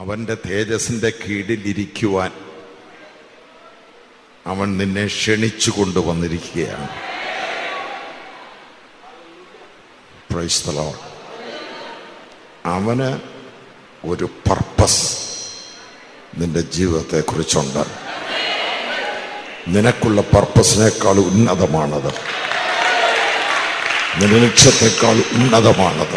അവന്റെ തേജസ്സിന്റെ കീഴിലിരിക്കുവാൻ അവൻ നിന്നെ ക്ഷണിച്ചു കൊണ്ടുവന്നിരിക്കുകയാണ് Praise the Lord. അവന് ഒരു പർപ്പസ് നിന്റെ ജീവിതത്തെ കുറിച്ചുണ്ട് നിനക്കുള്ള പർപ്പസിനേക്കാൾ ഉന്നതമാണത് നിന്റെ ലക്ഷ്യത്തെക്കാൾ ഉന്നതമാണത്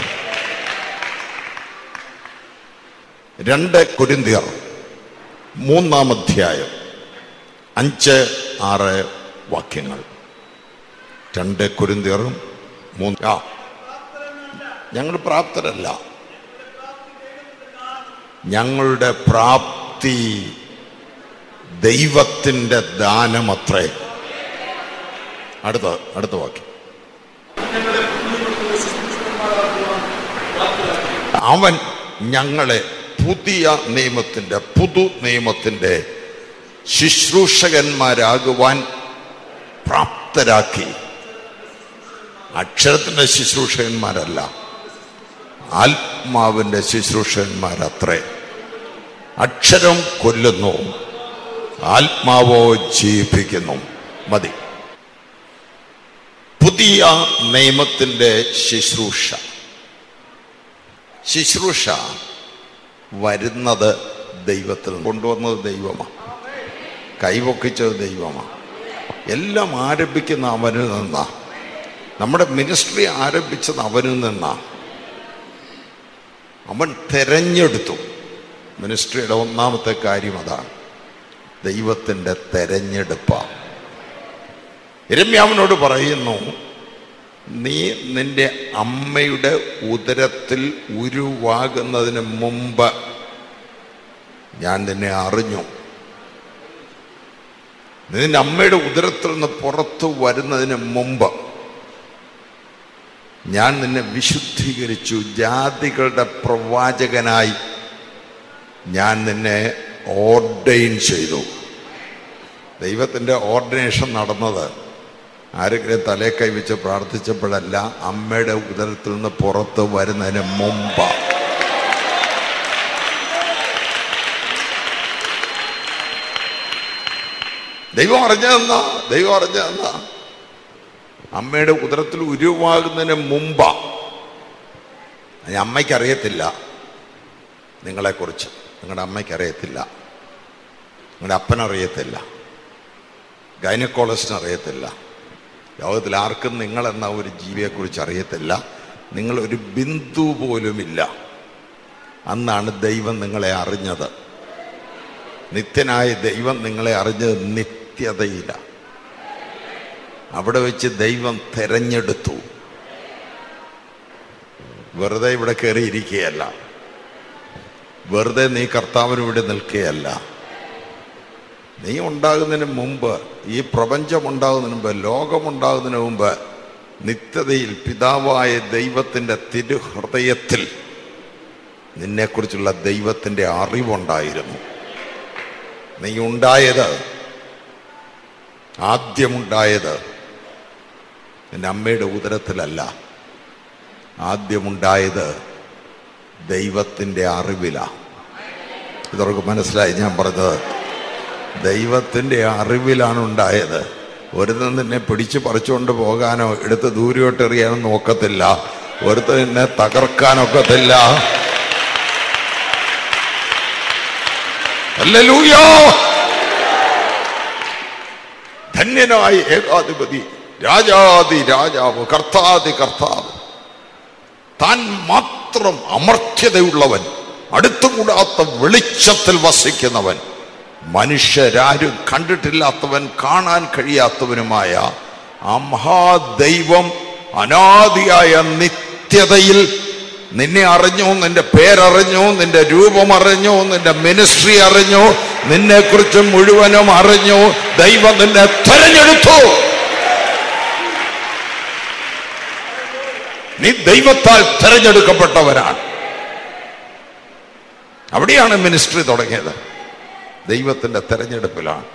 രണ്ട് കുരിന്തിയർ മൂന്നാം അധ്യായം അഞ്ച് ആറ് വാക്യങ്ങൾ രണ്ട് കുരിന്തിയറും മൂന്ന് ആ ഞങ്ങൾ പ്രാപ്തരല്ല ഞങ്ങളുടെ പ്രാപ്തി ദൈവത്തിന്റെ ദാനമത്രേ അടുത്ത അടുത്ത വാക്യം അവൻ ഞങ്ങളെ പുതിയ നിയമത്തിന്റെ പുതു നിയമത്തിന്റെ ശുശ്രൂഷകന്മാരാകുവാൻ പ്രാപ്തരാക്കി അക്ഷരത്തിന്റെ ശുശ്രൂഷകന്മാരല്ല ആത്മാവിന്റെ ശുശ്രൂഷകന്മാരത്രേ അക്ഷരം കൊല്ലുന്നു ആത്മാവോ ജീവിപ്പിക്കുന്നു മതി പുതിയ നിയമത്തിന്റെ ശുശ്രൂഷ ശുശ്രൂഷ വരുന്നത് ദൈവത്തിൽ കൊണ്ടുവന്നത് ദൈവമാണ് കൈപൊക്കിച്ചത് ദൈവമാണ് എല്ലാം ആരംഭിക്കുന്ന അവനിൽ നിന്നാ നമ്മുടെ മിനിസ്ട്രി ആരംഭിച്ചത് അവനിൽ നിന്നാ അവൻ തെരഞ്ഞെടുത്തു മിനിസ്ട്രിയുടെ ഒന്നാമത്തെ കാര്യം അതാണ് ദൈവത്തിൻ്റെ തെരഞ്ഞെടുപ്പാണ് രമ്യാവിനോട് പറയുന്നു നീ നിന്റെ അമ്മയുടെ ഉദരത്തിൽ ഉരുവാകുന്നതിന് മുമ്പ് ഞാൻ നിന്നെ അറിഞ്ഞു നിന്റെ അമ്മയുടെ ഉദരത്തിൽ നിന്ന് പുറത്തു വരുന്നതിന് മുമ്പ് ഞാൻ നിന്നെ വിശുദ്ധീകരിച്ചു ജാതികളുടെ പ്രവാചകനായി ഞാൻ നിന്നെ ഓർഡൈൻ ചെയ്തു ദൈവത്തിൻ്റെ ഓർഡിനേഷൻ നടന്നത് ആരെങ്കിലും തലേ കൈവച്ച് പ്രാർത്ഥിച്ചപ്പോഴല്ല അമ്മയുടെ ഉദരത്തിൽ നിന്ന് പുറത്ത് വരുന്നതിന് മുമ്പ് ദൈവം അറിഞ്ഞതെന്നാ ദൈവം അറിഞ്ഞതെന്നാ അമ്മയുടെ ഉദരത്തിൽ ഉരുവാകുന്നതിന് മുമ്പാ അത് അമ്മയ്ക്ക് അറിയത്തില്ല നിങ്ങളെക്കുറിച്ച് നിങ്ങളുടെ അമ്മയ്ക്ക് അറിയത്തില്ല നിങ്ങളുടെ അപ്പനറിയത്തില്ല ഗൈനക്കോളജിന് അറിയത്തില്ല ലോകത്തിൽ ആർക്കും നിങ്ങളെന്ന ഒരു ജീവിയെക്കുറിച്ച് അറിയത്തില്ല നിങ്ങൾ ഒരു ബിന്ദു പോലുമില്ല അന്നാണ് ദൈവം നിങ്ങളെ അറിഞ്ഞത് നിത്യനായ ദൈവം നിങ്ങളെ അറിഞ്ഞത് നിത്യതയില്ല അവിടെ വെച്ച് ദൈവം തെരഞ്ഞെടുത്തു വെറുതെ ഇവിടെ കയറിയിരിക്കുകയല്ല വെറുതെ നീ കർത്താവിന് ഇവിടെ നിൽക്കുകയല്ല നീ ഉണ്ടാകുന്നതിന് മുമ്പ് ഈ പ്രപഞ്ചം ഉണ്ടാകുന്നതിന് മുമ്പ് ലോകമുണ്ടാകുന്നതിന് മുമ്പ് നിത്യതയിൽ പിതാവായ ദൈവത്തിൻ്റെ തിരുഹൃദയത്തിൽ നിന്നെക്കുറിച്ചുള്ള ദൈവത്തിൻ്റെ അറിവുണ്ടായിരുന്നു നീ ഉണ്ടായത് ആദ്യമുണ്ടായത് നിന്റെ അമ്മയുടെ ഉദരത്തിലല്ല ആദ്യമുണ്ടായത് ദൈവത്തിൻ്റെ അറിവിലാ ഇതവർക്ക് മനസ്സിലായി ഞാൻ പറഞ്ഞത് ദൈവത്തിൻ്റെ അറിവിലാണ് ഉണ്ടായത് ഒരുത്തൻ നിന്നെ പിടിച്ചു പറിച്ചുകൊണ്ട് പോകാനോ എടുത്ത് ദൂരോട്ട് എറിയാനോ നോക്കത്തില്ല ഒരുത്തൻ നിന്നെ തകർക്കാനൊക്കത്തില്ല ഹല്ലേലൂയ ധന്യനായ ഏകാധിപതി രാജാതി രാജാവ് കർത്താതി കർത്താവ് താൻ മാത്രം അമർത്യതയുള്ളവൻ അടുത്തുകൂടാത്ത വെളിച്ചത്തിൽ വസിക്കുന്നവൻ മനുഷ്യരാരും കണ്ടിട്ടില്ലാത്തവൻ കാണാൻ കഴിയാത്തവനുമായ ആ മഹാദൈവം അനാദിയായ നിത്യതയിൽ നിന്നെ അറിഞ്ഞു നിന്റെ പേരറിഞ്ഞു നിന്റെ രൂപം അറിഞ്ഞു നിന്റെ മിനിസ്ട്രി അറിഞ്ഞു നിന്നെ കുറിച്ച് മുഴുവനും അറിഞ്ഞു ദൈവം നിന്നെ തെരഞ്ഞെടുത്തു നീ ദൈവത്താൽ തെരഞ്ഞെടുക്കപ്പെട്ടവരാണ് അവിടെയാണ് മിനിസ്ട്രി തുടങ്ങിയത് ദൈവത്തിന്റെ തെരഞ്ഞെടുപ്പിലാണ്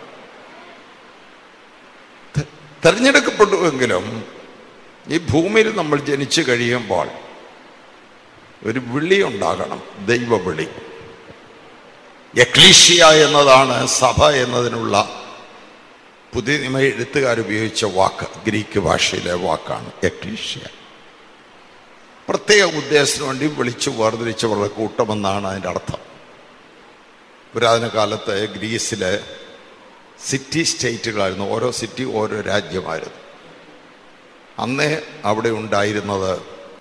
തെ- തെരഞ്ഞെടുക്കപ്പെട്ടുവെങ്കിലും ഈ ഭൂമിയിൽ നമ്മൾ ജനിച്ചു കഴിയുമ്പോൾ ഒരു വിളി ഉണ്ടാകണം ദൈവവിളി എക്ലീഷ്യ എന്നതാണ് സഭ എന്നതിനുള്ള പുതിയ നിയമ എഴുത്തുകാർ ഉപയോഗിച്ച വാക്ക് ഗ്രീക്ക് ഭാഷയിലെ വാക്കാണ് എക്ലീഷ്യ പ്രത്യേക ഉദ്ദേശത്തിന് വേണ്ടി വിളിച്ചു വേർതിരിച്ചവരുടെ കൂട്ടമെന്നാണ് അതിൻ്റെ അർത്ഥം പുരാതന കാലത്ത് ഗ്രീസിലെ സിറ്റി സ്റ്റേറ്റുകളായിരുന്നു ഓരോ സിറ്റി ഓരോ രാജ്യമായിരുന്നു അന്നേ അവിടെ ഉണ്ടായിരുന്നത്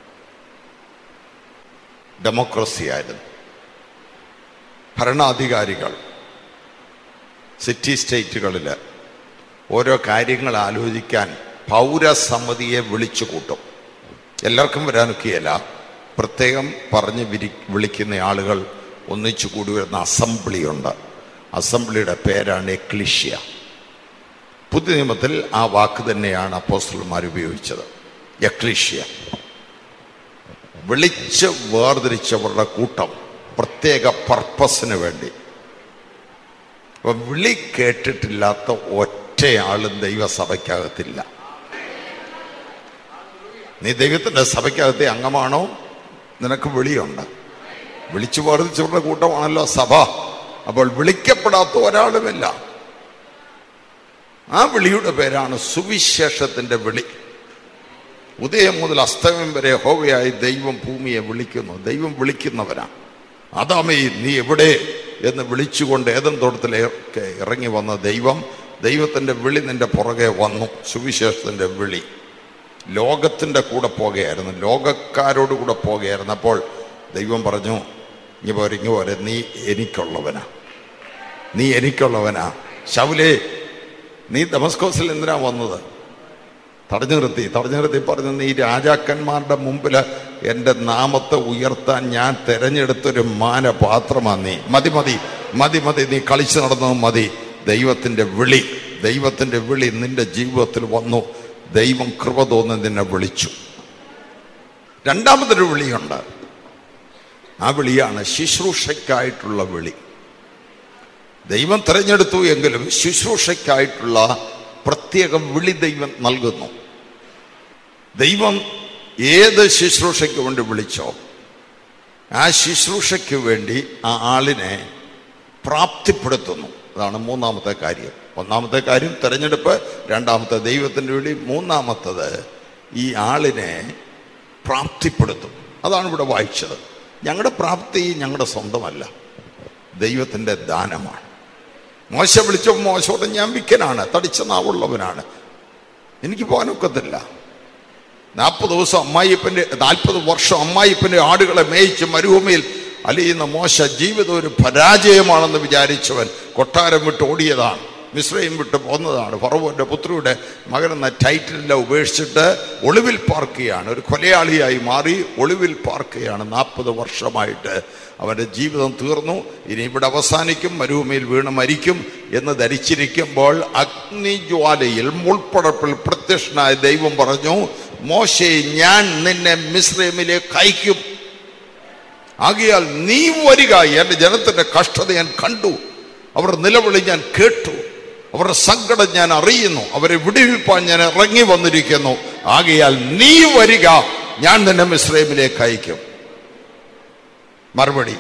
ഡെമോക്രസി ആയിരുന്നു ഭരണാധികാരികൾ സിറ്റി സ്റ്റേറ്റുകളിൽ ഓരോ കാര്യങ്ങൾ ആലോചിക്കാൻ പൗരസമിതിയെ വിളിച്ചു കൂട്ടും എല്ലാവർക്കും വരാനൊക്കെയല്ല പ്രത്യേകം പറഞ്ഞ് വിരി വിളിക്കുന്ന ആളുകൾ ഒന്നിച്ചു കൂടി വരുന്ന അസംബ്ലി ഉണ്ട് അസംബ്ലിയുടെ പേരാണ് എക്ലിഷ്യ പുതിയ നിയമത്തിൽ ആ വാക്ക് തന്നെയാണ് അപ്പോസ്റ്റലന്മാർ ഉപയോഗിച്ചത് എക്ലിഷ്യ വിളിച്ച് വേർതിരിച്ചവരുടെ കൂട്ടം പ്രത്യേക പർപ്പസിന് വേണ്ടി അപ്പൊ വിളി കേട്ടിട്ടില്ലാത്ത ഒറ്റയാളും ദൈവസഭയ്ക്കകത്തില്ല നീ ദൈവത്തിന്റെ സഭയ്ക്കകത്തെ അംഗമാണോ നിനക്ക് വിളിയുണ്ട് വിളിച്ചു വേർതിരിച്ചവരുടെ കൂട്ടമാണല്ലോ സഭ അപ്പോൾ വിളിക്കപ്പെടാത്ത ഒരാളുമില്ല ആ വിളിയുടെ പേരാണ് സുവിശേഷത്തിന്റെ വിളി ഉദയം മുതൽ അസ്തമയം വരെ ഹോവയായി ദൈവം ഭൂമിയെ വിളിക്കുന്നു ദൈവം വിളിക്കുന്നവനാണ് അതാമേ നീ എവിടെ എന്ന് വിളിച്ചുകൊണ്ട് ഏതൻ തോട്ടത്തിലേക്ക് ഇറങ്ങി വന്ന ദൈവം ദൈവത്തിന്റെ വിളി നിന്റെ പുറകെ വന്നു സുവിശേഷത്തിന്റെ വിളി ലോകത്തിന്റെ കൂടെ പോകുകയായിരുന്നു ലോകക്കാരോട് കൂടെ പോകുകയായിരുന്നു അപ്പോൾ ദൈവം പറഞ്ഞു ഇങ്ങ് പോരെ ഇങ്ങ് പോരെ നീ എനിക്കുള്ളവനാ നീ എനിക്കുള്ളവനാ ശൗലേ നീ ദമസ്കോസിൽ എന്തിനാ വന്നത് തടഞ്ഞു നിർത്തി തടഞ്ഞു നിർത്തി പറഞ്ഞു നീ രാജാക്കന്മാരുടെ മുമ്പിൽ എൻ്റെ നാമത്തെ ഉയർത്താൻ ഞാൻ തെരഞ്ഞെടുത്തൊരു മാനപാത്രമാണ് നീ മതി മതി മതി മതി നീ കളിച്ചു നടന്നത് മതി ദൈവത്തിൻ്റെ വിളി ദൈവത്തിൻ്റെ വിളി നിന്റെ ജീവിതത്തിൽ വന്നു ദൈവം കൃപ തോന്നി നിന്നെ വിളിച്ചു രണ്ടാമതൊരു വിളിയുണ്ട് ആ വിളിയാണ് ശുശ്രൂഷയ്ക്കായിട്ടുള്ള വിളി ദൈവം തിരഞ്ഞെടുത്തു എങ്കിലും ശുശ്രൂഷയ്ക്കായിട്ടുള്ള പ്രത്യേക വിളി ദൈവം നൽകുന്നു ദൈവം ഏത് ശുശ്രൂഷയ്ക്ക് വേണ്ടി വിളിച്ചോ ആ ശുശ്രൂഷയ്ക്ക് വേണ്ടി ആ ആളിനെ പ്രാപ്തിപ്പെടുത്തുന്നു അതാണ് മൂന്നാമത്തെ കാര്യം ഒന്നാമത്തെ കാര്യം തിരഞ്ഞെടുപ്പ് രണ്ടാമത്തെ ദൈവത്തിൻ്റെ വിളി മൂന്നാമത്തത് ഈ ആളിനെ പ്രാപ്തിപ്പെടുത്തും അതാണ് ഇവിടെ വായിച്ചത് ഞങ്ങളുടെ പ്രാപ്തി ഞങ്ങളുടെ സ്വന്തമല്ല ദൈവത്തിൻ്റെ ദാനമാണ് മോശ വിളിച്ചപ്പോൾ മോശോട് ഞാൻ വിക്കനാണ് തടിച്ച നാവുള്ളവനാണ് എനിക്ക് പോകാനൊക്കത്തില്ല നാൽപ്പത് ദിവസം അമ്മായിപ്പൻ്റെ നാൽപ്പത് വർഷം അമ്മായിപ്പൻ്റെ ആടുകളെ മേയിച്ച് മരുഭൂമിയിൽ അലിയുന്ന മോശ ജീവിതം ഒരു പരാജയമാണെന്ന് വിചാരിച്ചവൻ കൊട്ടാരം വിട്ട് ഓടിയതാണ് മിശ്രയും വിട്ട് പോന്നതാണ് ഫറവോന്റെ പുത്രിയുടെ മകനെന്ന ടൈറ്റിലെല്ലാം ഉപേക്ഷിച്ചിട്ട് ഒളിവിൽ പാർക്കുകയാണ് ഒരു കൊലയാളിയായി മാറി ഒളിവിൽ പാർക്കുകയാണ് നാൽപ്പത് വർഷമായിട്ട് അവൻ്റെ ജീവിതം തീർന്നു ഇനി ഇവിടെ അവസാനിക്കും മരുഭൂമിയിൽ വീണ് മരിക്കും എന്ന് ധരിച്ചിരിക്കുമ്പോൾ അഗ്നിജ്വാലയിൽ മുൾപ്പടപ്പിൽ പ്രത്യക്ഷനായ ദൈവം പറഞ്ഞു മോശെ ഞാൻ നിന്നെ മിശ്രമിലേക്ക് അയക്കും ആകിയാൽ നീ വരിക എൻ്റെ ജനത്തിന്റെ കഷ്ടത ഞാൻ കണ്ടു അവർ നിലവിളി ഞാൻ കേട്ടു അവരുടെ സങ്കടം ഞാൻ അറിയുന്നു അവരെ വിടുവിപ്പാൻ ഞാൻ ഇറങ്ങി വന്നിരിക്കുന്നു ആകയാൽ നീ വരിക ഞാൻ നിന്നെ മിശ്രമിലേക്ക് അയക്കും മറുപടി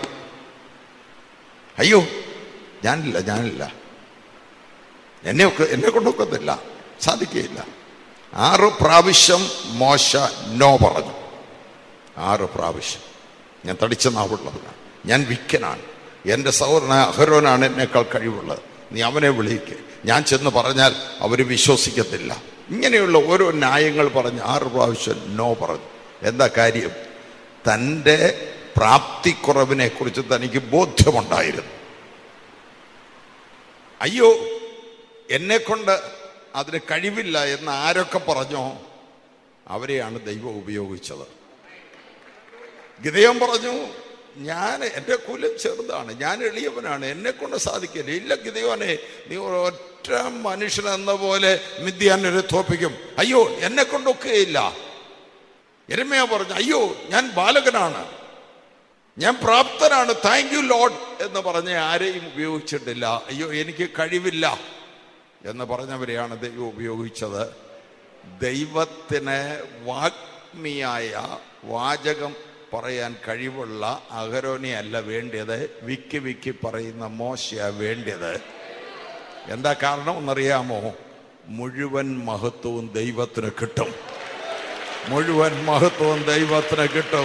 അയ്യോ ഞാനില്ല ഞാനില്ല എന്നെ ഒക്കെ എന്നെ കൊണ്ടൊക്കത്തില്ല സാധിക്കുകയില്ല ആറ് പ്രാവശ്യം മോശ നോ പറഞ്ഞു ആറ് പ്രാവശ്യം ഞാൻ തടിച്ച നാവുള്ളവനാണ് ഞാൻ വിക്കനാണ് എൻ്റെ സഹോദരനായ അഹരോനാണ് എന്നേക്കാൾ കഴിവുള്ളത് നീ അവനെ വിളിക്ക് ഞാൻ ചെന്ന് പറഞ്ഞാൽ അവർ വിശ്വസിക്കത്തില്ല ഇങ്ങനെയുള്ള ഓരോ ന്യായങ്ങൾ പറഞ്ഞ് ആറ് പ്രാവശ്യം നോ പറഞ്ഞു എന്താ കാര്യം തൻ്റെ പ്രാപ്തിക്കുറവിനെ കുറിച്ച് തനിക്ക് ബോധ്യമുണ്ടായിരുന്നു അയ്യോ എന്നെ കൊണ്ട് അതിന് കഴിവില്ല എന്ന് ആരൊക്കെ പറഞ്ഞോ അവരെയാണ് ദൈവം ഉപയോഗിച്ചത് ഗിതയം പറഞ്ഞു ഞാൻ എൻ്റെ കുലം ചെറുതാണ് ഞാൻ എളിയവനാണ് എന്നെ കൊണ്ട് സാധിക്കില്ല ഇല്ല ഗിതയോനെ നീ ഒറ്റ മനുഷ്യൻ എന്ന പോലെ മിഥ്യാനരെ തോപ്പിക്കും അയ്യോ എന്നെ കൊണ്ടൊക്കെയില്ല എരമയ പറഞ്ഞു അയ്യോ ഞാൻ ബാലകനാണ് ഞാൻ പ്രാപ്തനാണ് താങ്ക് യു ലോഡ് എന്ന് പറഞ്ഞ് ആരെയും ഉപയോഗിച്ചിട്ടില്ല അയ്യോ എനിക്ക് കഴിവില്ല എന്ന് പറഞ്ഞവരെയാണ് ദൈവം ഉപയോഗിച്ചത് ദൈവത്തിന് വാഗ്മിയായ വാചകം പറയാൻ കഴിവുള്ള അഹരോനെ അല്ല വേണ്ടിയത് വിക്കി വിക്കി പറയുന്ന മോശയാ വേണ്ടിയത് എന്താ കാരണം എന്നറിയാമോ മുഴുവൻ മഹത്വവും ദൈവത്തിന് കിട്ടും മുഴുവൻ മഹത്വവും ദൈവത്തിന് കിട്ടും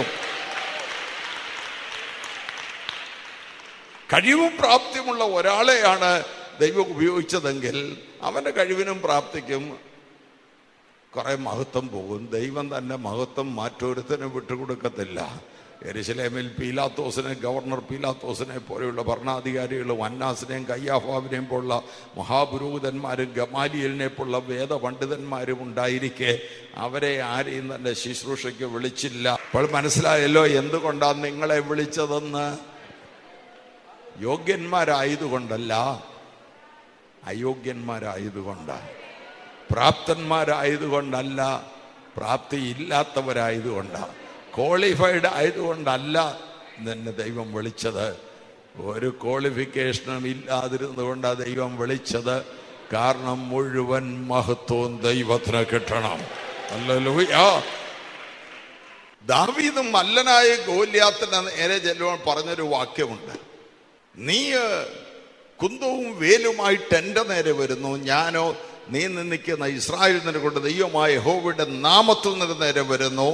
കഴിവും പ്രാപ്തിയുമുള്ള ഒരാളെയാണ് ദൈവം ഉപയോഗിച്ചതെങ്കിൽ അവന്റെ കഴിവിനും പ്രാപ്തിക്കും കുറെ മഹത്വം പോകും ദൈവം തന്നെ മഹത്വം മറ്റൊരുത്തനും വിട്ടുകൊടുക്കത്തില്ല എരുസലേമിൽ പീലാത്തോസിനെ ഗവർണർ പീലാത്തോസിനെ പോലെയുള്ള ഭരണാധികാരികളും അന്നാസിനെയും കയ്യാഫാവിനെയും പോലുള്ള മഹാപുരോഹിതന്മാരും ഗമാലിയലിനെ പോലുള്ള വേദപണ്ഡിതന്മാരും ഉണ്ടായിരിക്കെ അവരെ ആരെയും തന്നെ ശുശ്രൂഷയ്ക്ക് വിളിച്ചില്ല അപ്പോൾ മനസ്സിലായല്ലോ എന്തുകൊണ്ടാണ് നിങ്ങളെ വിളിച്ചതെന്ന് യോഗ്യന്മാരായതുകൊണ്ടല്ല അയോഗ്യന്മാരായതുകൊണ്ടാണ് പ്രാപ്തന്മാരായതുകൊണ്ടല്ല പ്രാപ്തി ഇല്ലാത്തവരായതുകൊണ്ടാണ് ക്വാളിഫൈഡ് ആയതുകൊണ്ടല്ല നിന്നെ ദൈവം വിളിച്ചത് ഒരു ക്വാളിഫിക്കേഷനും ഇല്ലാതിരുന്നുകൊണ്ടാണ് ദൈവം വിളിച്ചത് കാരണം മുഴുവൻ മഹത്വവും ദൈവത്തിന് കിട്ടണം അല്ലൂയാ ദാവീദ് മല്ലനായ ഗോല്യാത്തിന് നേരെ ചെല്ലുവാൻ പറഞ്ഞൊരു വാക്യമുണ്ട് നീ കുന്തവും വേലുമായിട്ട് എൻ്റെ നേരെ വരുന്നു ഞാനോ നീ നിന്നിക്കുന്ന ഇസ്രായേൽ നിന്നെ കൊണ്ട് ദൈവമായ ഹോവിയുടെ നാമത്തിൽ നിന്ന് നേരെ വരുന്നു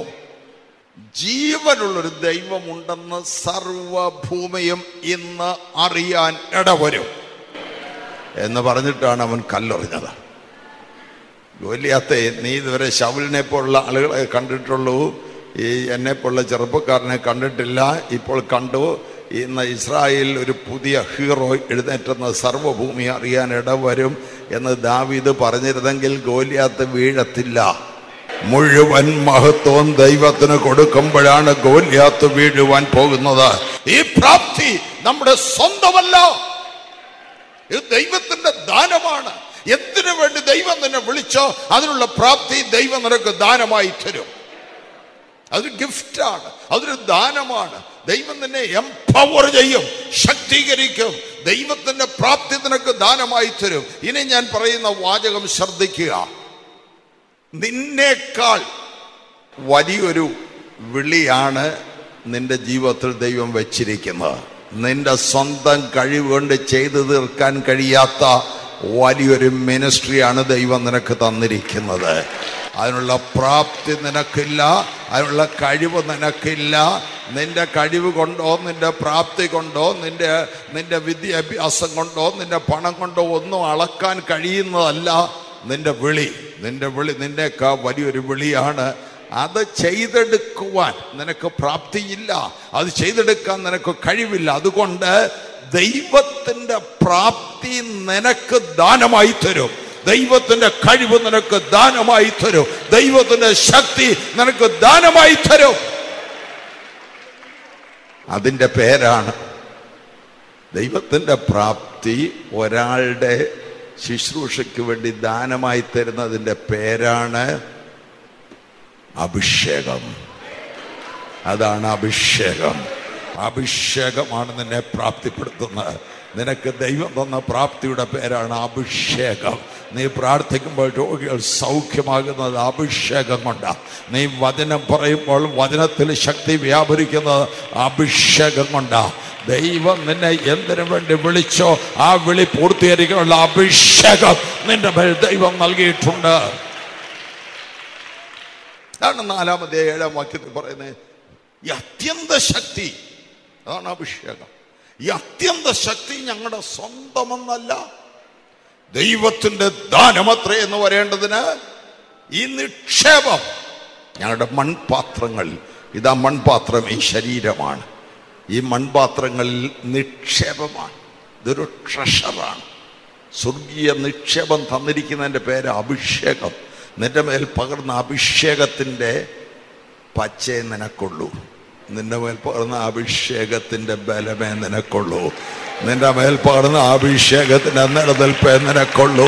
ജീവനുള്ളൊരു ദൈവമുണ്ടെന്ന് സർവഭൂമിയും ഇന്ന് അറിയാൻ ഇടവരും എന്ന് പറഞ്ഞിട്ടാണ് അവൻ കല്ലെറിഞ്ഞത് ഗോലിയാത്തെ നീ ഇതുവരെ ശവലിനെ പോലുള്ള ആളുകളെ കണ്ടിട്ടുള്ളൂ ഈ എന്നെ പോലുള്ള ചെറുപ്പക്കാരനെ കണ്ടിട്ടില്ല ഇപ്പോൾ കണ്ടു ഇന്ന് ഇസ്രായേൽ ഒരു പുതിയ ഹീറോ എഴുന്നേറ്റുന്ന സർവ്വഭൂമി അറിയാൻ ഇടവരും എന്ന് ദാവീദ് പറഞ്ഞിരുന്നെങ്കിൽ ഗോലിയാത്ത് വീഴത്തില്ല മുഴുവൻ മഹത്വം ദൈവത്തിന് കൊടുക്കുമ്പോഴാണ് ഗോലിയാത്ത് വീഴുവാൻ പോകുന്നത് ഈ പ്രാപ്തി നമ്മുടെ സ്വന്തമല്ല ഇത് ദൈവത്തിന്റെ ദാനമാണ് എന്തിനു വേണ്ടി ദൈവം നിന്നെ വിളിച്ചോ അതിനുള്ള പ്രാപ്തി ദൈവം നിനക്ക് ദാനമായി തരും അതൊരു ഗിഫ്റ്റാണ് അതൊരു ദാനമാണ് ദൈവം നിന്നെ എംപവർ ചെയ്യും ശക്തീകരിക്കും ദൈവത്തിന്റെ പ്രാപ്തി നിനക്ക് ദാനമായി തരും ഇനി ഞാൻ പറയുന്ന വാചകം ശ്രദ്ധിക്കുക നിന്നേക്കാൾ വലിയൊരു വിളിയാണ് നിന്റെ ജീവിതത്തിൽ ദൈവം വെച്ചിരിക്കുന്നത് നിന്റെ സ്വന്തം കഴിവ് കൊണ്ട് ചെയ്തു തീർക്കാൻ കഴിയാത്ത വലിയൊരു മിനിസ്ട്രിയാണ് ദൈവം നിനക്ക് തന്നിരിക്കുന്നത് അതിനുള്ള പ്രാപ്തി നിനക്കില്ല അതിനുള്ള കഴിവ് നിനക്കില്ല നിന്റെ കഴിവ് കൊണ്ടോ നിന്റെ പ്രാപ്തി കൊണ്ടോ നിന്റെ നിന്റെ വിദ്യാഭ്യാസം കൊണ്ടോ നിന്റെ പണം കൊണ്ടോ ഒന്നും അളക്കാൻ കഴിയുന്നതല്ല നിന്റെ വിളി നിന്റെ വിളി നിന്നേക്കാ വലിയൊരു വിളിയാണ് അത് ചെയ്തെടുക്കുവാൻ നിനക്ക് പ്രാപ്തിയില്ല അത് ചെയ്തെടുക്കാൻ നിനക്ക് കഴിവില്ല അതുകൊണ്ട് ദൈവത്തിന്റെ പ്രാപ്തി നിനക്ക് ദാനമായി തരും ദൈവത്തിന്റെ കഴിവ് നിനക്ക് ദാനമായി തരും ദൈവത്തിന്റെ ശക്തി നിനക്ക് ദാനമായി തരും അതിന്റെ പേരാണ് ദൈവത്തിന്റെ പ്രാപ്തി ഒരാളുടെ ശുശ്രൂഷയ്ക്ക് വേണ്ടി ദാനമായി തരുന്നതിന്റെ പേരാണ് അഭിഷേകം അതാണ് അഭിഷേകം അഭിഷേകമാണ് നിന്നെ പ്രാപ്തിപ്പെടുത്തുന്നത് നിനക്ക് ദൈവം തന്ന പ്രാപ്തിയുടെ പേരാണ് അഭിഷേകം നീ പ്രാർത്ഥിക്കുമ്പോൾ രോഗികൾ സൗഖ്യമാകുന്നത് അഭിഷേകം കൊണ്ടാണ് നീ വചനം പറയുമ്പോൾ വചനത്തിൽ ശക്തി വ്യാപരിക്കുന്നത് അഭിഷേകം കൊണ്ടാണ് ദൈവം നിന്നെ എന്തിനു വേണ്ടി വിളിച്ചോ ആ വിളി പൂർത്തീകരിക്കാനുള്ള അഭിഷേകം നിന്റെ മേൽ ദൈവം നൽകിയിട്ടുണ്ട് അതാണ് നാലാമത്തെ ഏഴാം വാക്യത്തിൽ പറയുന്നത് ഈ അത്യന്ത ശക്തി അതാണ് അഭിഷേകം ഈ അത്യന്ത ശക്തി ഞങ്ങളുടെ സ്വന്തമെന്നല്ല ദൈവത്തിന്റെ ദാനമത്രേ എന്ന് പറയേണ്ടതിന് ഈ നിക്ഷേപം ഞങ്ങളുടെ മൺപാത്രങ്ങൾ ഇതാ മൺപാത്രം ഈ ശരീരമാണ് ഈ മൺപാത്രങ്ങളിൽ നിക്ഷേപമാണ് ഇതൊരു ട്രഷറാണ് സ്വർഗീയ നിക്ഷേപം തന്നിരിക്കുന്നതിൻ്റെ പേര് അഭിഷേകം നിന്റെ മേൽ പകർന്ന അഭിഷേകത്തിൻ്റെ പച്ചയെ നിനക്കുള്ളൂ നിന്റെ മേൽ പകർന്ന അഭിഷേകത്തിന്റെ ബലമേ നിനക്കുള്ളൂ നിന്റെ മേൽ പകർന്ന അഭിഷേകത്തിന്റെ നിലനിൽപ്പേ നിനക്കുള്ളൂ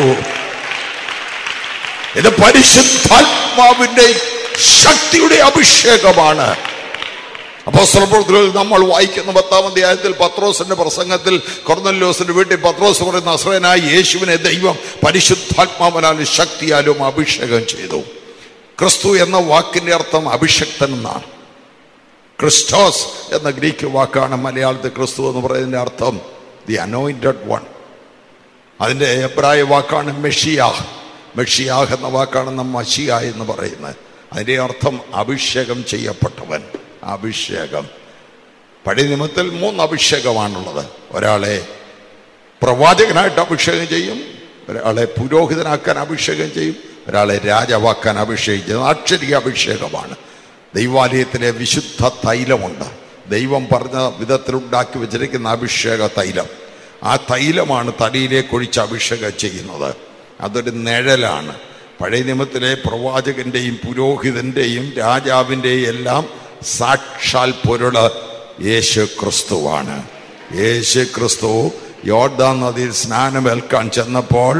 ഇത് പരിശുദ്ധാത്മാവിന്റെ ശക്തിയുടെ അഭിഷേകമാണ് അപ്പോസ്തലപ്രവൃത്തികളിൽ നമ്മൾ വായിക്കുന്ന പത്താം അധ്യായത്തിൽ പത്രോസിന്റെ പ്രസംഗത്തിൽ കൊർന്നല്ലോസിന്റെ വീട്ടിൽ പത്രോസ് പറയുന്ന അസ്രനായ യേശുവിനെ ദൈവം പരിശുദ്ധാത്മാവനാലും ശക്തിയാലും അഭിഷേകം ചെയ്തു ക്രിസ്തു എന്ന വാക്കിന്റെ അർത്ഥം അഭിഷക്തൻ എന്നാണ് ക്രിസ്റ്റോസ് എന്ന ഗ്രീക്ക് വാക്കാണ് മലയാളത്തിൽ ക്രിസ്തു എന്ന് പറയുന്നതിന്റെ അർത്ഥം ദി അനോയിന്റഡ് വൺ അതിന്റെ എബ്രായ വാക്കാണ് മെഷിയാഹ് മെഷിയാഹ് എന്ന വാക്കാണ് നാം മഷിയ എന്ന് പറയുന്നത് അതിന്റെ അർത്ഥം അഭിഷേകം ചെയ്യപ്പെട്ടവൻ അഭിഷേകം പഴയ നിയമത്തിൽ മൂന്ന് അഭിഷേകമാണുള്ളത് ഒരാളെ പ്രവാചകനായിട്ട് അഭിഷേകം ചെയ്യും ഒരാളെ പുരോഹിതനാക്കാൻ അഭിഷേകം ചെയ്യും ഒരാളെ രാജാവാക്കാൻ അഭിഷേകം ചെയ്യും അക്ഷരിക അഭിഷേകമാണ് ദൈവാലയത്തിലെ വിശുദ്ധ തൈലമുണ്ട് ദൈവം പറഞ്ഞ വിധത്തിൽ ഉണ്ടാക്കി വെച്ചിരിക്കുന്ന അഭിഷേക തൈലം ആ തൈലമാണ് തടിയിലേക്ക് ഒഴിച്ച് അഭിഷേകം ചെയ്യുന്നത് അതൊരു നിഴലാണ് പഴയ നിയമത്തിലെ പ്രവാചകന്റെയും പുരോഹിതന്റെയും രാജാവിൻ്റെയും എല്ലാം സാക്ഷാൽ പൊരുള് യേശു ക്രിസ്തുവാണ് യേശു ക്രിസ്തു യോർദാൻ നദിയിൽ സ്നാനമേൽക്കാൻ ചെന്നപ്പോൾ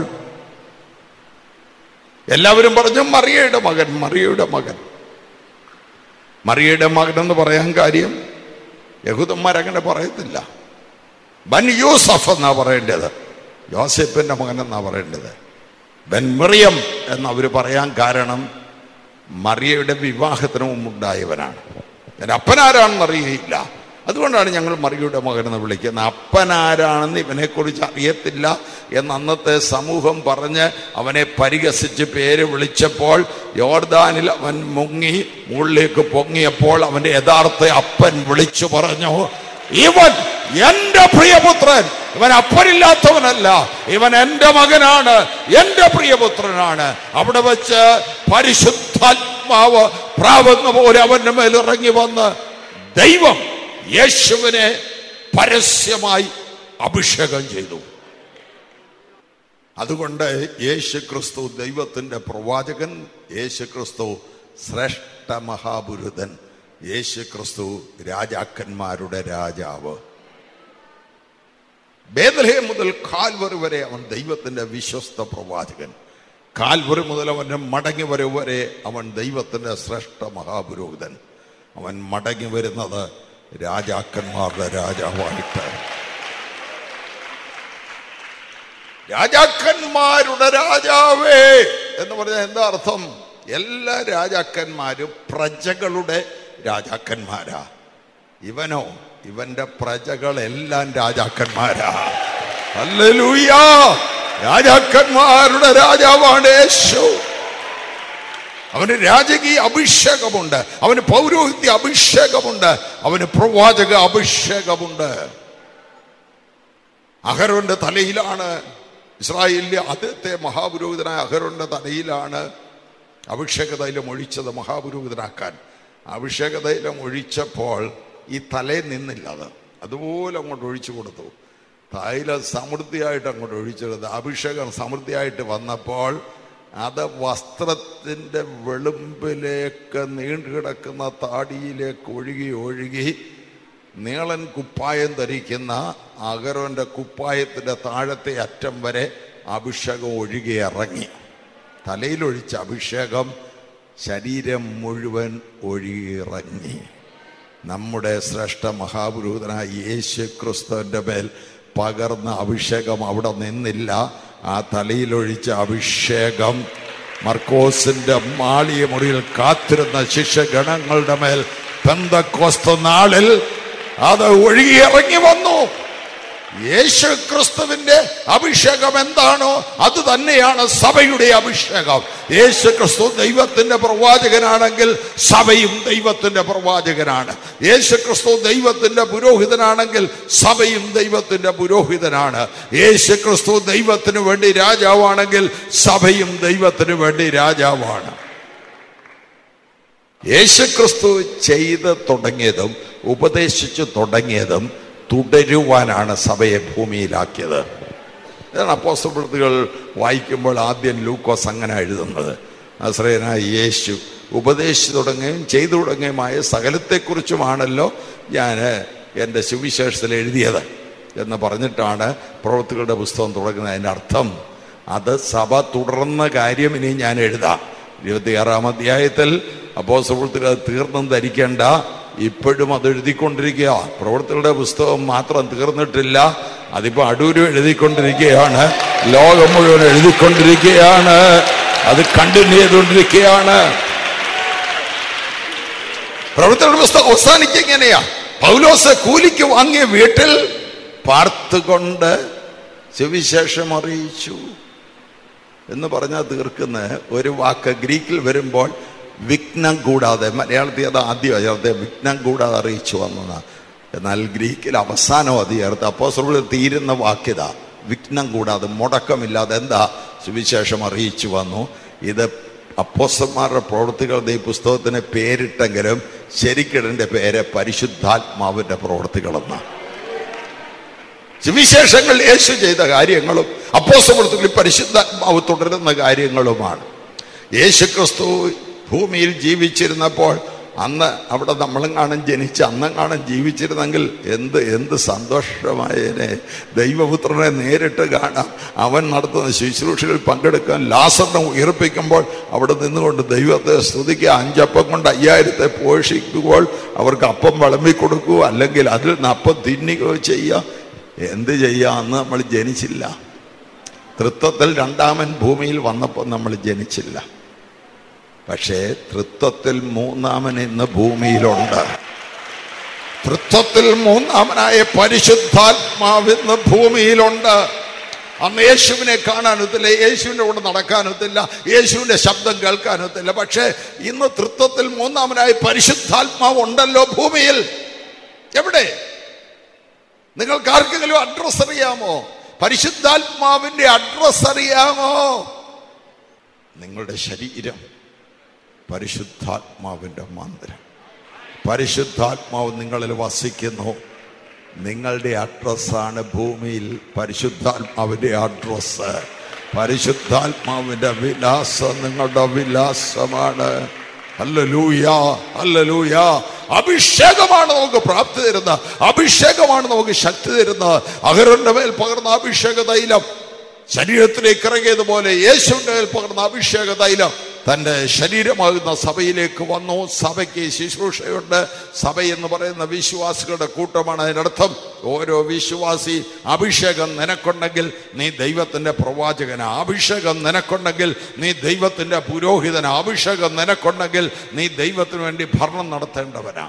എല്ലാവരും പറഞ്ഞു മറിയയുടെ മകൻ മറിയയുടെ മകൻ മറിയയുടെ മകൻ എന്ന് പറയാൻ കാര്യം യഹൂദന്മാരങ്ങനെ പറയത്തില്ല ബൻ യൂസഫ് എന്നാ പറയേണ്ടത് യോസെഫിന്റെ മകൻ എന്നാ പറയേണ്ടത് ബൻ മറിയം എന്ന് അവർ പറയാൻ കാരണം മറിയയുടെ വിവാഹത്തിന് മുമ്പുണ്ടായവനാണ് എൻ്റെ അപ്പനാരാണെന്ന് അറിയുകയില്ല അതുകൊണ്ടാണ് ഞങ്ങൾ മറിയുടെ മകനെന്ന് വിളിക്കുന്നത് അപ്പനാരാണെന്ന് ഇവനെക്കുറിച്ച് അറിയത്തില്ല എന്ന് അന്നത്തെ സമൂഹം പറഞ്ഞ് അവനെ പരിഹസിച്ച് പേര് വിളിച്ചപ്പോൾ യോർദാനിൽ അവൻ മുങ്ങി മുകളിലേക്ക് പൊങ്ങിയപ്പോൾ അവന്റെ യഥാർത്ഥ അപ്പൻ വിളിച്ചു പറഞ്ഞു ഇവൻ എന്റെ പ്രിയപുത്രൻ ഇവൻ അപ്പനില്ലാത്തവനല്ല ഇവൻ എന്റെ മകനാണ് എന്റെ പ്രിയപുത്രനാണ് അവിടെ വെച്ച് പരിശുദ്ധാത്മാവ് പ്രാവുന്ന പോലെ അവന്റെ മേൽ ഇറങ്ങി വന്ന് ദൈവം യേശുവിനെ പരസ്യമായി അഭിഷേകം ചെയ്തു അതുകൊണ്ട് യേശു ക്രിസ്തു ദൈവത്തിന്റെ പ്രവാചകൻ യേശു ക്രിസ്തു ശ്രേഷ്ഠ മഹാപുരുതൻ യേശു ക്രിസ്തു രാജാക്കന്മാരുടെ രാജാവ് ബേദലഹേം മുതൽ കാൽവറി വരെ അവൻ ദൈവത്തിന്റെ വിശ്വസ്ത പ്രവാചകൻ കാൽവറി മുതൽ അവന്റെ മടങ്ങി വരവ് വരെ അവൻ ദൈവത്തിന്റെ ശ്രേഷ്ഠ മഹാപുരോഹിതൻ അവൻ മടങ്ങി വരുന്നത് രാജാക്കന്മാരുടെ രാജാവായിട്ട് രാജാക്കന്മാരുടെ രാജാവേ എന്ന് പറഞ്ഞാൽ എന്താ അർത്ഥം എല്ലാ രാജാക്കന്മാരും പ്രജകളുടെ രാജാക്കന്മാരാ ഇവനോ ഇവന്റെ പ്രജകളെല്ലാം രാജാക്കന്മാരാ ഹല്ലേലൂയ രാജാക്കന്മാരുടെ രാജാവാണ് യേശു അവന് രാജകീയ അഭിഷേകമുണ്ട് അവന് പൗരോഹിത്യ അഭിഷേകമുണ്ട് അവന് പ്രവാചക അഭിഷേകമുണ്ട് അഹരോന്റെ തലയിലാണ് ഇസ്രായേലിലെ ആദ്യത്തെ മഹാപുരോഹിതനായ അഹരോന്റെ തലയിലാണ് അഭിഷേക തൈലം ഒഴിച്ചത് മഹാപുരോഹിതനാക്കാൻ അഭിഷേക തൈലം ഒഴിച്ചപ്പോൾ ഈ തലയിൽ നിന്നില്ല അത് അതുപോലെ അങ്ങോട്ട് ഒഴിച്ചു കൊടുത്തു തൈലം സമൃദ്ധിയായിട്ട് അങ്ങോട്ട് ഒഴിച്ചെടുത്ത് അഭിഷേകം സമൃദ്ധിയായിട്ട് വന്നപ്പോൾ അത് വസ്ത്രത്തിൻ്റെ വെളുമ്പിലേക്ക് നീണ്ടു കിടക്കുന്ന താടിയിലേക്ക് ഒഴുകി ഒഴുകി നീളൻ കുപ്പായം ധരിക്കുന്ന അഗരോന്റെ കുപ്പായത്തിന്റെ താഴത്തെ അറ്റം വരെ അഭിഷേകം ഒഴുകി ഇറങ്ങി തലയിലൊഴിച്ച അഭിഷേകം ശരീരം മുഴുവൻ ഒഴുകിയിറങ്ങി നമ്മുടെ ശ്രേഷ്ഠ മഹാപുരോഹിതനായ യേശു ക്രിസ്തുവിന്റെ മേൽ പകർന്ന അഭിഷേകം അവിടെ നിന്നില്ല ആ തലയിലൊഴിച്ച അഭിഷേകം മർക്കോസിന്റെ മാളിയ മുറിയിൽ കാത്തിരുന്ന ശിഷ്യഗണങ്ങളുടെ മേൽ പെന്തക്കോസ്ത നാളിൽ അത് ഒഴുകിയിറങ്ങി വന്നു യേശു ക്രിസ്തുവിന്റെ അഭിഷേകം എന്താണോ അത് തന്നെയാണ് സഭയുടെ അഭിഷേകം യേശു ക്രിസ്തു ദൈവത്തിന്റെ പ്രവാചകനാണെങ്കിൽ സഭയും ദൈവത്തിന്റെ പ്രവാചകനാണ് യേശു ക്രിസ്തു ദൈവത്തിന്റെ പുരോഹിതനാണെങ്കിൽ സഭയും ദൈവത്തിന്റെ പുരോഹിതനാണ് യേശു ക്രിസ്തു ദൈവത്തിന് വേണ്ടി രാജാവാണെങ്കിൽ സഭയും ദൈവത്തിന് വേണ്ടി രാജാവാണ് യേശുക്രിസ്തു ചെയ്ത് തുടങ്ങിയതും ഉപദേശിച്ചു തുടങ്ങിയതും തുടരുവാനാണ് സഭയെ ഭൂമിയിലാക്കിയത് ഇതാണ് അപ്പോസ്തലപ്രവൃത്തികൾ വായിക്കുമ്പോൾ ആദ്യം ലൂക്കോസ് അങ്ങനെ എഴുതുന്നത് നസ്രയനായ യേശു ഉപദേശിച്ചു തുടങ്ങുകയും ചെയ്തു തുടങ്ങുകയുമായ സകലത്തെക്കുറിച്ചുമാണല്ലോ ഞാൻ എൻ്റെ സുവിശേഷത്തിൽ എഴുതിയത് എന്ന് പറഞ്ഞിട്ടാണ് പ്രവൃത്തികളുടെ പുസ്തകം തുടങ്ങുന്നത് അതിൻ്റെ അർത്ഥം അത് സഭ തുടർന്ന കാര്യം ഇനി ഞാൻ എഴുതാം ഇരുപത്തിയാറാം അധ്യായത്തിൽ അപ്പോ സുഹൃത്തുക്കൾ അത് തീർന്നും ധരിക്കേണ്ട ഇപ്പോഴും അത് എഴുതിക്കൊണ്ടിരിക്കുക പ്രവൃത്തികളുടെ പുസ്തകം മാത്രം തീർന്നിട്ടില്ല അതിപ്പോ അടൂരും എഴുതിക്കൊണ്ടിരിക്കുകയാണ് ലോകം മുഴുവൻ എഴുതിക്കൊണ്ടിരിക്കുകയാണ് അത് കണ്ടിന്യൂ ചെയ്തുകൊണ്ടിരിക്കുകയാണ് പ്രവർത്തന പുസ്തകം അവസാനിക്കുക എങ്ങനെയാ പൗലോസ് കൂലിക്ക് വാങ്ങിയ വീട്ടിൽ പാർത്തുകൊണ്ട് സുവിശേഷം അറിയിച്ചു എന്ന് പറഞ്ഞാൽ തീർക്കുന്ന ഒരു വാക്ക് ഗ്രീക്കിൽ വരുമ്പോൾ വിഘ്നം കൂടാതെ മലയാളത്തിൽ അത് ആദ്യം ചേർത്ത് വിഘ്നം കൂടാതെ അറിയിച്ചു വന്നതാണ് എന്നാൽ ഗ്രീക്കിൽ അവസാനം അത് ചേർത്ത് അപ്പോൾ തീരുന്ന വാക്യത വിഘ്നം കൂടാതെ മുടക്കമില്ലാതെ എന്താ സുവിശേഷം അറിയിച്ചു വന്നു ഇത് അപ്പോസന്മാരുടെ പ്രവൃത്തികളുടെ ഈ പുസ്തകത്തിന് പേരിട്ടെങ്കിലും ശരിക്കിടന്റെ പേര് പരിശുദ്ധാത്മാവിന്റെ പ്രവൃത്തികളെന്നാണ് സുവിശേഷങ്ങൾ യേശു ചെയ്ത കാര്യങ്ങളും അപ്പോസപ്രവൃത്തികളിൽ പരിശുദ്ധാത്മാവ് തുടരുന്ന കാര്യങ്ങളുമാണ് യേശു ക്രിസ്തു ഭൂമിയിൽ ജീവിച്ചിരുന്നപ്പോൾ അന്ന് അവിടെ നമ്മളും കാണും ജനിച്ച് അന്നും കാണും ജീവിച്ചിരുന്നെങ്കിൽ എന്ത് എന്ത് സന്തോഷമായേനെ ദൈവപുത്രനെ നേരിട്ട് കാണാം അവൻ നടത്തുന്ന ശുശ്രൂഷകളിൽ പങ്കെടുക്കാൻ ലാസറിനെ ഉയർപ്പിക്കുമ്പോൾ അവിടെ നിന്നുകൊണ്ട് ദൈവത്തെ സ്തുതിക്കുക അഞ്ചപ്പം കൊണ്ട് അയ്യായിരത്തെ പോഷിക്കുമ്പോൾ അവർക്ക് അപ്പം വിളമ്പി കൊടുക്കുകയോ അല്ലെങ്കിൽ അതിൽ നിന്ന് അപ്പം തിന്നുകയോ ചെയ്യുക എന്ത് ചെയ്യുക അന്ന് നമ്മൾ ജനിച്ചില്ല തൃത്വത്തിൽ രണ്ടാമൻ ഭൂമിയിൽ വന്നപ്പോൾ നമ്മൾ ജനിച്ചില്ല പക്ഷേ തൃത്വത്തിൽ മൂന്നാമൻ ഇന്ന് ഭൂമിയിലുണ്ട് തൃത്വത്തിൽ മൂന്നാമനായ പരിശുദ്ധാത്മാവ് ഇന്ന് ഭൂമിയിലുണ്ട് അന്ന് യേശുവിനെ കാണാനൊത്തില്ല യേശുവിൻ്റെ കൂടെ നടക്കാനൊത്തില്ല യേശുവിൻ്റെ ശബ്ദം കേൾക്കാനൊത്തില്ല പക്ഷേ ഇന്ന് തൃത്വത്തിൽ മൂന്നാമനായ പരിശുദ്ധാത്മാവ് ഉണ്ടല്ലോ ഭൂമിയിൽ എവിടെ നിങ്ങൾക്ക് ആർക്കെങ്കിലും അഡ്രസ് അറിയാമോ പരിശുദ്ധാത്മാവിന്റെ അഡ്രസ് അറിയാമോ നിങ്ങളുടെ ശരീരം പരിശുദ്ധാത്മാവിന്റെ മന്ദിരം പരിശുദ്ധാത്മാവ് നിങ്ങളിൽ വസിക്കുന്നു നിങ്ങളുടെ അഡ്രസ്സാണ് ഭൂമിയിൽ പരിശുദ്ധാത്മാവിന്റെ അഡ്രസ് പരിശുദ്ധാത്മാവിന്റെ വിലാസം നിങ്ങളുടെ വിലാസമാണ് അല്ലലൂയ അല്ലലൂയ അഭിഷേകമാണ് നമുക്ക് പ്രാപ്തി തരുന്നത് അഭിഷേകമാണ് നമുക്ക് ശക്തി തരുന്നത് അഹരന്റെ മേൽ പകർന്ന അഭിഷേക തൈലം ശരീരത്തിലേക്ക് ഇറങ്ങിയതുപോലെ യേശുവിന്റെ മേൽ പകർന്ന അഭിഷേക തൈലം തൻ്റെ ശരീരമാകുന്ന സഭയിലേക്ക് വന്നു സഭയ്ക്ക് ശുശ്രൂഷയുണ്ട് സഭ എന്ന് പറയുന്ന വിശ്വാസികളുടെ കൂട്ടമാണ് അതിനർത്ഥം ഓരോ വിശ്വാസി അഭിഷേകം നിനക്കുണ്ടെങ്കിൽ നീ ദൈവത്തിൻ്റെ പ്രവാചകന അഭിഷേകം നിനക്കുണ്ടെങ്കിൽ നീ ദൈവത്തിൻ്റെ പുരോഹിതന അഭിഷേകം നിനക്കുണ്ടെങ്കിൽ നീ ദൈവത്തിന് വേണ്ടി ഭരണം നടത്തേണ്ടവനാ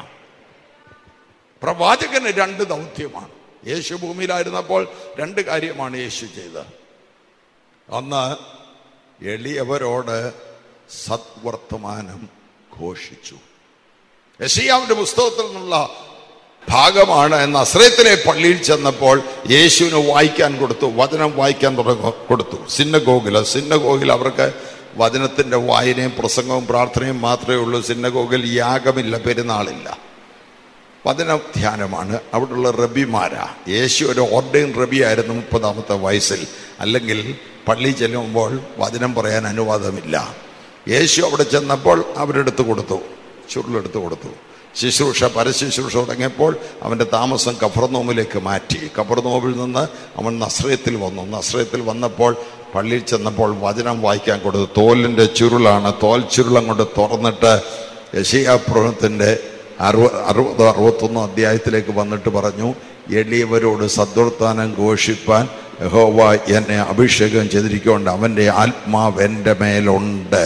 പ്രവാചകന് രണ്ട് ദൗത്യമാണ് യേശു ഭൂമിയിലായിരുന്നപ്പോൾ രണ്ട് കാര്യമാണ് യേശു ചെയ്തത് ഒന്ന് എളിയവരോട് സദ്വർത്തമാനം ഘോഷിച്ചു യശിയാവിന്റെ പുസ്തകത്തിൽ നിന്നുള്ള ഭാഗമാണ് നസ്രത്തിലെ പള്ളിയിൽ ചെന്നപ്പോൾ യേശുവിന് വായിക്കാൻ കൊടുത്തു വചനം വായിക്കാൻ തുടങ്ങ കൊടുത്തു സിന്നഗോഗിൽ സിന്നഗോഗിൽ അവർക്ക് വചനത്തിന്റെ വായനയും പ്രസംഗവും പ്രാർത്ഥനയും മാത്രമേ ഉള്ളൂ സിന്നഗോഗിൽ യാഗമില്ല പെരുന്നാളില്ല വചന ധ്യാനമാണ് അവിടെയുള്ള റബിമാരാ യേശു ഒരു ഓർഡൈൻ റബി ആയിരുന്നു മുപ്പതാമത്തെ വയസ്സിൽ അല്ലെങ്കിൽ പള്ളി ചെല്ലുമ്പോൾ വചനം പറയാൻ അനുവാദമില്ല യേശു അവിടെ ചെന്നപ്പോൾ അവരെടുത്ത് കൊടുത്തു ചുരുളെടുത്ത് കൊടുത്തു ശുശ്രൂഷ പരശുശ്രൂഷ തുടങ്ങിയപ്പോൾ അവൻ്റെ താമസം കഫർനോമിലേക്ക് മാറ്റി കഫർനോമിൽ നിന്ന് അവൻ നസ്രയത്തിൽ വന്നു നസ്രയത്തിൽ വന്നപ്പോൾ പള്ളിയിൽ ചെന്നപ്പോൾ വചനം വായിക്കാൻ കൊടുത്തു തോലിൻ്റെ ചുരുളാണ് തോൽ ചുരുളം കൊണ്ട് തുറന്നിട്ട് യശയാപ്രവണത്തിൻ്റെ അറുപത് അറുപത് അറുപത്തൊന്ന് അധ്യായത്തിലേക്ക് വന്നിട്ട് പറഞ്ഞു എളിയവരോട് സദ്വർത്താനം ഘോഷിപ്പാൻ യഹോവ എന്നെ അഭിഷേകം ചെയ്തിരിക്കൊണ്ട് അവൻ്റെ ആത്മാവ് എൻ്റെ മേലുണ്ട്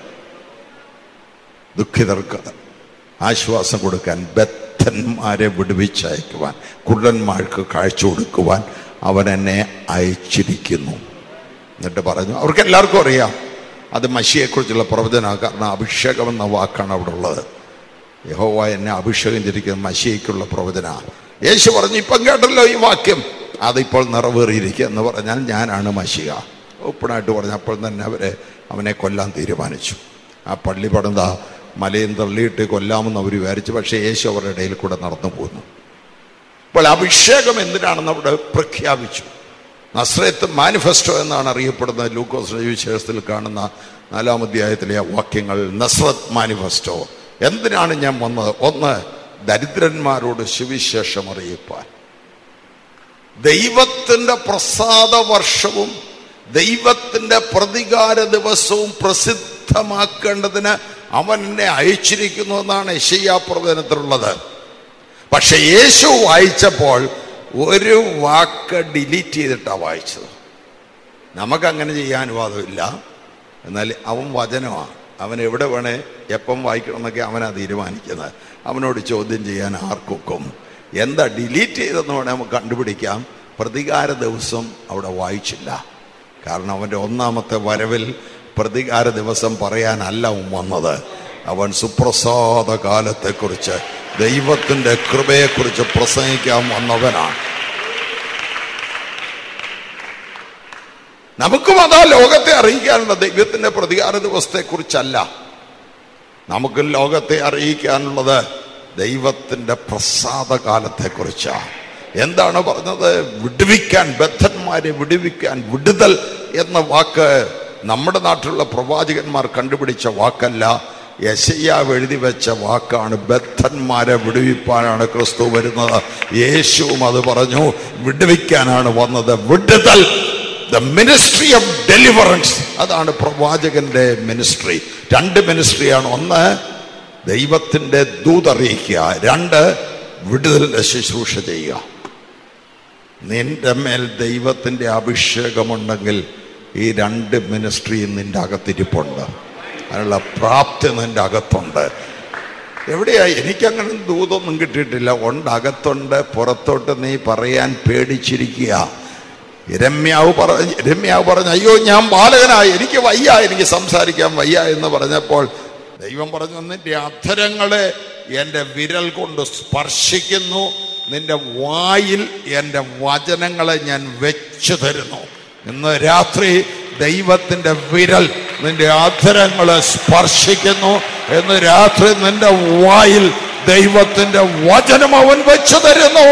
ദുഃഖിതർക്ക് ആശ്വാസം കൊടുക്കാൻ ബദ്ധന്മാരെ വിടുവിച്ചയക്കുവാൻ കുള്ളന്മാർക്ക് കാഴ്ച കൊടുക്കുവാൻ അവൻ എന്നെ അയച്ചിരിക്കുന്നു എന്നിട്ട് പറഞ്ഞു അവർക്ക് എല്ലാവർക്കും അറിയാം അത് മഷിയെക്കുറിച്ചുള്ള പ്രവചനമാണ് കാരണം അഭിഷേകം എന്ന വാക്കാണ് അവിടെ ഉള്ളത് യഹോവ എന്നെ അഭിഷേകം ചെയ്തിരിക്കുന്ന മഷിയയ്ക്കുള്ള പ്രവചന യേശു പറഞ്ഞു ഇപ്പം കേട്ടല്ലോ ഈ വാക്യം അതിപ്പോൾ നിറവേറിയിരിക്കുക എന്ന് പറഞ്ഞാൽ ഞാനാണ് മഷിക ഓപ്പണായിട്ട് പറഞ്ഞു അപ്പോൾ തന്നെ അവരെ അവനെ കൊല്ലാൻ തീരുമാനിച്ചു ആ പള്ളി പണിത മലയും തള്ളിയിട്ട് കൊല്ലാമെന്ന് അവർ വിചാരിച്ചു പക്ഷേ യേശു അവരുടെ ഇടയിൽ കൂടെ നടന്നു പോന്നു അപ്പോൾ അഭിഷേകം എന്തിനാണെന്ന് അവിടെ പ്രഖ്യാപിച്ചു നസ്രത്ത് മാനിഫെസ്റ്റോ എന്നാണ് അറിയപ്പെടുന്ന ലൂക്കോസ് വിശേഷത്തിൽ കാണുന്ന നാലാം അധ്യായത്തിലെ ആ വാക്യങ്ങൾ നസ്രത്ത് മാനിഫെസ്റ്റോ എന്തിനാണ് ഞാൻ വന്നത് ഒന്ന് ദരിദ്രന്മാരോട് സുവിശേഷം അറിയിപ്പാൻ ദൈവത്തിന്റെ പ്രസാദ വർഷവും ദൈവത്തിന്റെ പ്രതികാര ദിവസവും പ്രസിദ്ധമാക്കേണ്ടതിന് അവൻ എന്നെ അയച്ചിരിക്കുന്നു എന്നാണ് യശയ്യാപ്രവചനത്തിലുള്ളത് പക്ഷെ യേശു വായിച്ചപ്പോൾ ഒരു വാക്ക് ഡിലീറ്റ് ചെയ്തിട്ടാണ് വായിച്ചത് നമുക്കങ്ങനെ ചെയ്യാൻ അനുവാദമില്ല എന്നാൽ അവൻ വചനമാണ് അവൻ എവിടെ വേണേ എപ്പം വായിക്കണം എന്നൊക്കെ അവനാ തീരുമാനിക്കുന്നത് അവനോട് ചോദ്യം ചെയ്യാൻ ആർക്കൊക്കും എന്താ ഡിലീറ്റ് ചെയ്തെന്ന് വേണേൽ നമുക്ക് കണ്ടുപിടിക്കാം പ്രതികാര ദിവസം അവിടെ വായിച്ചില്ല കാരണം അവൻ്റെ ഒന്നാമത്തെ വരവിൽ പ്രതികാര ദിവസം പറയാനല്ല അവൻ വന്നത് അവൻ സുപ്രസാദ കാലത്തെക്കുറിച്ച് ദൈവത്തിൻ്റെ കൃപയെക്കുറിച്ച് പ്രസംഗിക്കാൻ വന്നവനാണ് നമുക്കും അതാ ലോകത്തെ അറിയിക്കാനുള്ള ദൈവത്തിന്റെ പ്രതികാര ദിവസത്തെക്കുറിച്ചല്ല നമുക്ക് ലോകത്തെ അറിയിക്കാനുള്ളത് ദൈവത്തിന്റെ പ്രസാദ കാലത്തെക്കുറിച്ചാണ് എന്താണ് പറഞ്ഞത് വിടുവിക്കാൻ ബദ്ധന്മാരെ വിടുവിക്കാൻ വിടുതൽ എന്ന വാക്ക് നമ്മുടെ നാട്ടിലുള്ള പ്രവാചകന്മാർ കണ്ടുപിടിച്ച വാക്കല്ല യശയ്യാവ് എഴുതി വെച്ച വാക്കാണ് ബദ്ധന്മാരെ വിടുവിപ്പാനാണ് ക്രിസ്തു വരുന്നത് യേശുവും അത് പറഞ്ഞു വിടുവിക്കാനാണ് വന്നത് വിടുതൽ ദ മിനിസ്ട്രി ഓഫ് ഡെലിവറൻസ് അതാണ് പ്രവാചകന്റെ മിനിസ്ട്രി രണ്ട് മിനിസ്ട്രിയാണ് ഒന്ന് ദൈവത്തിന്റെ ദൂതറിയിക്കുക രണ്ട് വിടുതലിന്റെ ശുശ്രൂഷ ചെയ്യുക നിന്റെ മേൽ ദൈവത്തിന്റെ അഭിഷേകമുണ്ടെങ്കിൽ ഈ രണ്ട് മിനിസ്ട്രിയും നിന്റെ അകത്തിരിപ്പുണ്ട് അതിനുള്ള പ്രാപ്തി നിന്റെ അകത്തുണ്ട് എവിടെയാ എനിക്കങ്ങനെ ദൂതൊന്നും കിട്ടിയിട്ടില്ല ഉണ്ട് അകത്തുണ്ട് പുറത്തോട്ട് നീ പറയാൻ പേടിച്ചിരിക്കുക രമ്യാവ് പറഞ്ഞ രമ്യാവ് പറഞ്ഞു അയ്യോ ഞാൻ ബാലകനായി എനിക്ക് വയ്യ എനിക്ക് സംസാരിക്കാൻ വയ്യ എന്ന് പറഞ്ഞപ്പോൾ ദൈവം പറഞ്ഞു നിന്റെ അധരങ്ങളെ എൻ്റെ വിരൽ കൊണ്ട് സ്പർശിക്കുന്നു നിന്റെ വായിൽ എൻ്റെ വചനങ്ങളെ ഞാൻ വെച്ചു തരുന്നു ഇന്ന് രാത്രി ദൈവത്തിന്റെ വിരൽ നിന്റെ അധരങ്ങളെ സ്പർശിക്കുന്നു എന്ന് രാത്രി നിന്റെ വായിൽ ദൈവത്തിന്റെ വചനം അവൻ വെച്ചു തരുന്നു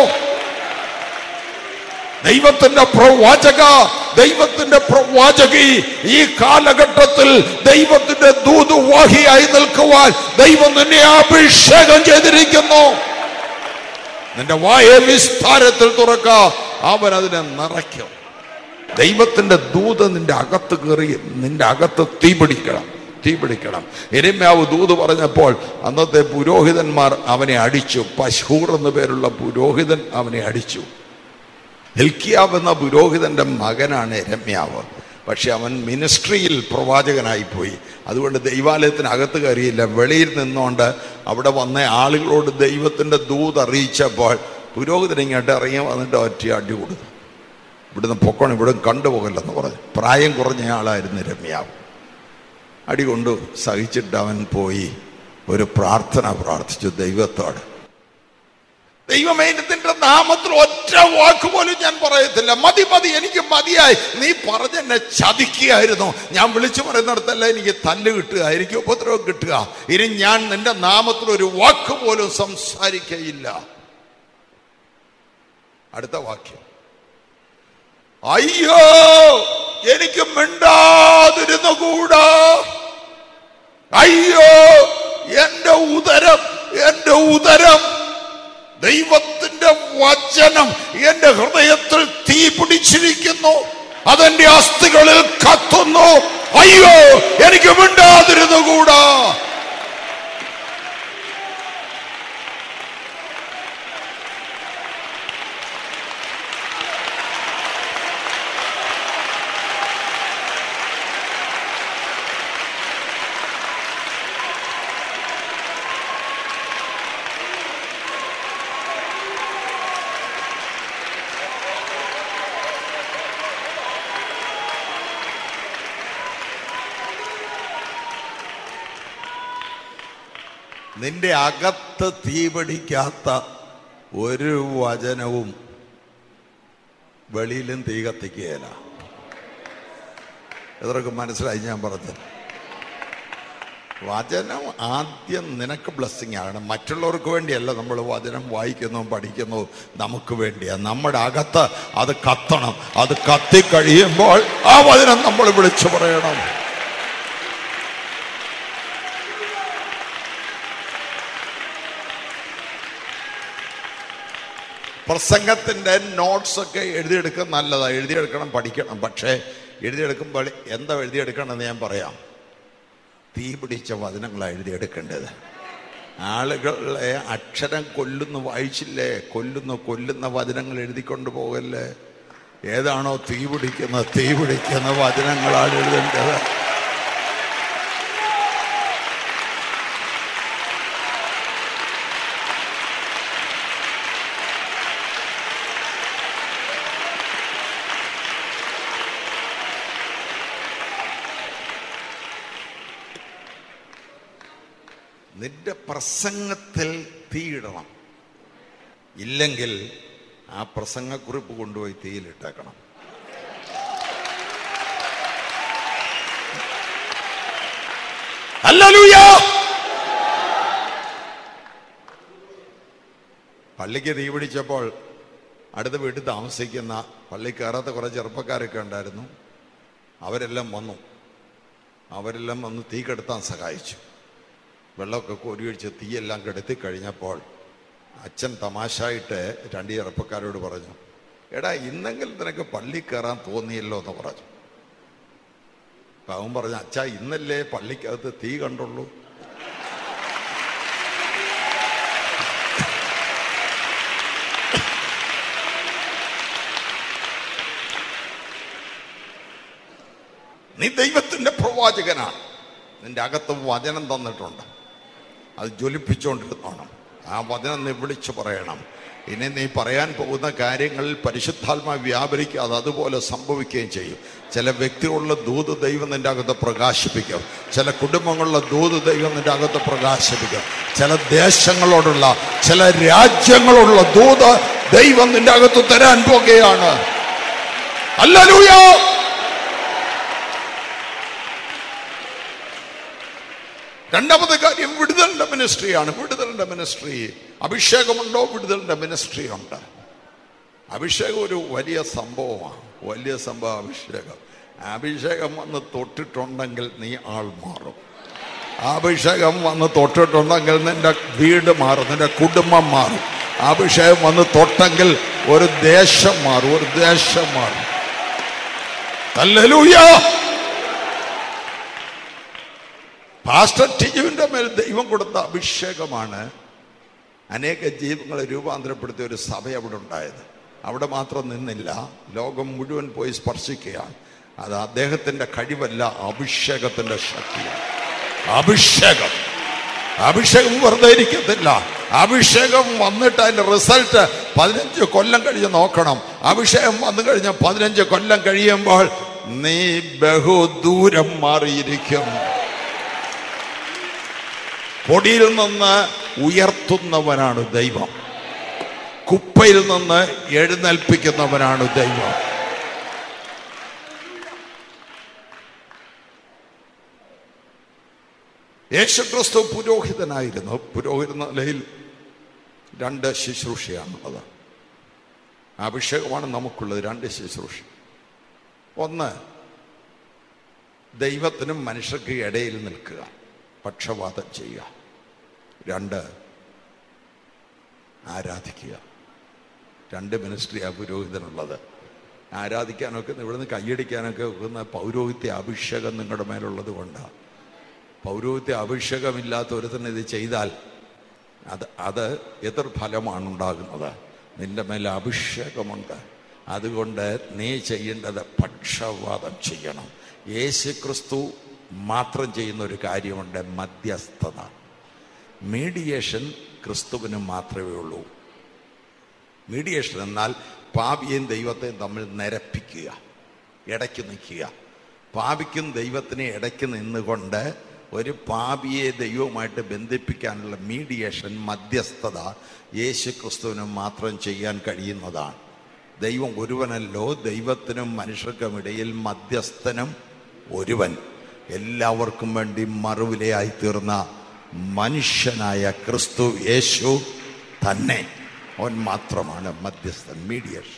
ദൈവത്തിന്റെ പ്രവാചക ദൈവത്തിന്റെ പ്രവാചകി ഈ കാലഘട്ടത്തിൽ ദൈവത്തിന്റെ ദൂതുവാഹിയായി നിൽക്കുവാൻ ദൈവം നിന്നെ അഭിഷേകം ചെയ്തിരിക്കുന്നു നിന്റെ വായെ വിസ്താരത്തിൽ തുറക്ക അവൻ അതിനെ നിറയ്ക്കും ദൈവത്തിന്റെ ദൂത് നിന്റെ അകത്ത് കയറി നിന്റെ അകത്ത് തീ പിടിക്കണം തീ പിടിക്കണം എരിമ്യാവ് ദൂത് പറഞ്ഞപ്പോൾ അന്നത്തെ പുരോഹിതന്മാർ അവനെ അടിച്ചു പശൂർ എന്ന പേരുള്ള പുരോഹിതൻ അവനെ അടിച്ചു ഹിൽക്കിയാവ് എന്ന പുരോഹിതന്റെ മകനാണ് രമ്യാവ് പക്ഷെ അവൻ മിനിസ്ട്രിയിൽ പ്രവാചകനായി പോയി അതുകൊണ്ട് ദൈവാലയത്തിനകത്ത് കയറിയില്ല വെളിയിൽ നിന്നുകൊണ്ട് അവിടെ വന്ന ആളുകളോട് ദൈവത്തിന്റെ ദൂത് അറിയിച്ചപ്പോൾ പുരോഹിതൻ ഇങ്ങോട്ട് ഇറങ്ങി വന്നിട്ട് ഒറ്റ അടി കൊടുത്തു ഇവിടുന്ന് പൊക്കണം ഇവിടെ കണ്ടുപോകല്ലെന്ന് പറഞ്ഞു പ്രായം കുറഞ്ഞ ആളായിരുന്നു രമ്യാവ് അടി കൊണ്ട് സഹിച്ചിട്ട് അവൻ പോയി ഒരു പ്രാർത്ഥന പ്രാർത്ഥിച്ചു ദൈവത്തോട് ദൈവമേ നിന്റെ നാമത്തിൽ ഒറ്റ വാക്ക് പോലും ഞാൻ പറയത്തില്ല മതി മതി എനിക്ക് മതിയായി നീ പറഞ്ഞെന്നെ ചതിക്കുകയായിരുന്നു ഞാൻ വിളിച്ചു പറയുന്നിടത്തല്ല എനിക്ക് തല്ല് കിട്ടുക എനിക്ക് ഉപദ്രവം കിട്ടുക ഇനി ഞാൻ നിന്റെ നാമത്തിൽ ഒരു വാക്ക് പോലും സംസാരിക്കയില്ല അടുത്ത വാക്യം അയ്യോ എനിക്ക് മിണ്ടാതിരുന്നു കൂടാ അയ്യോ എന്റെ ഉദരം എന്റെ ഉദരം ദൈവത്തിന്റെ വചനം എന്റെ ഹൃദയത്തിൽ തീ പിടിച്ചിരിക്കുന്നു അതെന്റെ അസ്ഥികളിൽ കത്തുന്നു അയ്യോ എനിക്ക് മിണ്ടാതിരുന്നു കൂടാ നിന്റെ അകത്ത് തീ പിടിക്കാത്ത ഒരു വചനവും വെളിയിലും തീ കത്തിക്കുകയില്ല എത്രയൊക്കെ മനസ്സിലായി ഞാൻ പറഞ്ഞത് വചനം ആദ്യം നിനക്ക് ബ്ലെസ്സിങ് ആകണം മറ്റുള്ളവർക്ക് വേണ്ടിയല്ല നമ്മൾ വചനം വായിക്കുന്നു പഠിക്കുന്നു നമുക്ക് വേണ്ടിയാ നമ്മുടെ അകത്ത് അത് കത്തണം അത് കത്തിക്കഴിയുമ്പോൾ ആ വചനം നമ്മൾ വിളിച്ചു പറയണം പ്രസംഗത്തിന്റെ നോട്ട്സ് ഒക്കെ എഴുതിയെടുക്കാൻ നല്ലതാണ് എഴുതിയെടുക്കണം പഠിക്കണം പക്ഷേ എഴുതിയെടുക്കുമ്പോൾ എന്താ എഴുതിയെടുക്കണമെന്ന് ഞാൻ പറയാം തീ പിടിച്ച വചനങ്ങളാണ് എഴുതിയെടുക്കേണ്ടത് ആളുകളെ അക്ഷരം കൊല്ലുന്നു വായിച്ചില്ലേ കൊല്ലുന്നു കൊല്ലുന്ന വചനങ്ങൾ എഴുതിക്കൊണ്ട് പോകല്ലേ ഏതാണോ തീ പിടിക്കുന്ന തീ പിടിക്കുന്ന വചനങ്ങളാണ് എഴുതേണ്ടത് നിന്റെ പ്രസംഗത്തിൽ തീയിടണം ഇല്ലെങ്കിൽ ആ പ്രസംഗക്കുറിപ്പ് കൊണ്ടുപോയി തീയിലിട്ടേക്കണം ഹല്ലേലൂയ പള്ളിക്ക് തീ പിടിച്ചപ്പോൾ അടുത്ത വീട്ടിൽ താമസിക്കുന്ന പള്ളി കയറാത്ത കുറെ ചെറുപ്പക്കാരൊക്കെ ഉണ്ടായിരുന്നു അവരെല്ലാം വന്നു അവരെല്ലാം വന്ന് തീ കെടുത്താൻ സഹായിച്ചു വെള്ളമൊക്കെ കോരിയൊഴിച്ച് തീയെല്ലാം കെടുത്തി കഴിഞ്ഞപ്പോൾ അച്ഛൻ തമാശായിട്ട് രണ്ട് ചെറുപ്പക്കാരോട് പറഞ്ഞു എടാ ഇന്നെങ്കിലും നിനക്ക് പള്ളി കയറാൻ തോന്നിയല്ലോ എന്ന് പറഞ്ഞു അപ്പൊ അവൻ പറഞ്ഞു അച്ഛാ ഇന്നല്ലേ പള്ളിക്കകത്ത് തീ കണ്ടുള്ളൂ നീ ദൈവത്തിന്റെ പ്രവാചകനാണ് നിന്റെ അകത്ത് വചനം തന്നിട്ടുണ്ട് അത് ജ്വലിപ്പിച്ചുകൊണ്ടിരുന്നോണം ആ വചനം നീ വിളിച്ചു പറയണം ഇനി നീ പറയാൻ പോകുന്ന കാര്യങ്ങളിൽ പരിശുദ്ധാത്മാ വ്യാപരിക്കാതെ അതുപോലെ സംഭവിക്കുകയും ചെയ്യും ചില വ്യക്തികളുടെ ദൂത് ദൈവം നിന്റെ അകത്ത് പ്രകാശിപ്പിക്കും ചില കുടുംബങ്ങളിലെ ദൂത് ദൈവം നിന്റെ അകത്ത് പ്രകാശിപ്പിക്കും ചില ദേശങ്ങളോടുള്ള ചില രാജ്യങ്ങളോടുള്ള ദൂത് ദൈവം നിന്റെ അകത്ത് തരാൻ പോകുകയാണ് അല്ലൂയോ രണ്ടാമത്തെ കാര്യം വിടുതലിന്റെ മിനിസ്ട്രിയാണ് വിടുതലിന്റെ മിനിസ്ട്രി അഭിഷേകമുണ്ടോ വിടുതലിന്റെ മിനിസ്ട്രി ഉണ്ട് അഭിഷേകം ഒരു വലിയ സംഭവമാണ് വലിയ സംഭവം അഭിഷേകം അഭിഷേകം വന്ന് തൊട്ടിട്ടുണ്ടെങ്കിൽ നീ ആൾ മാറും അഭിഷേകം വന്ന് തൊട്ടിട്ടുണ്ടെങ്കിൽ നിന്റെ വീട് മാറും നിന്റെ കുടുംബം മാറും അഭിഷേകം വന്ന് തൊട്ടെങ്കിൽ ഒരു ദേശം മാറും ഒരു ദേശം മാറും ഹല്ലേലൂയ പാസ്റ്റർ ടിജുവിന്റെ മേൽ ദൈവം കൊടുത്ത അഭിഷേകമാണ് അനേക ജീവിതങ്ങളെ രൂപാന്തരപ്പെടുത്തിയ ഒരു സഭ അവിടെ ഉണ്ടായത് അവിടെ മാത്രം നിന്നില്ല ലോകം മുഴുവൻ പോയി സ്പർശിക്കുകയാണ് അത് അദ്ദേഹത്തിന്റെ കഴിവല്ല അഭിഷേകത്തിന്റെ ശക്തിയാണ് അഭിഷേകം അഭിഷേകം വെറുതെ ഇരിക്കത്തില്ല അഭിഷേകം വന്നിട്ട് അതിന്റെ റിസൾട്ട് പതിനഞ്ച് കൊല്ലം കഴിഞ്ഞ് നോക്കണം അഭിഷേകം വന്നു കഴിഞ്ഞ് പതിനഞ്ച് കൊല്ലം കഴിയുമ്പോൾ നീ ബഹുദൂരം മാറിയിരിക്കും പൊടിയിൽ നിന്ന് ഉയർത്തുന്നവനാണ് ദൈവം കുപ്പയിൽ നിന്ന് എഴുന്നേൽപ്പിക്കുന്നവനാണ് ദൈവം യേശുക്രിസ്തു പുരോഹിതനായിരുന്നു പുരോഹിത നിലയിൽ രണ്ട് ശുശ്രൂഷയാണുള്ളത് അഭിഷേകമാണ് നമുക്കുള്ളത് രണ്ട് ശുശ്രൂഷ ഒന്ന് ദൈവത്തിനും മനുഷ്യർക്ക് ഇടയിൽ നിൽക്കുക പക്ഷപാതം ചെയ്യുക രണ്ട് ആരാധിക്കുക രണ്ട് മിനിസ്ട്രി ആ പുരോഹിതനുള്ളത് ആരാധിക്കാനൊക്കെ ഇവിടുന്ന് കൈയടിക്കാനൊക്കെ ഒക്കുന്ന പൗരോഹിത്യ അഭിഷേകം നിങ്ങളുടെ മേലുള്ളത് കൊണ്ടാണ് പൗരോഹിത്യ അഭിഷേകമില്ലാത്ത ഒരുത്തന്നെ ഇത് ചെയ്താൽ അത് അത് എതിർഫലമാണ് ഉണ്ടാകുന്നത് നിന്റെ മേലെ അഭിഷേകമുണ്ട് അതുകൊണ്ട് നീ ചെയ്യേണ്ടത് പക്ഷപാതം ചെയ്യണം യേശു ക്രിസ്തു മാത്രം ചെയ്യുന്ന ഒരു കാര്യമുണ്ട് മധ്യസ്ഥത മീഡിയേഷൻ ക്രിസ്തുവിന് മാത്രമേ ഉള്ളൂ മീഡിയേഷൻ എന്നാൽ പാപിയും ദൈവത്തെയും തമ്മിൽ നിരപ്പിക്കുക ഇടയ്ക്ക് നിൽക്കുക പാപിക്കും ദൈവത്തിനെ ഇടയ്ക്ക് നിന്നുകൊണ്ട് ഒരു പാപിയെ ദൈവവുമായിട്ട് ബന്ധിപ്പിക്കാനുള്ള മീഡിയേഷൻ മധ്യസ്ഥത യേശു ക്രിസ്തുവിനും മാത്രം ചെയ്യാൻ കഴിയുന്നതാണ് ദൈവം ഒരുവനല്ലോ ദൈവത്തിനും മനുഷ്യർക്കും ഇടയിൽ മധ്യസ്ഥനും ഒരുവൻ എല്ലാവർക്കും വേണ്ടി മറുവിലയായി തീർന്ന മനുഷ്യനായ ക്രിസ്തു യേശു തന്നെ അവൻ മാത്രമാണ് മധ്യസ്ഥൻ മീഡിയേഷൻ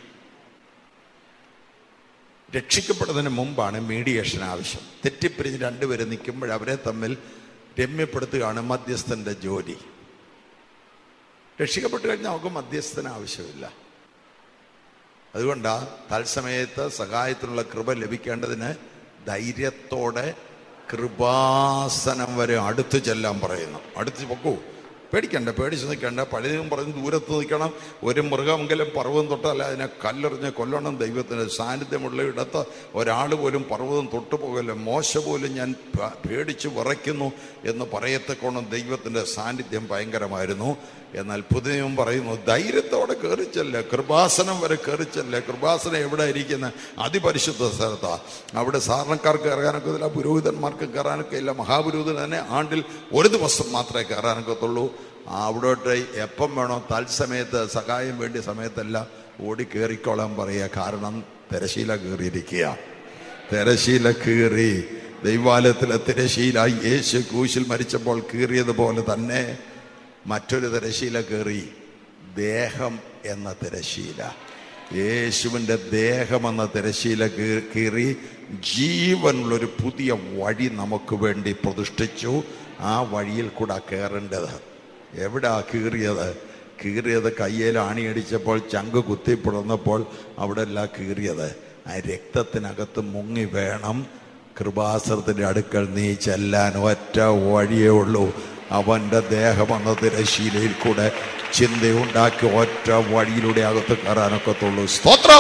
രക്ഷിക്കപ്പെടുന്നതിന് മുമ്പാണ് മീഡിയേഷൻ ആവശ്യം തെറ്റിപ്പിരിഞ്ഞ് രണ്ടുപേരും നിൽക്കുമ്പോൾ അവരെ തമ്മിൽ രമ്യപ്പെടുത്തുകയാണ് മധ്യസ്ഥന്റെ ജോലി രക്ഷിക്കപ്പെട്ട് കഴിഞ്ഞാൽ നമുക്ക് മധ്യസ്ഥന് ആവശ്യമില്ല അതുകൊണ്ടാ തത്സമയത്ത് സഹായത്തിനുള്ള കൃപ ലഭിക്കേണ്ടതിന് ധൈര്യത്തോടെ കൃപാസനം വരെ അടുത്ത് ചെല്ലാൻ പറയുന്നു അടുത്ത് പൊക്കൂ പേടിക്കണ്ട പേടിച്ച് നിൽക്കണ്ട പഴയതും പറഞ്ഞ് ദൂരത്ത് നിൽക്കണം ഒരു മൃഗമെങ്കിലും പർവ്വതം തൊട്ടാൽ അതിനെ കല്ലെറിഞ്ഞ് കൊല്ലണം ദൈവത്തിൻ്റെ സാന്നിധ്യമുള്ള ഇടത്ത് ഒരാൾ പോലും പർവ്വതം തൊട്ടു പോകല്ല മോശ പോലും ഞാൻ പ- പേടിച്ച് വിറയ്ക്കുന്നു എന്ന് പറയത്തക്കോണം ദൈവത്തിൻ്റെ സാന്നിധ്യം ഭയങ്കരമായിരുന്നു എന്നാൽ പുതിയം പറയുന്നു ധൈര്യത്തോടെ കയറിച്ചല്ലേ കൃപാസനം വരെ കയറിച്ചല്ലേ കൃപാസനം എവിടെ ഇരിക്കുന്ന അതിപരിശുദ്ധ സ്ഥലത്താ അവിടെ സാധാരണക്കാർക്ക് കയറാനൊക്കെ ഇല്ല പുരോഹിതന്മാർക്ക് കയറാനൊക്കെ ഇല്ല മഹാപുരോഹിതൻ തന്നെ ആണ്ടിൽ ഒരു ദിവസം മാത്രമേ കയറാനൊക്കത്തുള്ളൂ അവിടോട്ട് എപ്പം വേണോ തത്സമയത്ത് സഹായം വേണ്ടിയ സമയത്തെല്ലാം ഓടി കയറിക്കോളാൻ പറയുക കാരണം തിരശീല കയറിയിരിക്കുക തിരശീല കീറി ദൈവാലയത്തിലെ തിരശീല യേശു ക്രൂശിൽ മരിച്ചപ്പോൾ കീറിയതുപോലെ തന്നെ മറ്റൊരു തിരശീല കയറി ദേഹം എന്ന തിരശീല യേശുവിൻ്റെ ദേഹം എന്ന തിരശീല കീ- കീറി ജീവനുള്ളൊരു പുതിയ വഴി നമുക്ക് വേണ്ടി പ്രതിഷ്ഠിച്ചു ആ വഴിയിൽ കൂടെ കയറേണ്ടത് എവിടാ കീറിയത് കീറിയത് കയ്യിൽ ആണിയടിച്ചപ്പോൾ ചങ്ക് കുത്തിപ്പിടന്നപ്പോൾ അവിടെ അല്ല കീറിയത് ആ രക്തത്തിനകത്ത് മുങ്ങി വേണം കൃപാസനത്തിന്റെ അടുക്കൽ നീ ചെല്ലാൻ ഒറ്റ വഴിയേ ഉള്ളൂ അവന്റെ ദേഹം എന്ന തിരശീലയിൽ കൂടെ ചിന്തയുണ്ടാക്കി ഒറ്റ വഴിയിലൂടെ അകത്ത് കയറാനൊക്കത്തുള്ളൂ സ്തോത്രം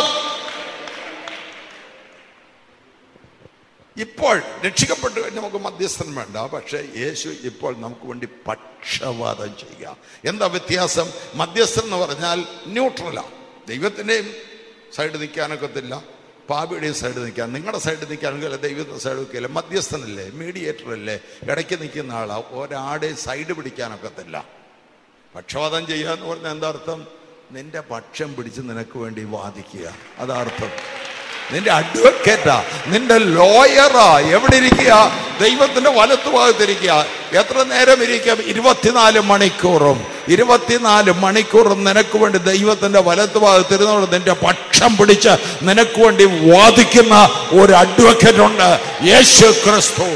ഇപ്പോൾ രക്ഷിക്കപ്പെട്ടു കഴിഞ്ഞ് നമുക്ക് മധ്യസ്ഥൻ വേണ്ട പക്ഷേ യേശു ഇപ്പോൾ നമുക്ക് വേണ്ടി പക്ഷപാതം ചെയ്യുക എന്താ വ്യത്യാസം മധ്യസ്ഥൻ എന്ന് പറഞ്ഞാൽ ന്യൂട്രലാണ് ദൈവത്തിൻ്റെയും സൈഡ് നിൽക്കാനൊക്കത്തില്ല പാപിയുടെയും സൈഡ് നിൽക്കാൻ നിങ്ങളുടെ സൈഡ് നിൽക്കാനൊക്കെ ദൈവത്തിന്റെ സൈഡ് നിൽക്കില്ല മധ്യസ്ഥനല്ലേ മീഡിയേറ്റർ അല്ലേ ഇടയ്ക്ക് നിൽക്കുന്ന ആളാ ഒരാടെ സൈഡ് പിടിക്കാനൊക്കത്തില്ല പക്ഷപാതം ചെയ്യുക എന്ന് പറഞ്ഞാൽ എന്താ അർത്ഥം നിന്റെ പക്ഷം പിടിച്ച് നിനക്ക് വേണ്ടി വാദിക്കുക അതാ അർത്ഥം നിന്റെ അഡ്വക്കേറ്റാ നിന്റെ ലോയറാ എവിടെ ഇരിക്കുക ദൈവത്തിന്റെ വലത്തു ഭാഗത്തിരിക്കുക എത്ര നേരം ഇരിക്കാം ഇരുപത്തിനാല് മണിക്കൂറും ഇരുപത്തിനാല് മണിക്കൂറും നിനക്ക് വേണ്ടി ദൈവത്തിന്റെ വലത്തു ഭാഗത്തിരുന്നോട് നിന്റെ പക്ഷം പിടിച്ച് നിനക്ക് വേണ്ടി വാദിക്കുന്ന ഒരു അഡ്വക്കേറ്റ് ഉണ്ട് യേശു ക്രിസ്തു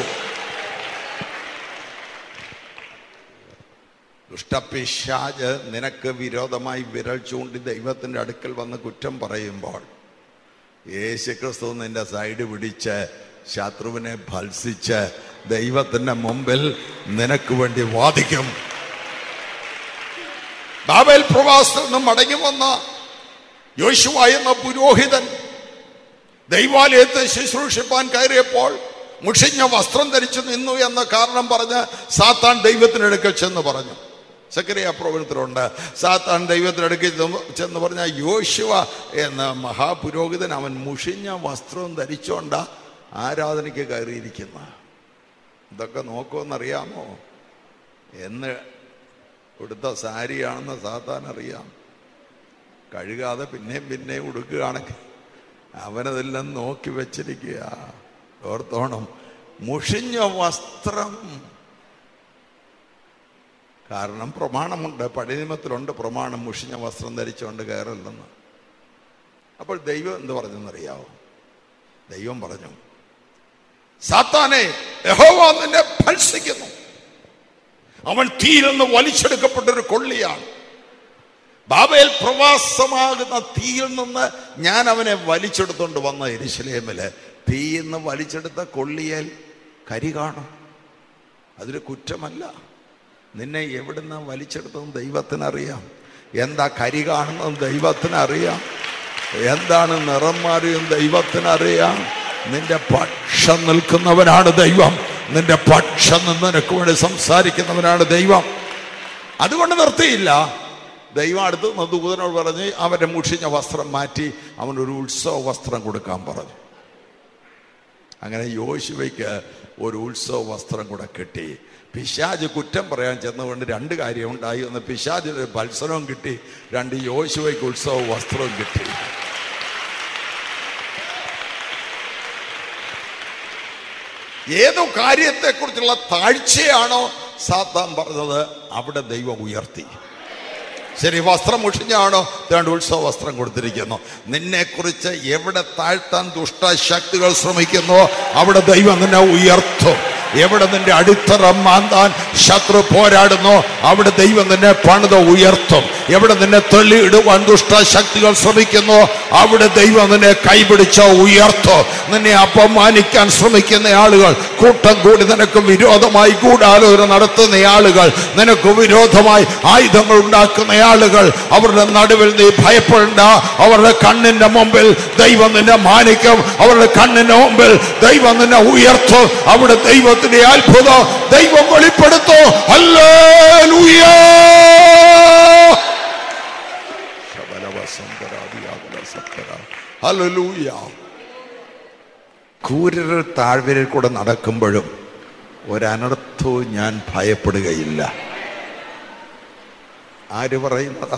ദുഷ്ടപിശാജ് നിനക്ക് വിരോധമായി വിരൽ ചൂണ്ടി ദൈവത്തിന്റെ അടുക്കൽ വന്ന് കുറ്റം പറയുമ്പോൾ യേശുക്രിസ്തു നിന്റെ സൈഡ് പിടിച്ച് ശത്രുവിനെ ഭത്സിച്ച് ദൈവത്തിന്റെ മുമ്പിൽ നിനക്ക് വേണ്ടി വാദിക്കും ബാബേൽ പ്രവാസത്തിൽ നിന്ന് മടങ്ങി വന്ന യോശുവ എന്ന പുരോഹിതൻ ദൈവാലയത്തെ ശുശ്രൂഷിപ്പാൻ കയറിയപ്പോൾ മുഷിഞ്ഞ വസ്ത്രം ധരിച്ചു നിന്നു എന്ന കാരണം പറഞ്ഞ് സാത്താൻ ദൈവത്തിനടുക്കൽ ചെന്ന് പറഞ്ഞു സക്രിയ പ്രവചനത്തിലുണ്ട് സാത്താൻ ദൈവത്തിനടുക്കൽ ചെന്ന് ചെന്ന് പറഞ്ഞ യോശുവ എന്ന മഹാപുരോഹിതൻ അവൻ മുഷിഞ്ഞ വസ്ത്രം ധരിച്ചോണ്ട ആരാധനയ്ക്ക് കയറിയിരിക്കുന്ന ഇതൊക്കെ നോക്കുമെന്നറിയാമോ എന്ന് ഉടുത്ത സാരിയാണെന്ന് സാത്താൻ അറിയാം കഴുകാതെ പിന്നെയും പിന്നെയും ഉടുക്കുകയാണെങ്കിൽ അവനതെല്ലാം നോക്കി വെച്ചിരിക്കുക ഓർത്തോണം മുഷിഞ്ഞ വസ്ത്രം കാരണം പ്രമാണമുണ്ട് പഴയ നിയമത്തിലുണ്ട് പ്രമാണം മുഷിഞ്ഞ വസ്ത്രം ധരിച്ചുകൊണ്ട് കയറില്ലെന്ന് അപ്പോൾ ദൈവം എന്ത് പറഞ്ഞെന്നറിയാവോ ദൈവം പറഞ്ഞു സാത്താനെ യഹോവ നിന്നെ ഭത്സിക്കുന്നു അവൻ തീയിൽ നിന്ന് വലിച്ചെടുക്കപ്പെട്ടൊരു കൊള്ളിയാണ് ബാബേൽ പ്രവാസമാകുന്ന തീയിൽ നിന്ന് ഞാൻ അവനെ വലിച്ചെടുത്തോണ്ട് വന്ന എരിശിലേമില് തീയിൽ നിന്ന് വലിച്ചെടുത്ത കൊള്ളിയേൽ കരി കാണും അതൊരു കുറ്റമല്ല നിന്നെ എവിടുന്ന വലിച്ചെടുത്തതെന്ന് ദൈവത്തിനറിയാം എന്താ കരി കാണുന്നതെന്ന് ദൈവത്തിനറിയാം എന്താണ് നിറം മാറിയും ദൈവത്തിനറിയാം നിന്റെ പക്ഷം നിൽക്കുന്നവനാണ് ദൈവം നിന്റെ പക്ഷം നിന്ന് നിനക്ക് വേണ്ടി സംസാരിക്കുന്നവനാണ് ദൈവം അതുകൊണ്ട് നിർത്തിയില്ല ദൈവം അടുത്ത് നിന്ന് ദൂതനോട് പറഞ്ഞ് അവന്റെ മുഷിഞ്ഞ വസ്ത്രം മാറ്റി അവനൊരു ഉത്സവ വസ്ത്രം കൊടുക്കാൻ പറഞ്ഞു അങ്ങനെ യോശുവയ്ക്ക് ഒരു ഉത്സവ വസ്ത്രം കൂടെ കിട്ടി പിശാജ് കുറ്റം പറയാൻ ചെന്നുകൊണ്ട് രണ്ട് കാര്യം ഉണ്ടായി ഒന്ന് പിശാജിന് ഒരു മത്സരവും കിട്ടി രണ്ട് യോശുവയ്ക്ക് ഉത്സവ വസ്ത്രവും കിട്ടി ഏതോ കാര്യത്തെക്കുറിച്ചുള്ള താഴ്ചയാണോ സാത്താൻ പറഞ്ഞത് അവിടെ ദൈവം ഉയർത്തി ശരി വസ്ത്രം മുഷിഞ്ഞാണോ രണ്ട് ഉത്സവ വസ്ത്രം കൊടുത്തിരിക്കുന്നു നിന്നെ കുറിച്ച് എവിടെ താഴ്ത്താൻ ദുഷ്ടശക്തികൾ ശ്രമിക്കുന്നോ അവിടെ ദൈവം നിന്നെ ഉയർത്തും എവിടെ നിന്റെ അടിത്തറ മാന്താൻ ശത്രു പോരാടുന്നോ അവിടെ ദൈവം നിന്നെ പണിത് ഉയർത്തും എവിടെ നിന്നെ തള്ളിയിടുവാൻ ദുഷ്ടശക്തികൾ ശ്രമിക്കുന്നോ അവിടെ ദൈവം നിന്നെ കൈപിടിച്ച ഉയർത്തും നിന്നെ അപമാനിക്കാൻ ശ്രമിക്കുന്ന ആളുകൾ കൂട്ടം കൂടി നിനക്ക് വിരോധമായി ഗൂഢാലോചന നടത്തുന്ന ആളുകൾ നിനക്ക് വിരോധമായി ആയുധങ്ങൾ ഉണ്ടാക്കുന്ന ആളുകൾ അവരുടെ നടുവിൽ നീ ഭയപ്പെടേണ്ട അവരുടെ കണ്ണിന്റെ മുമ്പിൽ ദൈവം നിന്നെ മാനിക്കും അവരുടെ കണ്ണിന്റെ മുമ്പിൽ ദൈവം നിന്നെ ഉയർത്തും അവിടെ ദൈവത്തിന്റെ അത്ഭുതം ദൈവം വെളിപ്പെടുത്തും ഹല്ലേലൂയ വസന്തരാദിയാകല സത്തര ഹല്ലേലൂയ കൂരർ താഴ്വരയിൽ കൂടെ നടക്കുമ്പോഴും ഒരനർത്ഥവും ഞാൻ ഭയപ്പെടുകയില്ല ആര് പറയുന്നതാ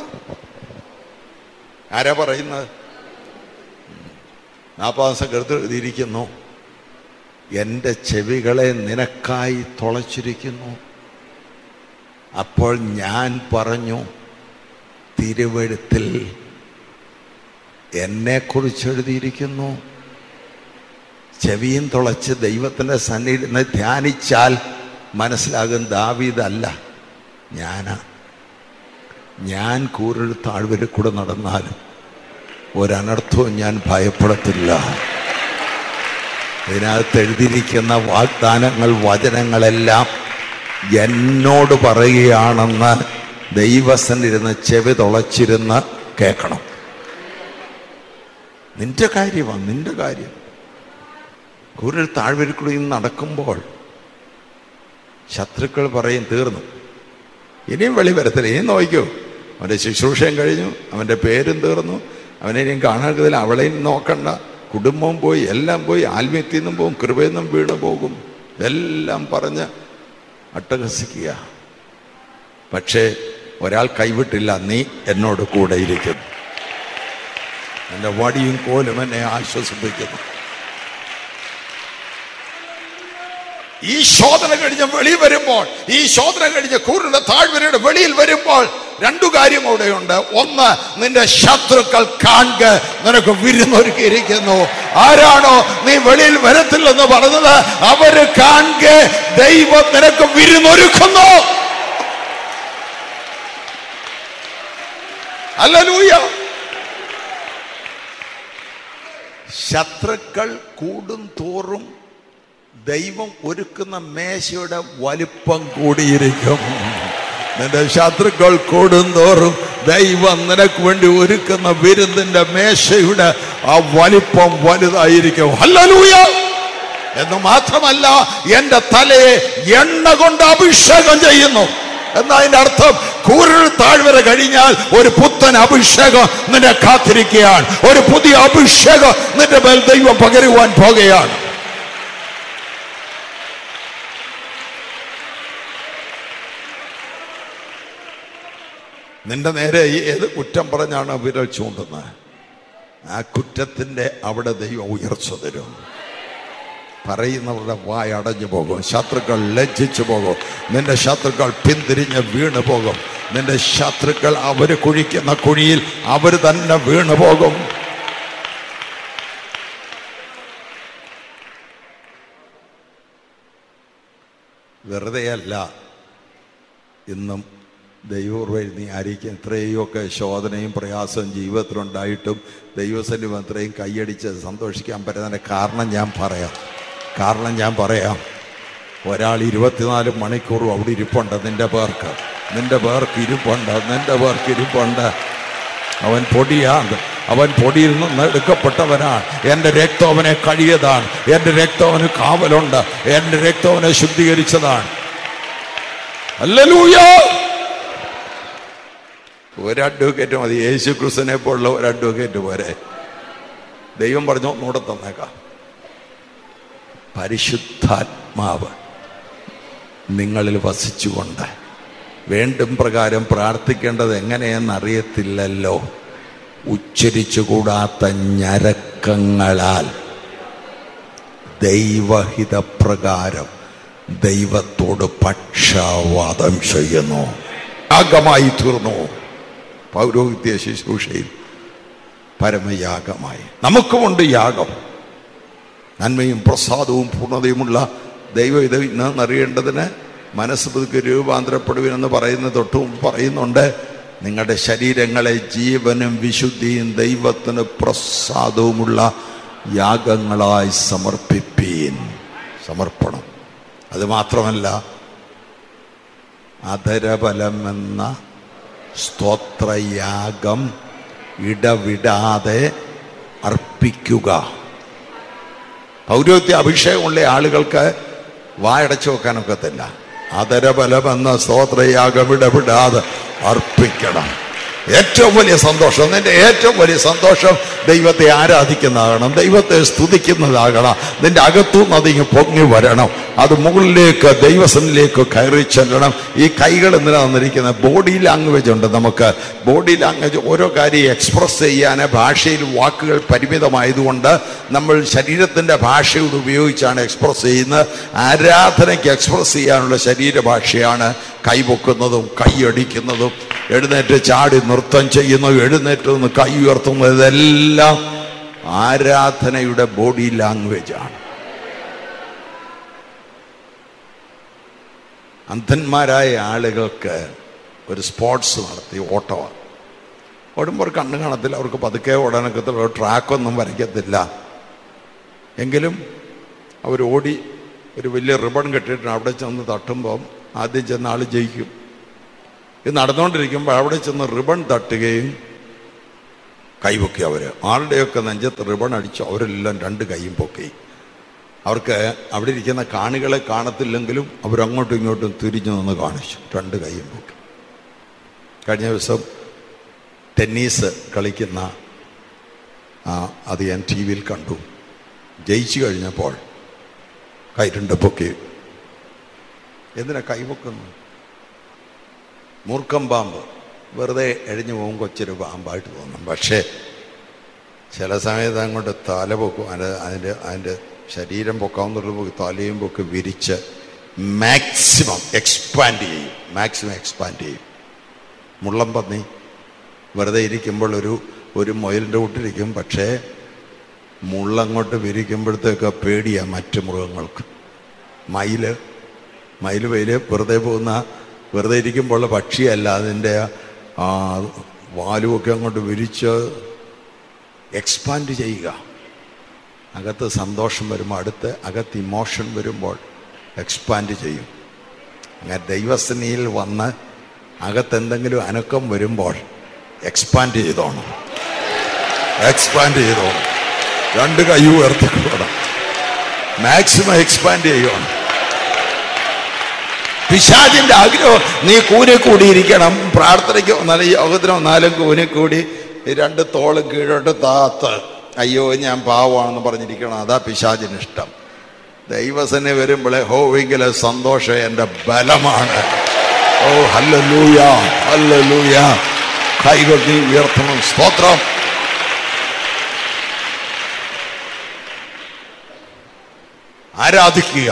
ആരാ പറയുന്നത് നാൽപ്പതാം സംഘത്തിൽ എഴുതിയിരിക്കുന്നു എൻ്റെ ചെവികളെ നിനക്കായി തുളച്ചിരിക്കുന്നു അപ്പോൾ ഞാൻ പറഞ്ഞു തിരുവഴുത്തിൽ എന്നെക്കുറിച്ച് എഴുതിയിരിക്കുന്നു ചെവിയും തുളച്ച് ദൈവത്തിൻ്റെ സന്നിധി ധ്യാനിച്ചാൽ മനസ്സിലാകും ദാവീദല്ല ഞാനാ ഞാൻ കൂരൽ താഴ്വര കൂടെ നടന്നാലും ഒരനർത്ഥവും ഞാൻ ഭയപ്പെടത്തില്ല ഇതിനകത്ത് എഴുതിയിരിക്കുന്ന വാഗ്ദാനങ്ങൾ വചനങ്ങളെല്ലാം എന്നോട് പറയുകയാണെന്ന് ദൈവസന്നിരുന്ന് ചെവി തുളച്ചിരുന്ന് കേൾക്കണം നിന്റെ കാര്യമാണ് നിന്റെ കാര്യം കൂരൽ താഴ്വരക്കുള്ളിൽ നിന്ന് നടക്കുമ്പോൾ ശത്രുക്കൾ പറയും തീർന്നു ഇനിയും വെളി വരത്തില്ല ഇനിയും നോക്കൂ അവൻ്റെ ശുശ്രൂഷയും കഴിഞ്ഞു അവൻ്റെ പേരും തീർന്നു അവനെ ഇനിയും കാണാത്തതിൽ അവളെയും നോക്കണ്ട കുടുംബവും പോയി എല്ലാം പോയി ആത്മീയത്തിൽ നിന്നും പോകും കൃപയിൽ നിന്നും വീണ് പോകും ഇതെല്ലാം പറഞ്ഞ് അട്ടഹസിക്കുക പക്ഷേ ഒരാൾ കൈവിട്ടില്ല നീ എന്നോട് കൂടെ ഇരിക്കുന്നു എൻ്റെ വടിയും കോലും എന്നെ ആശ്വസിപ്പിക്കുന്നു ഈ ശോധന കഴിഞ്ഞ് വെളി വരുമ്പോൾ ഈ ശോധന കഴിഞ്ഞ് കൂറിന്റെ താഴ്വരയുടെ വെളിയിൽ വരുമ്പോൾ രണ്ടു കാര്യം അവിടെയുണ്ട് ഒന്ന് നിന്റെ ശത്രുക്കൾ കാണുക നിനക്ക് വിരുന്നൊരുക്കിയിരിക്കുന്നു ആരാണോ നീ വെളിയിൽ വരത്തില്ലെന്ന് പറഞ്ഞത് അവര് കാണുക ദൈവം നിനക്ക് വിരുന്നൊരുക്കുന്നു അല്ലൂയ ശത്രുക്കൾ കൂടും തോറും ദൈവം ഒരുക്കുന്ന മേശയുടെ വലിപ്പം കൂടിയിരിക്കും നിന്റെ ശത്രുക്കൾ കൂടുന്തോറും ദൈവം നിനക്ക് വേണ്ടി ഒരുക്കുന്ന വിരുന്നിന്റെ മേശയുടെ ആ വലിപ്പം വലുതായിരിക്കും ഹല്ലേലൂയ എന്ന് മാത്രമല്ല എന്റെ തലയെ എണ്ണ കൊണ്ട് അഭിഷേകം ചെയ്യുന്നു എന്നതിന്റെ അർത്ഥം കൂരൽ താഴ്വര കഴിഞ്ഞാൽ ഒരു പുത്തൻ അഭിഷേകം നിന്നെ കാത്തിരിക്കുകയാണ് ഒരു പുതിയ അഭിഷേകം നിന്റെ മേൽ ദൈവം പകരുവാൻ പോകുകയാണ് നിന്റെ നേരെ ഏത് കുറ്റം പറഞ്ഞാണ് വിരൽ ചൂണ്ടുന്നത് ആ കുറ്റത്തിന്റെ അവിടെ ദൈവം ഉയർച്ച തരും പറയുന്നവരുടെ വായ അടഞ്ഞു പോകും ശത്രുക്കൾ ലജ്ജിച്ചു പോകും നിന്റെ ശത്രുക്കൾ പിന്തിരിഞ്ഞ് വീണു പോകും നിന്റെ ശത്രുക്കൾ അവർ കുഴിക്കുന്ന കുഴിയിൽ അവർ തന്നെ വീണു പോകും വെറുതെയല്ല ഇന്നും ദൈവം നീ ആയിരിക്കും ഇത്രയൊക്കെ ശോധനയും പ്രയാസവും ജീവിതത്തിലുണ്ടായിട്ടും ദൈവസന്നിധം അത്രയും കൈയടിച്ച് സന്തോഷിക്കാൻ പറ്റുന്നതിൻ്റെ കാരണം ഞാൻ പറയാം കാരണം ഞാൻ പറയാം ഒരാൾ ഇരുപത്തിനാല് മണിക്കൂറും അവിടെ ഇരിപ്പുണ്ട് നിന്റെ പേർക്ക് നിന്റെ പേർക്ക് ഇരിപ്പുണ്ട് നിന്റെ പേർക്ക് ഇരിപ്പുണ്ട് അവൻ പൊടിയാണ് അവൻ പൊടിയിൽ നിന്ന് എടുക്കപ്പെട്ടവനാണ് എൻ്റെ രക്തം അവനെ കഴിയതാണ് എൻ്റെ രക്തം അവന് കാവലുണ്ട് എൻ്റെ രക്തം അവനെ ശുദ്ധീകരിച്ചതാണ് അല്ലലൂയ ഒരു അഡ്വക്കേറ്റ് മതി യേശു ക്രിസ്തുവിനെ പോലുള്ള ഒരു അഡ്വക്കേറ്റ് പോരെ ദൈവം പറഞ്ഞു ഒന്നുകൂടെ തന്നേക്കാം പരിശുദ്ധാത്മാവ് നിങ്ങളിൽ വസിച്ചുകൊണ്ട് വേണ്ടും പ്രകാരം പ്രാർത്ഥിക്കേണ്ടത് എങ്ങനെയെന്ന് അറിയത്തില്ലല്ലോ ഉച്ചരിച്ചുകൂടാത്ത ഞരക്കങ്ങളാൽ ദൈവഹിതപ്രകാരം ദൈവത്തോട് പക്ഷവാദം ചെയ്യുന്നു യാഗമായി തീർന്നു പൗരോഹിത്യ ശുശ്രൂഷയിൽ പരമയാഗമായി നമുക്കുമുണ്ട് യാഗം നന്മയും പ്രസാദവും പൂർണ്ണതയുമുള്ള ദൈവം ഇത് ഇന്നെന്നറിയേണ്ടതിന് മനസ്സ് പുതുക്കി രൂപാന്തരപ്പെടുവിനെന്ന് പറയുന്ന തൊട്ടും പറയുന്നുണ്ട് നിങ്ങളുടെ ശരീരങ്ങളെ ജീവനും വിശുദ്ധിയും ദൈവത്തിന് പ്രസാദവുമുള്ള യാഗങ്ങളായി സമർപ്പിപ്പീൻ സമർപ്പണം അത് മാത്രമല്ല അധരബലം എന്ന സ്തോത്രയാഗം ഇടവിടാതെ അർപ്പിക്കുക പൗരോഹിത്യ അഭിഷേകമുള്ള ആളുകൾക്ക് വായടച്ചു വെക്കാനൊക്കത്തില്ല അതരബലം എന്ന സ്തോത്രയാഗം ഇടപെടാതെ അർപ്പിക്കണം ഏറ്റവും വലിയ സന്തോഷം നിന്റെ ഏറ്റവും വലിയ സന്തോഷം ദൈവത്തെ ആരാധിക്കുന്നതാകണം ദൈവത്തെ സ്തുതിക്കുന്നതാകണം നിന്റെ അകത്തുനിന്ന് അതിങ്ങ് പൊങ്ങി വരണം അത് മുകളിലേക്ക് ദൈവസനിലേക്ക് കയറി ചെല്ലണം ഈ കൈകൾ എന്തിനാ തന്നിരിക്കുന്നത് ബോഡി ലാംഗ്വേജ് ഉണ്ട് നമുക്ക് ബോഡി ലാംഗ്വേജ് ഓരോ കാര്യം എക്സ്പ്രസ് ചെയ്യാൻ ഭാഷയിൽ വാക്കുകൾ പരിമിതമായതുകൊണ്ട് നമ്മൾ ശരീരത്തിൻ്റെ ഭാഷയോട് ഉപയോഗിച്ചാണ് എക്സ്പ്രസ് ചെയ്യുന്നത് ആരാധനയ്ക്ക് എക്സ്പ്രസ് ചെയ്യാനുള്ള ശരീരഭാഷയാണ് കൈപൊക്കുന്നതും കൈയടിക്കുന്നതും എഴുന്നേറ്റ് ചാടി നൃത്തം ചെയ്യുന്നതും എഴുന്നേറ്റ് നിന്ന് കൈ ഉയർത്തുന്നതും ഇതെല്ലാം ആരാധനയുടെ ബോഡി ലാംഗ്വേജാണ് അന്ധന്മാരായ ആളുകൾക്ക് ഒരു സ്പോർട്സ് നടത്തി ഓട്ടമാണ് ഓടുമ്പോൾ ഒരു കണ്ണ് കാണത്തില്ല അവർക്ക് പതുക്കെ ഓടാനൊക്കത്തില്ല ട്രാക്കൊന്നും വരയ്ക്കത്തില്ല എങ്കിലും അവർ ഓടി ഒരു വലിയ റിബൺ കെട്ടിയിട്ട് അവിടെ ചെന്ന് തട്ടുമ്പം ആദ്യം ചെന്ന ആൾ ജയിക്കും ഇത് നടന്നുകൊണ്ടിരിക്കുമ്പോൾ അവിടെ ചെന്ന് റിബൺ തട്ടുകയും കൈപൊക്കി അവർ ആളുടെയൊക്കെ നെഞ്ചത്ത് റിബൺ അടിച്ചു അവരെല്ലാം രണ്ട് കൈയും പൊക്കി അവർക്ക് അവിടെ ഇരിക്കുന്ന കാണികളെ കാണത്തില്ലെങ്കിലും അവരങ്ങോട്ടും ഇങ്ങോട്ടും തിരിഞ്ഞു നിന്ന് കാണിച്ചു രണ്ട് കൈയും പൊക്കി കഴിഞ്ഞ ദിവസം ടെന്നീസ് കളിക്കുന്ന ആ, അത് ഞാൻ ടി വിയിൽ കണ്ടു ജയിച്ചു കഴിഞ്ഞപ്പോൾ കൈ രണ്ട് പൊക്കി എന്തിനാ കൈ പൊക്കുന്നു മൂർഖം പാമ്പ് വെറുതെ എഴിഞ്ഞു പോകും കൊച്ചൊരു പാമ്പായിട്ട് തോന്നും പക്ഷേ ചില സമയത്ത് അങ്ങോട്ട് തല പൊക്കും അതിൻ്റെ അതിൻ്റെ അതിൻ്റെ ശരീരം പൊക്കാവുന്നുള്ള പൊക്കി തലയും പൊക്കി വിരിച്ച് മാക്സിമം എക്സ്പാൻഡ് ചെയ്യും മാക്സിമം എക്സ്പാൻഡ് ചെയ്യും മുള്ളം പന്നി വെറുതെ ഇരിക്കുമ്പോൾ ഒരു ഒരു മൊയലിൻ്റെ കൂട്ടിരിക്കും പക്ഷേ മുള്ളങ്ങോട്ട് വിരിക്കുമ്പോഴത്തേക്ക് പേടിയാണ് മറ്റു മൃഗങ്ങൾക്ക് മയില് മയിൽ വെയില് വെറുതെ പോകുന്ന വെറുതെ ഇരിക്കുമ്പോൾ പക്ഷിയല്ല അതിൻ്റെ ആ വാലുമൊക്കെ അങ്ങോട്ട് വിരിച്ച് എക്സ്പാൻഡ് ചെയ്യുക അകത്ത് സന്തോഷം വരുമ്പോൾ അടുത്ത് അകത്ത് ഇമോഷൻ വരുമ്പോൾ എക്സ്പാൻഡ് ചെയ്യും അങ്ങനെ ദൈവസനിയിൽ വന്ന് അകത്ത് എന്തെങ്കിലും അനക്കം വരുമ്പോൾ എക്സ്പാൻഡ് ചെയ്തോണം എക്സ്പാൻഡ് ചെയ്തോണം രണ്ട് കൈ ഉയർത്തിക്കൊള്ളണം മാക്സിമം എക്സ്പാൻഡ് ചെയ്യണം പിശാചിന്റെ ആഗ്രഹം നീ കൂനെ കൂടിയിരിക്കണം പ്രാർത്ഥനയ്ക്ക് വന്നാലും യോഗത്തിന് വന്നാലും കൂനെ കൂടി ഈ രണ്ട് തോളും കീഴോട്ട് താത്ത് അയ്യോ ഞാൻ പാവമാണെന്ന് പറഞ്ഞിരിക്കണം അതാ പിശാചിന് ഇഷ്ടം ദൈവസനെ വരുമ്പോഴേ ഹോവെങ്കിലെ സന്തോഷം എൻ്റെ ബലമാണ് ഓ ഹല്ലലൂയ ഹല്ലലൂയ കൈകൾ നീ ഉയർത്തണം സ്തോത്രം ആരാധിക്കുക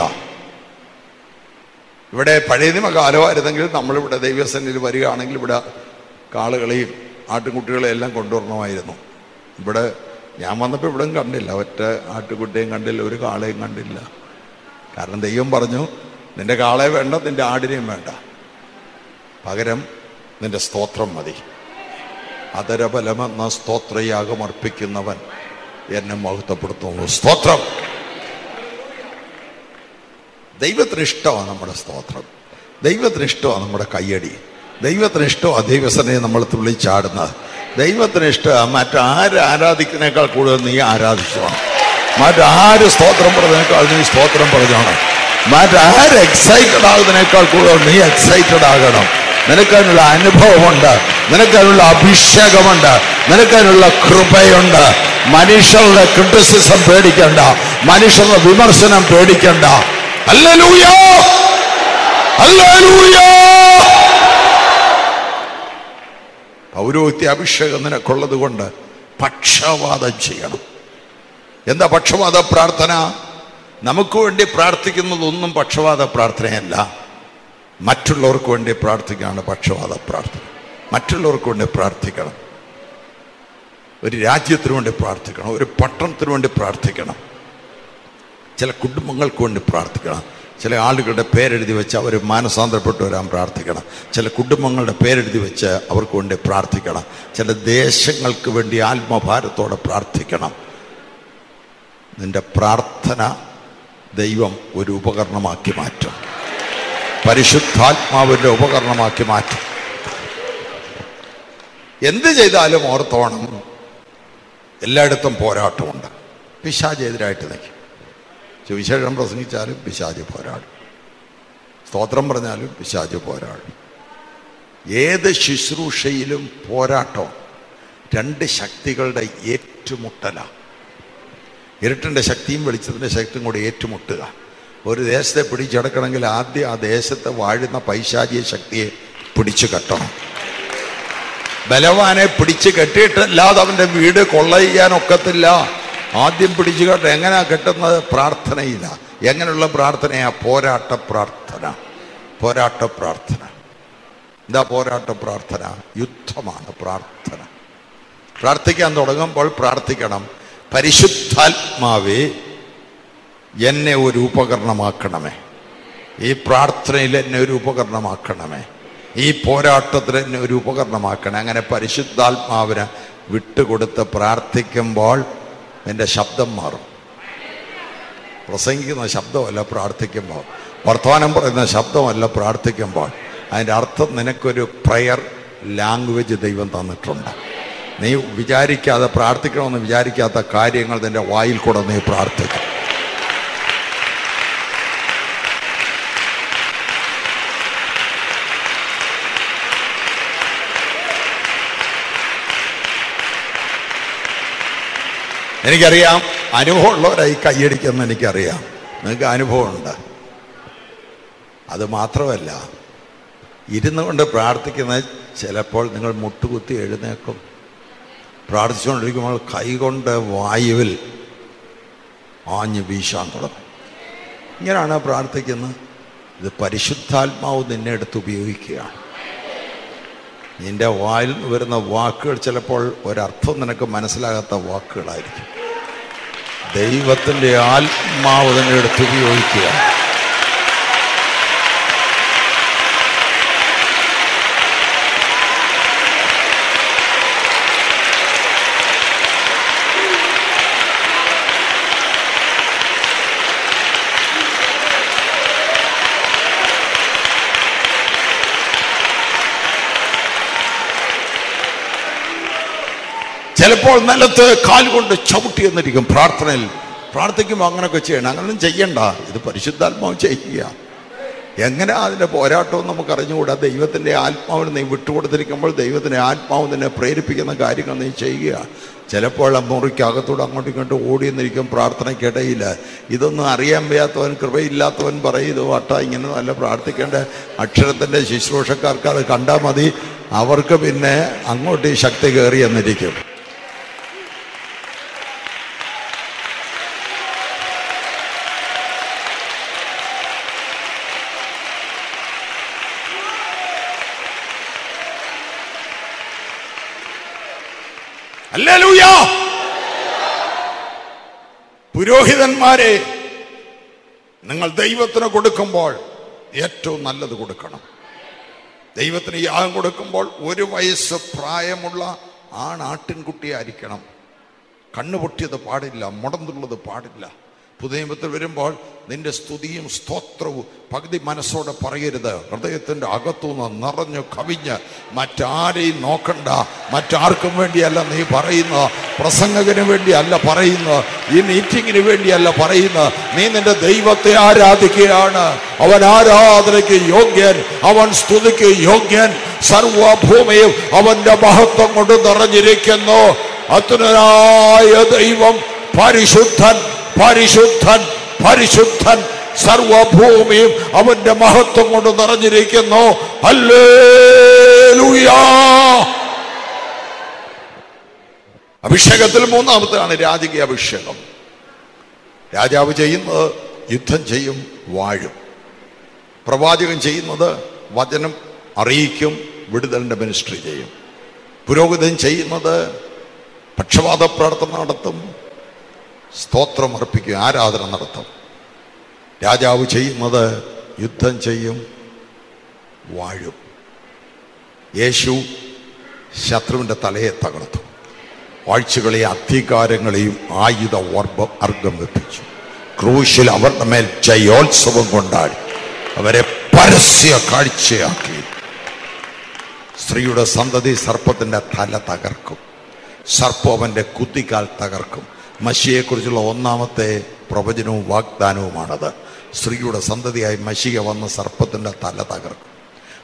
ഇവിടെ പഴയ നിയമ കാലമായിരുന്നെങ്കിൽ നമ്മളിവിടെ ദൈവസന്നിധിയിൽ വരികയാണെങ്കിൽ ഇവിടെ കാളുകളെയും ആട്ടുകുട്ടികളെയും എല്ലാം കൊണ്ടുവരണമായിരുന്നു ഇവിടെ ഞാൻ വന്നപ്പോൾ ഇവിടെ കണ്ടില്ല ഒറ്റ ആട്ടുകുട്ടിയും കണ്ടില്ല ഒരു കാളയും കണ്ടില്ല കാരണം ദൈവം പറഞ്ഞു നിന്റെ കാളയെ വേണ്ട നിന്റെ ആടിനെയും വേണ്ട പകരം നിന്റെ സ്തോത്രം മതി അതരബലമെന്ന സ്തോത്രയാഗം അർപ്പിക്കുന്നവൻ എന്നെ മഹത്വപ്പെടുത്തുന്നു സ്തോത്രം ദൈവത്തിന് ഇഷ്ടമാണ് നമ്മുടെ സ്തോത്രം ദൈവത്തിന് ഇഷ്ടമാണ് നമ്മുടെ കയ്യടി ദൈവത്തിന് ഇഷ്ടമാണ് ദൈവസനെ നമ്മൾ തുള്ളിച്ചാടുന്നത് ദൈവത്തിന് ഇഷ്ടമാണ് മറ്റാര് ആരാധിക്കുന്നതിനേക്കാൾ കൂടുതൽ നീ ആരാധിച്ചോണം മറ്റാര് സ്തോത്രം പറഞ്ഞതിനേക്കാൾ നീ സ്തോത്രം പറഞ്ഞോണം മറ്റാര് എക്സൈറ്റഡ് ആകുന്നതിനേക്കാൾ കൂടുതൽ നീ എക്സൈറ്റഡ് ആകണം നിനക്കതിനുള്ള അനുഭവമുണ്ട് നിനക്കതിനുള്ള അഭിഷേകമുണ്ട് നിനക്കതിനുള്ള കൃപയുണ്ട് മനുഷ്യരുടെ ക്രിറ്റിസിസം പേടിക്കണ്ട മനുഷ്യരുടെ വിമർശനം പേടിക്കണ്ട ഹല്ലേലൂയ ഹല്ലേലൂയ പൗരോഹിത്യ അഭിഷേകം നിനക്കുള്ളത് കൊണ്ട് പക്ഷവാദം ചെയ്യണം എന്താ പക്ഷവാദ പ്രാർത്ഥന നമുക്ക് വേണ്ടി പ്രാർത്ഥിക്കുന്നതൊന്നും പക്ഷവാദ പ്രാർത്ഥനയല്ല മറ്റുള്ളവർക്ക് വേണ്ടി പ്രാർത്ഥിക്കുകയാണ് പക്ഷവാദ പ്രാർത്ഥന മറ്റുള്ളവർക്ക് വേണ്ടി പ്രാർത്ഥിക്കണം ഒരു രാജ്യത്തിന് വേണ്ടി പ്രാർത്ഥിക്കണം ഒരു പട്ടണത്തിന് വേണ്ടി പ്രാർത്ഥിക്കണം ചില കുടുംബങ്ങൾക്ക് വേണ്ടി പ്രാർത്ഥിക്കണം ചില ആളുകളുടെ പേരെഴുതി വെച്ച് അവർ മാനസാന്തരപ്പെട്ടു വരാൻ പ്രാർത്ഥിക്കണം ചില കുടുംബങ്ങളുടെ പേരെഴുതി വെച്ച് അവർക്ക് വേണ്ടി പ്രാർത്ഥിക്കണം ചില ദേശങ്ങൾക്ക് വേണ്ടി ആത്മഭാരത്തോടെ പ്രാർത്ഥിക്കണം നിന്റെ പ്രാർത്ഥന ദൈവം ഒരു ഉപകരണമാക്കി മാറ്റും പരിശുദ്ധാത്മാവിൻ്റെ ഉപകരണമാക്കി മാറ്റും എന്ത് ചെയ്താലും ഓർത്തോണം എല്ലായിടത്തും പോരാട്ടമുണ്ട് പിശാജ് എതിരായിട്ട് നിൽക്കും സുവിശേഷം പ്രസംഗിച്ചാലും പിശാജ് പോരാടും സ്തോത്രം പറഞ്ഞാലും പിശാജ് പോരാടും ഏത് ശുശ്രൂഷയിലും പോരാട്ടം രണ്ട് ശക്തികളുടെ ഏറ്റുമുട്ടലാണ് ഇരുട്ടിൻ്റെ ശക്തിയും വെളിച്ചത്തിൻ്റെ ശക്തിയും കൂടി ഏറ്റുമുട്ടുക ഒരു ദേശത്തെ പിടിച്ചെടുക്കണമെങ്കിൽ ആദ്യം ആ ദേശത്ത് വാഴുന്ന പൈശാചിക ശക്തിയെ പിടിച്ചു കെട്ടണം ബലവാനെ പിടിച്ച് കെട്ടിയിട്ടല്ലാതെ അവൻ്റെ വീട് കൊള്ളയ്യാൻ ഒക്കത്തില്ല ആദ്യം പിടിച്ചു കെട്ട എങ്ങനെയാ കെട്ടുന്നത് പ്രാർത്ഥനയില്ല എങ്ങനെയുള്ള പ്രാർത്ഥനയാ പോരാട്ട പ്രാർത്ഥന പോരാട്ട പ്രാർത്ഥന എന്താ പോരാട്ട പ്രാർത്ഥന യുദ്ധമാണ് പ്രാർത്ഥന പ്രാർത്ഥിക്കാൻ തുടങ്ങുമ്പോൾ പ്രാർത്ഥിക്കണം പരിശുദ്ധാത്മാവേ എന്നെ ഒരു ഉപകരണമാക്കണമേ ഈ പ്രാർത്ഥനയിൽ എന്നെ ഒരു ഉപകരണമാക്കണമേ ഈ പോരാട്ടത്തിൽ എന്നെ ഒരു ഉപകരണമാക്കണേ അങ്ങനെ പരിശുദ്ധാത്മാവിന് വിട്ടുകൊടുത്ത് പ്രാർത്ഥിക്കുമ്പോൾ എൻ്റെ ശബ്ദം മാറും പ്രസംഗിക്കുന്ന ശബ്ദമല്ല പ്രാർത്ഥിക്കുമ്പോൾ വർത്തമാനം പറയുന്ന ശബ്ദമല്ല പ്രാർത്ഥിക്കുമ്പോൾ അതിൻ്റെ അർത്ഥം നിനക്കൊരു പ്രയർ ലാംഗ്വേജ് ദൈവം തന്നിട്ടുണ്ട് നീ വിചാരിക്കാതെ പ്രാർത്ഥിക്കണമെന്ന് വിചാരിക്കാത്ത കാര്യങ്ങൾ നിന്റെ വായിൽ കൂടെ നീ പ്രാർത്ഥിക്കും എനിക്കറിയാം അനുഭവമുള്ളവരായി കൈയടിക്കുമെന്ന് എനിക്കറിയാം നിങ്ങൾക്ക് അനുഭവമുണ്ട് അത് മാത്രമല്ല ഇരുന്നു കൊണ്ട് പ്രാർത്ഥിക്കുന്നത് ചിലപ്പോൾ നിങ്ങൾ മുട്ടുകുത്തി എഴുന്നേക്കും പ്രാർത്ഥിച്ചുകൊണ്ടിരിക്കുമ്പോൾ കൈകൊണ്ട് വായുവിൽ ആഞ്ഞു വീശാൻ തുടങ്ങും ഇങ്ങനെയാണ് പ്രാർത്ഥിക്കുന്നത് ഇത് പരിശുദ്ധാത്മാവ് നിന്നെ എടുത്ത് ഉപയോഗിക്കുകയാണ് നിന്റെ വായിൽ നിന്ന് വരുന്ന വാക്കുകൾ ചിലപ്പോൾ ഒരർത്ഥം നിനക്ക് മനസ്സിലാകാത്ത വാക്കുകളായിരിക്കും ദൈവത്തിൻ്റെ ആത്മാവ് തന്നെ എടുത്ത് ഉപയോഗിക്കുക ചിലപ്പോൾ നിലത്ത് കാൽ കൊണ്ട് ചവിട്ടി എന്നിരിക്കും പ്രാർത്ഥനയിൽ പ്രാർത്ഥിക്കുമ്പോൾ അങ്ങനെയൊക്കെ ചെയ്യണം അങ്ങനൊന്നും ചെയ്യണ്ട ഇത് പരിശുദ്ധാത്മാവ് ചെയ്യുക എങ്ങനെ അതിൻ്റെ പോരാട്ടവും നമുക്ക് അറിഞ്ഞുകൂടാ ദൈവത്തിൻ്റെ ആത്മാവിന് നീ വിട്ടുകൊടുത്തിരിക്കുമ്പോൾ ദൈവത്തിൻ്റെ ആത്മാവ് നിന്നെ പ്രേരിപ്പിക്കുന്ന കാര്യങ്ങൾ നീ ചെയ്യുക ചിലപ്പോൾ ആ മുറിക്കകത്തൂടെ അങ്ങോട്ടും ഇങ്ങോട്ടും ഓടിയെന്നിരിക്കും പ്രാർത്ഥനയ്ക്കിടയിൽ ഇതൊന്നും അറിയാൻ വയ്യാത്തവൻ കൃപയില്ലാത്തവൻ പറയും ഇത് വട്ട ഇങ്ങനെ നല്ല പ്രാർത്ഥിക്കേണ്ട അക്ഷരത്തിൻ്റെ ശുശ്രൂഷക്കാർക്ക് അത് കണ്ടാൽ മതി അവർക്ക് പിന്നെ അങ്ങോട്ട് ഈ ശക്തി കയറി എന്നിരിക്കും ഹല്ലേലൂയ പുരോഹിതന്മാരെ നിങ്ങൾ ദൈവത്തിന് കൊടുക്കുമ്പോൾ ഏറ്റവും നല്ലത് കൊടുക്കണം ദൈവത്തിന് യാഗം കൊടുക്കുമ്പോൾ ഒരു വയസ്സ് പ്രായമുള്ള ആണാട്ടിൻകുട്ടിയായിരിക്കണം കണ്ണുപൊട്ടിയത് പാടില്ല മുടന്തുള്ളത് പാടില്ല പുതുനിയമത്തിൽ വരുമ്പോൾ നിന്റെ സ്തുതിയും സ്തോത്രവും പകുതി മനസ്സോടെ പറയരുത് ഹൃദയത്തിൻ്റെ അകത്തുനിന്ന് നിറഞ്ഞു കവിഞ്ഞ് മറ്റാരെയും നോക്കണ്ട മറ്റാർക്കും വേണ്ടിയല്ല നീ പറയുന്നത് പ്രസംഗകന് വേണ്ടിയല്ല പറയുന്നത് ഈ മീറ്റിങ്ങിന് വേണ്ടിയല്ല പറയുന്നത് നീ നിന്റെ ദൈവത്തെ ആരാധിക്കുകയാണ് അവൻ ആരാധനയ്ക്ക് യോഗ്യൻ അവൻ സ്തുതിക്ക് യോഗ്യൻ സർവഭൂമിയും അവന്റെ മഹത്വം കൊണ്ട് നിറഞ്ഞിരിക്കുന്നു അത്യുനായ ദൈവം പരിശുദ്ധൻ പരിശുദ്ധൻ പരിശുദ്ധൻ സർവഭൂമിയും അവന്റെ മഹത്വം കൊണ്ട് നിറഞ്ഞിരിക്കുന്നു ഹല്ലേലൂയാ അഭിഷേകത്തിൽ മൂന്നാമത്താണ് രാജകീയ അഭിഷേകം രാജാവ് ചെയ്യുന്നത് യുദ്ധം ചെയ്യും വാഴും പ്രവാചകൻ ചെയ്യുന്നത് വചനം അറിയിക്കും വിടുതലിന്റെ മിനിസ്ട്രി ചെയ്യും പുരോഹിതൻ ചെയ്യുന്നത് പക്ഷപാത പ്രാർത്ഥന നടത്തും സ്തോത്രം അർപ്പിക്കും ആരാധന നടത്തും രാജാവ് ചെയ്യുന്നത് യുദ്ധം ചെയ്യും വാഴും യേശു ശത്രുവിൻ്റെ തലയെ തകർത്തു വാഴ്ചകളെയും അധികാരങ്ങളെയും ആയുധ വർഭം അർഗം വെപ്പിച്ചു ക്രൂശിൽ അവരുടെ മേൽ ജയോത്സവം കൊണ്ടാടി അവരെ പരസ്യ കാഴ്ചയാക്കി സ്ത്രീയുടെ സന്തതി സർപ്പത്തിന്റെ തല തകർക്കും സർപ്പം അവന്റെ കുത്തിക്കാൽ തകർക്കും മഷിയെക്കുറിച്ചുള്ള ഒന്നാമത്തെ പ്രവചനവും വാഗ്ദാനവുമാണത് സ്ത്രീയുടെ സന്തതിയായി മഷിക വന്ന് സർപ്പത്തിന്റെ തല തകർക്കും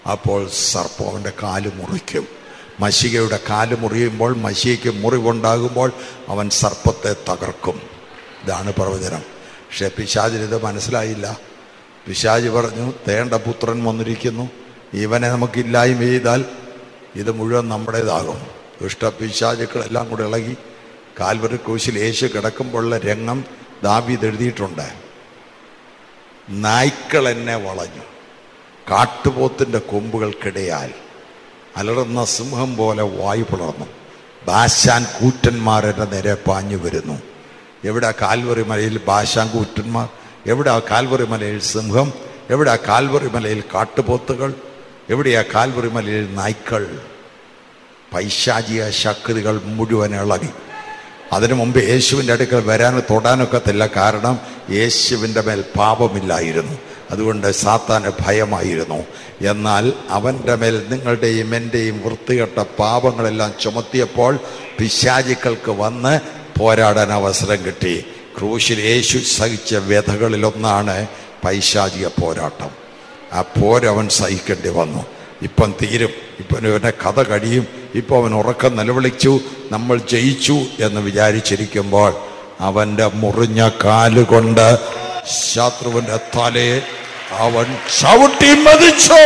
അപ്പോൾ സർപ്പം അവൻ്റെ കാല് മുറിക്കും മഷികയുടെ കാല് മുറിയുമ്പോൾ മഷികയ്ക്ക് മുറിവുണ്ടാകുമ്പോൾ അവൻ സർപ്പത്തെ തകർക്കും ഇതാണ് പ്രവചനം പക്ഷെ പിശാചിനിത് മനസ്സിലായില്ല പിശാജ് പറഞ്ഞു തേണ്ട പുത്രൻ വന്നിരിക്കുന്നു ഇവനെ നമുക്ക് ഇല്ലായ്മ ചെയ്താൽ ഇത് മുഴുവൻ നമ്മുടേതാകും ദുഷ്ട പിശാചുക്കളെല്ലാം കൂടെ ഇളകി കാൽവരി ക്രൂശിൽ യേശു കിടക്കുമ്പോഴുള്ള രംഗം ദാബീദ് എഴുതിയിട്ടുണ്ട് നായ്ക്കൾ എന്നെ വളഞ്ഞു കാട്ടുപോത്തിൻ്റെ കൊമ്പുകൾക്കിടയാൽ അലറുന്ന സിംഹം പോലെ വായു പിളർന്നു ബാശാൻ കൂറ്റന്മാരുടെ നേരെ പാഞ്ഞു വരുന്നു എവിടെ കാൽവറി മലയിൽ ബാശാൻ കൂറ്റന്മാർ എവിടെ കാൽവറി മലയിൽ സിംഹം എവിടെ കാൽവറി മലയിൽ കാട്ടുപോത്തുകൾ എവിടെയാ കാൽവറി മലയിൽ നായ്ക്കൾ പൈശാചിക ശക്തികൾ മുഴുവൻ ഇളകി അതിനു മുമ്പ് യേശുവിൻ്റെ അടുക്കൽ വരാനും തൊടാനൊക്കത്തില്ല കാരണം യേശുവിൻ്റെ മേൽ പാപമില്ലായിരുന്നു അതുകൊണ്ട് സാത്താന് ഭയമായിരുന്നു എന്നാൽ അവൻ്റെ മേൽ നിങ്ങളുടെയും എൻ്റെയും വൃത്തികെട്ട പാപങ്ങളെല്ലാം ചുമത്തിയപ്പോൾ പിശാചിക്കൾക്ക് വന്ന് പോരാടാൻ അവസരം കിട്ടി ക്രൂശിൽ യേശു സഹിച്ച വ്യഥകളിലൊന്നാണ് പൈശാചിക പോരാട്ടം ആ പോരവൻ സഹിക്കേണ്ടി വന്നു ഇപ്പം തീരും ഇപ്പം ഇവൻ്റെ കഥ കഴിയും ഇപ്പം അവൻ ഉറക്കം നിലവിളിച്ചു നമ്മൾ ജയിച്ചു എന്ന് വിചാരിച്ചിരിക്കുമ്പോൾ അവൻ്റെ മുറിഞ്ഞ കാലുകൊണ്ട് ശത്രുവിൻ്റെ തലയെ അവൻ ചവിട്ടി മതിച്ചു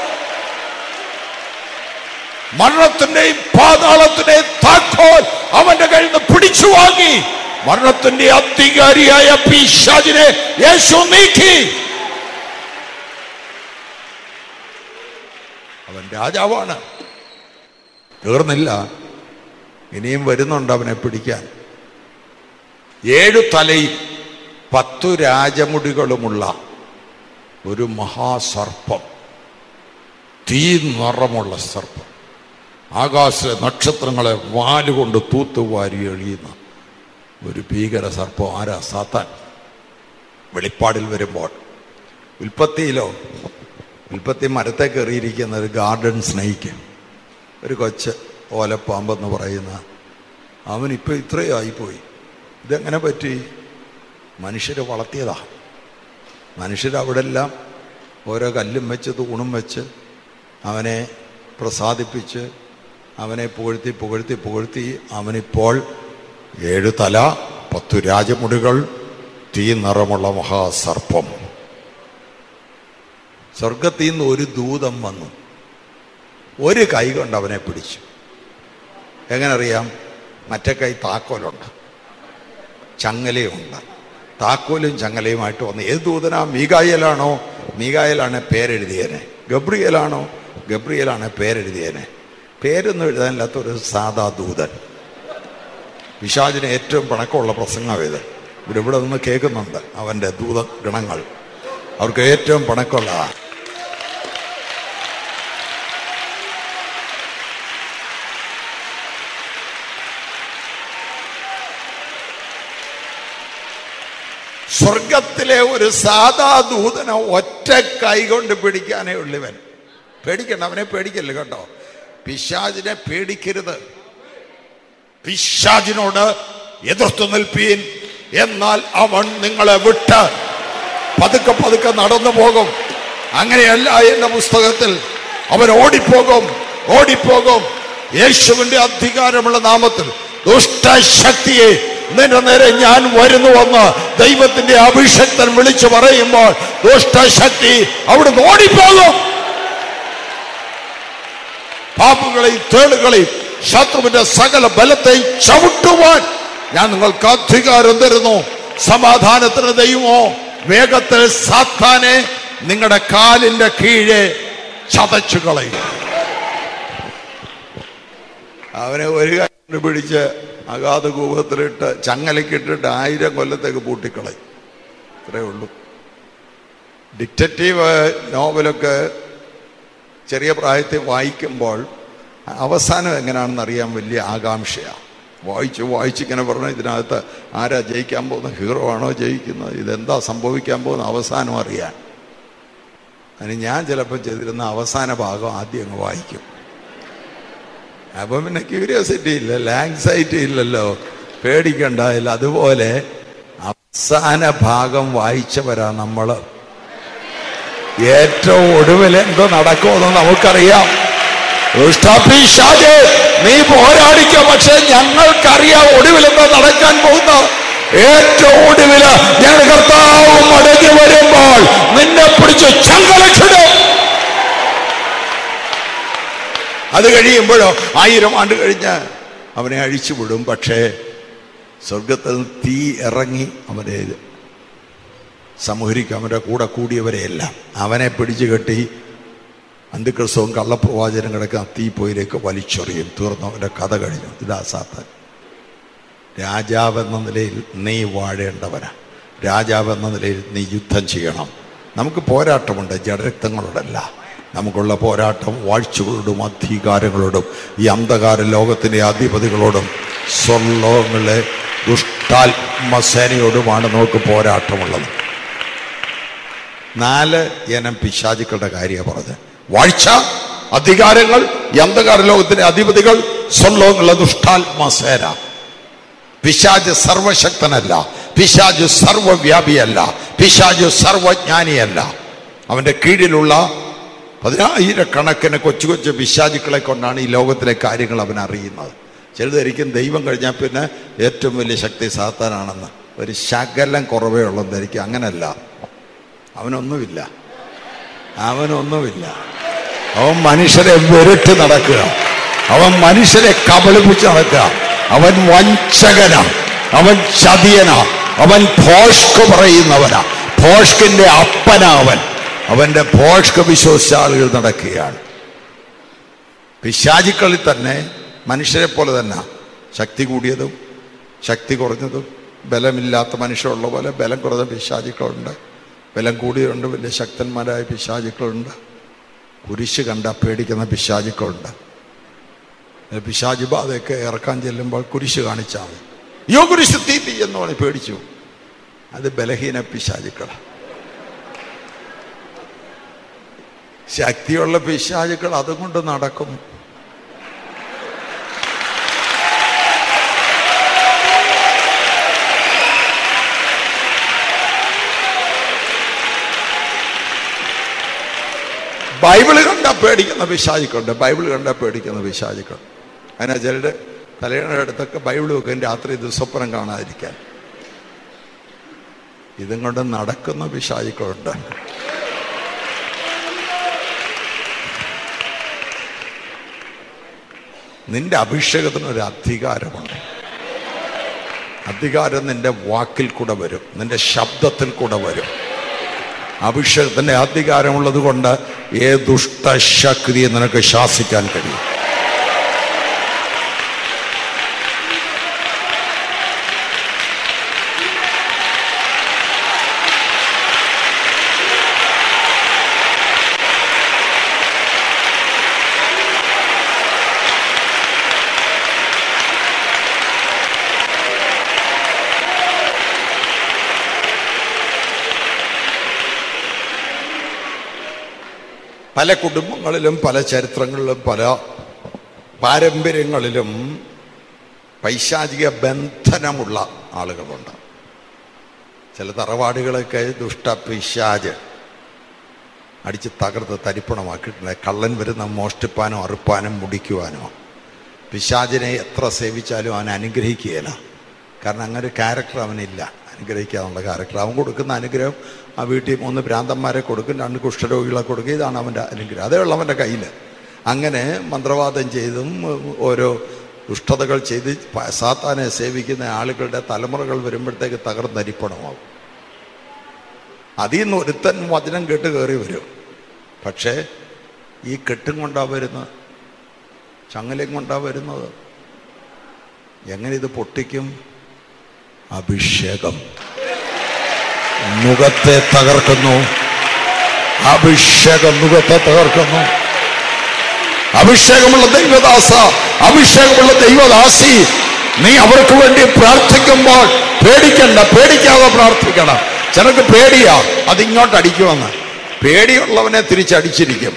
മരണത്തിന്റെയും പാതാളത്തിന്റെയും താക്കോൽ അവന്റെ കയ്യിൽ നിന്ന് പിടിച്ചു വാങ്ങി മരണത്തിന്റെ അധികാരിയായ പിശാചിനെ യേശു നീക്കി അവൻ രാജാവാണ് തീർന്നില്ല ഇനിയും വരുന്നുണ്ട് അവനെ പിടിക്കാൻ ഏഴു തലയും പത്തു രാജമുടികളുമുള്ള ഒരു മഹാസർപ്പം തീ നിറമുള്ള സർപ്പം ആകാശ നക്ഷത്രങ്ങളെ വാലുകൊണ്ട് തൂത്തുവാരി എഴിയുന്ന ഒരു ഭീകര സർപ്പം ആരാ സാത്താൻ വെളിപ്പാടിൽ വരുമ്പോൾ ഉൽപ്പത്തിയിലോ ഉൽപ്പത്തി മരത്തെ കയറിയിരിക്കുന്ന ഒരു ഗാർഡൻ സ്നേഹിക്ക് ഒരു കൊച്ച് ഓലപ്പാമ്പെന്ന് പറയുന്ന അവൻ ഇപ്പോൾ ഇത്രയും ആയിപ്പോയി ഇതെങ്ങനെ പറ്റി മനുഷ്യരെ വളർത്തിയതാ മനുഷ്യരവിടെ എല്ലാം ഓരോ കല്ലും വെച്ച് തൂണും വെച്ച് അവനെ പ്രസാദിപ്പിച്ച് അവനെ പുകഴ്ത്തി പുകഴ്ത്തി പുകഴ്ത്തി അവനിപ്പോൾ ഏഴു തല പത്തു രാജമുടികൾ തീ നിറമുള്ള മഹാസർപ്പം സ്വർഗത്തിൽ നിന്ന് ഒരു ദൂതം വന്നു ഒരു കൈ കൊണ്ട് അവനെ പിടിച്ചു എങ്ങനെ അറിയാം മറ്റേ കൈ താക്കോലുണ്ട് ചങ്ങലയുണ്ട് താക്കോലും ചങ്ങലയുമായിട്ട് വന്ന് ഏത് ദൂതനാ മീകായലാണോ മീകായലാണ് പേരെഴുതിയേനെ ഗബ്രിയലാണോ ഗബ്രിയലാണ് പേരെഴുതിയേനെ പേരൊന്നും എഴുതാനില്ലാത്ത ഒരു സാധാ ദൂതൻ പിശാചിന് ഏറ്റവും പണക്കമുള്ള പ്രസംഗം ഇത് ഇവിടെ ഇവിടെ നിന്ന് കേൾക്കുന്നുണ്ട് അവൻ്റെ ദൂത ഗണങ്ങൾ അവർക്ക് ഏറ്റവും പണക്കമുള്ളതാണ് സ്വർഗത്തിലെ ഒരു സാധാ ദൂതനെ ഒറ്റ കൈ കൊണ്ട് പിടിക്കാനേ ഉള്ളിവൻ പേടിക്കണ്ട അവനെ പേടിക്കല്ല കേട്ടോ പിശാജിനെ പേടിക്കരുത് പിശാജിനോട് എതിർത്തു നിൽപ്പീൻ എന്നാൽ അവൻ നിങ്ങളെ വിട്ട് പതുക്കെ പതുക്കെ നടന്നു പോകും അങ്ങനെയല്ല എന്റെ പുസ്തകത്തിൽ അവൻ ഓടിപ്പോകും ഓടിപ്പോകും യേശുവിന്റെ അധികാരമുള്ള നാമത്തിൽ ദുഷ്ടശക്തിയെ നിന്റെ നേരെ ഞാൻ വരുന്നുവെന്ന് ദൈവത്തിന്റെ അഭിഷക്തൻ വിളിച്ചു പറയുമ്പോൾ ദുഷ്ടശക്തി അവിടുന്ന് ഓടിപ്പോകും പാമ്പുകളെയും തേളുകളെയും ശത്രുവിന്റെ സകല ബലത്തെയും ചവിട്ടുവാൻ ഞാൻ നിങ്ങൾക്ക് അധികാരം തരുന്നു സമാധാനത്തിന് ദൈവമോ വേഗത്തിൽ സാത്താനെ നിങ്ങളുടെ കാലിന്റെ കീഴെ ചതച്ചു കളയും അവനെ ഒരു കാര്യം പിടിച്ച് അഗാധ കൂപത്തിലിട്ട് ചങ്ങലക്കിട്ടിട്ട് ആയിരം കൊല്ലത്തേക്ക് പൂട്ടിക്കളയും ഇത്രയേ ഉള്ളൂ ഡിറ്റക്റ്റീവ് നോവലൊക്കെ ചെറിയ പ്രായത്തിൽ വായിക്കുമ്പോൾ അവസാനം എങ്ങനെയാണെന്ന് അറിയാൻ വലിയ ആകാംക്ഷയാണ് വായിച്ച് വായിച്ച് ഇങ്ങനെ പറഞ്ഞു ഇതിനകത്ത് ആരാ ജയിക്കാൻ പോകുന്ന ഹീറോ ആണോ ജയിക്കുന്നത് ഇതെന്താ സംഭവിക്കാൻ പോകുന്ന അവസാനം അറിയാൻ അതിന് ഞാൻ ചിലപ്പോൾ ചെയ്തിരുന്ന അവസാന ഭാഗം ആദ്യം അങ്ങ് വായിക്കും അപ്പം പിന്നെ ക്യൂരിയോസിറ്റി ഇല്ലല്ലോ ആങ്സൈറ്റി ഇല്ലല്ലോ പേടിക്കണ്ടായില്ല അതുപോലെ അവസാന ഭാഗം വായിച്ചവരാ നമ്മൾ ഏറ്റവും ഒടുവിൽ എന്തോ നടക്കുമെന്ന് നമുക്കറിയാം ദുഷ്ടപിശാചേ, നീ പോരാടിക്കോ പക്ഷെ ഞങ്ങൾക്കറിയാം ഒടുവിൽ എന്താ നടക്കാൻ പോകുന്ന ഏറ്റവും ഒടുവില് ഞങ്ങളുടെ കർത്താവ് മടങ്ങി വരുമ്പോൾ നിന്നെ പിടിച്ച് ചങ്കലക്ഷിടും അത് കഴിയുമ്പോഴോ ആയിരം ആണ്ട് കഴിഞ്ഞ് അവനെ അഴിച്ചുവിടും പക്ഷേ സ്വർഗത്തിൽ നിന്ന് തീ ഇറങ്ങി അവനെ സംഹരിക്കും അവൻ്റെ കൂടെ കൂടിയവരെയെല്ലാം അവനെ പിടിച്ചു കെട്ടി അന്ത്യക്രിസ്തവും കള്ളപ്രവാചനം കിടക്കുന്ന തീപ്പൊയിലേക്ക് വലിച്ചെറിയും തീർന്നു അവൻ്റെ കഥ കഴിഞ്ഞു ഇതാ സാത്താൻ രാജാവെന്ന നിലയിൽ നീ വാഴേണ്ടവനാ രാജാവെന്ന നിലയിൽ നീ യുദ്ധം ചെയ്യണം നമുക്ക് പോരാട്ടമുണ്ട് ജഡരക്തങ്ങളോടല്ല നമുക്കുള്ള പോരാട്ടം വാഴ്ചകളോടും അധികാരങ്ങളോടും ഈ അന്ധകാര ലോകത്തിൻ്റെ അധിപതികളോടും സ്വർലോകങ്ങളിലെ ദുഷ്ടാത്മസേനയോടുമാണ് നമുക്ക് പോരാട്ടമുള്ളത് നാല് ഇനം പിശാചുക്കളുടെ കാര്യമാണ് പറഞ്ഞത് വാഴ്ച അധികാരങ്ങൾ ഈ അന്ധകാര ലോകത്തിന്റെ അധിപതികൾ സ്വർലോകങ്ങളിലെ ദുഷ്ടാത്മസേന പിശാജ് സർവശക്തനല്ല പിശാജ് സർവവ്യാപിയല്ല പിശാജ് സർവജ്ഞാനിയല്ല അവന്റെ കീഴിലുള്ള പതിനായിരക്കണക്കിന് കൊച്ചു കൊച്ചു പിശാചുക്കളെ കൊണ്ടാണ് ഈ ലോകത്തിലെ കാര്യങ്ങൾ അവൻ അറിയുന്നത് ചിലതായിരിക്കും ദൈവം കഴിഞ്ഞാൽ പിന്നെ ഏറ്റവും വലിയ ശക്തി സാത്താനാണെന്ന് ഒരു ശകലം കുറവേ ഉള്ളതായിരിക്കും അങ്ങനല്ല അവനൊന്നുമില്ല അവനൊന്നുമില്ല അവൻ മനുഷ്യരെ വെറുട്ട് നടക്കുക അവൻ മനുഷ്യരെ കബളിപ്പിച്ച് നടക്കുക അവൻ വഞ്ചകനാ അവൻ ചതിയനാ അവൻ ഭോഷ്ക് പറയുന്നവനാ ഭോഷ്കിന്റെ അപ്പനാ അവൻ അവന്റെ ഭോഷ്ക് വിശ്വസിച്ച ആളുകൾ നടക്കുകയാണ് പിശാചുക്കളിൽ തന്നെ മനുഷ്യരെ പോലെ തന്നെ ശക്തി കൂടിയതും ശക്തി കുറഞ്ഞതും ബലമില്ലാത്ത മനുഷ്യരുള്ള പോലെ ബലം കുറഞ്ഞ പിശാചുക്കളുണ്ട് ബലം കൂടിയുണ്ട് വലിയ ശക്തന്മാരായ പിശാചുക്കളുണ്ട് കുരിശ് കണ്ട പേടിക്കുന്ന പിശാചുക്കളുണ്ട് പിശാചു ബാധയൊക്കെ ഇറക്കാൻ ചെല്ലുമ്പോൾ കുരിശ് കാണിച്ചാൽ മതി യോ കുരിശ് തീ തീ എന്ന് പറഞ്ഞ് പേടിച്ചു അത് ബലഹീന പിശാചുക്കൾ ശക്തിയുള്ള പിശാചുക്കൾ അതുകൊണ്ട് നടക്കും ബൈബിള് കണ്ട പേടിക്കുന്ന പിശാചുക്കളുണ്ട് ബൈബിൾ കണ്ട പേടിക്കുന്ന പിശാചുക്കൾ അതിനാ ചിലരുടെ തലയുടെ അടുത്തൊക്കെ ബൈബിൾ വെക്കും രാത്രി ദുസ്വപ്നം കാണാതിരിക്കാൻ ഇതും കൊണ്ട് നടക്കുന്ന പിശാചുക്കളുണ്ട് നിന്റെ അഭിഷേകത്തിന് ഒരു അധികാരമുണ്ട് അധികാരം നിന്റെ വാക്കിൽ കൂടെ വരും നിന്റെ ശബ്ദത്തിൽ കൂടെ വരും അഭിഷേകത്തിന്റെ അധികാരമുള്ളത് കൊണ്ട് ഏ ദുഷ്ടശക്തിയെ നിനക്ക് ശാസിക്കാൻ കഴിയും പല കുടുംബങ്ങളിലും പല ചരിത്രങ്ങളിലും പല പാരമ്പര്യങ്ങളിലും പൈശാചിക ബന്ധനമുള്ള ആളുകളുണ്ട് ചില തറവാടുകളൊക്കെ ദുഷ്ട പിശാജ് അടിച്ച് തകർത്ത് തരിപ്പണമാക്കിയിട്ടുണ്ട് കള്ളൻ വരുന്ന മോഷ്ടിപ്പാനോ അറുപ്പാനും മുടിക്കുവാനോ പിശാചിനെ എത്ര സേവിച്ചാലും അവൻ അനുഗ്രഹിക്കുകയില്ല കാരണം അങ്ങനെ ഒരു ക്യാരക്ടർ അവനില്ല അനുഗ്രഹിക്കാനുള്ള ക്യാരക്ടർ അവൻ കൊടുക്കുന്ന അനുഗ്രഹം ആ വീട്ടിൽ മൂന്ന് ഭ്രാന്തന്മാരെ കൊടുക്കും രണ്ട് കുഷ്ഠരോഗികളെ കൊടുക്കും ഇതാണ് അവൻ്റെ അനുഗ്രഹം അതേ ഉള്ളൂ അവൻ്റെ കയ്യിൽ അങ്ങനെ മന്ത്രവാദം ചെയ്തും ഓരോ ദുഷ്ടതകൾ ചെയ്ത് പ- സാത്താനെ സേവിക്കുന്ന ആളുകളുടെ തലമുറകൾ വരുമ്പോഴത്തേക്ക് തകർന്നരിപ്പണമാവും അതിൽ നിന്ന് ഒരുത്തൻ വചനം കേട്ട് കയറി വരും പക്ഷേ ഈ കെട്ടും കൊണ്ടാ വരുന്നത് ചങ്ങലയും കൊണ്ടാ വരുന്നത് എങ്ങനെ ഇത് പൊട്ടിക്കും അഭിഷേകം മുഖത്തെ തകർക്കുന്നു അഭിഷേകം മുഖത്തെ തകർക്കുന്നു അഭിഷേകമുള്ള ദൈവദാസ അഭിഷേകമുള്ള ദൈവദാസി നീ അവർക്ക് വേണ്ടി പ്രാർത്ഥിക്കുമ്പോൾ പേടിക്കണ്ട പേടിക്കാതെ പ്രാർത്ഥിക്കണം ചിലർക്ക് പേടിയാ അത് ഇങ്ങോട്ട് അടിക്കുമെന്ന് പേടിയുള്ളവനെ തിരിച്ചടിച്ചിരിക്കും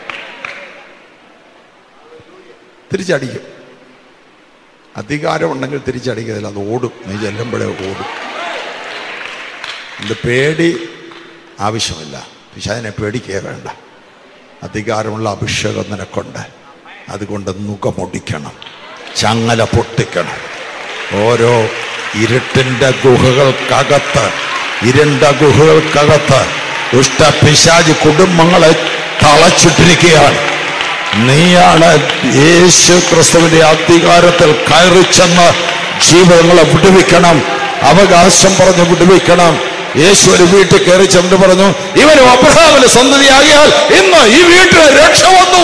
തിരിച്ചടിക്കും അധികാരമുണ്ടെങ്കിൽ തിരിച്ചടിക്കത്തില്ല അത് ഓടും നീ ചെല്ലുമ്പോഴേ ഓടും ഇത് പേടി ആവശ്യമില്ല പിശാചിനെ പേടിക്കുക വേണ്ട അധികാരമുള്ള അഭിഷേകം നിനക്കുണ്ട് അതുകൊണ്ട് മുഖമൊടിക്കണം ചങ്ങല പൊട്ടിക്കണം ഓരോ ഇരുട്ടിൻ്റെ ഗുഹകൾക്കകത്ത് ഇരുണ്ട ഗുഹകൾക്കകത്ത് ദുഷ്ടപിശാജ് കുടുംബങ്ങളെ തളച്ചിട്ടിരിക്കുകയാണ് നീയാണ് യേശു ക്രിസ്തുവിന്റെ അധികാരത്തിൽ കയറി ചെന്ന് ജീവിതങ്ങളെ വിടുവിക്കണം അവകാശം പറഞ്ഞ് വിടുവിക്കണം യേശു ഒരു വീട്ടിൽ കയറി ചെന്ന് പറഞ്ഞു ഇവനും അബ്രഹാമിന്റെ സന്തതിയാകിയാൽ ഇന്ന് ഈ വീട്ടിൽ രക്ഷ വന്നു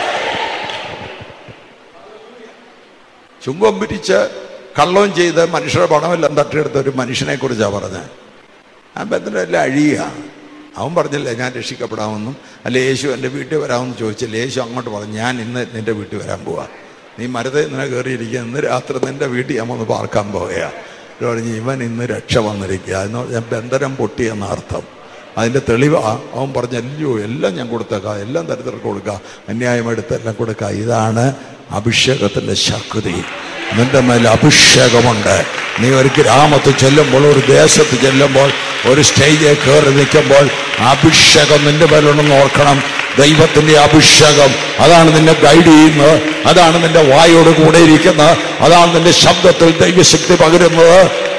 ചുങ്കം പിരിച്ച് കള്ളവും ചെയ്ത് മനുഷ്യരുടെ പണമെല്ലാം തട്ടിയെടുത്ത ഒരു മനുഷ്യനെ കുറിച്ചാണ് പറഞ്ഞത് ആ ബന്ധമെല്ലാം അഴിയുക അവൻ പറഞ്ഞില്ല ഞാൻ രക്ഷിക്കപ്പെടാമെന്നും അല്ല യേശു എൻ്റെ വീട്ടിൽ വരാമെന്ന് ചോദിച്ചില്ല യേശു അങ്ങോട്ട് പറഞ്ഞു ഞാൻ ഇന്ന് നിൻ്റെ വീട്ടിൽ വരാൻ പോവാ നീ മരത്തിൽ നിന്നെ കയറിയിരിക്കുക ഇന്ന് രാത്രി നിൻ്റെ വീട്ടിൽ ഞാൻ ഒന്ന് പാർക്കാൻ പോവുക പറഞ്ഞു ഇവൻ ഇന്ന് രക്ഷ വന്നിരിക്കുക എന്ന് പറഞ്ഞാൽ ബന്ധനം പൊട്ടിയെന്ന അർത്ഥം അതിൻ്റെ തെളിവാ അവൻ പറഞ്ഞ അല്ലയോ എല്ലാം ഞാൻ കൊടുത്തേക്കാം എല്ലാം തരത്തിലേക്ക് കൊടുക്കാം അന്യായമെടുത്ത് എല്ലാം കൊടുക്കാം ഇതാണ് അഭിഷേകത്തിൻ്റെ ശക്തി നിന്റെ മേൽ അഭിഷേകമുണ്ട് നീ ഒരു ഗ്രാമത്ത് ചെല്ലുമ്പോൾ ഒരു ദേശത്ത് ചെല്ലുമ്പോൾ ഒരു സ്റ്റേജിൽ കയറി നിൽക്കുമ്പോൾ അഭിഷേകം നിന്റെ മേലുണ്ടെന്ന് ഓർക്കണം ദൈവത്തിന്റെ അഭിഷേകം അതാണ് നിന്നെ ഗൈഡ് ചെയ്യുന്നത് അതാണ് നിന്റെ വായോട് കൂടെ ഇരിക്കുന്നത് അതാണ് നിന്റെ ശബ്ദത്തിൽ ദൈവശക്തി പകരുന്നത്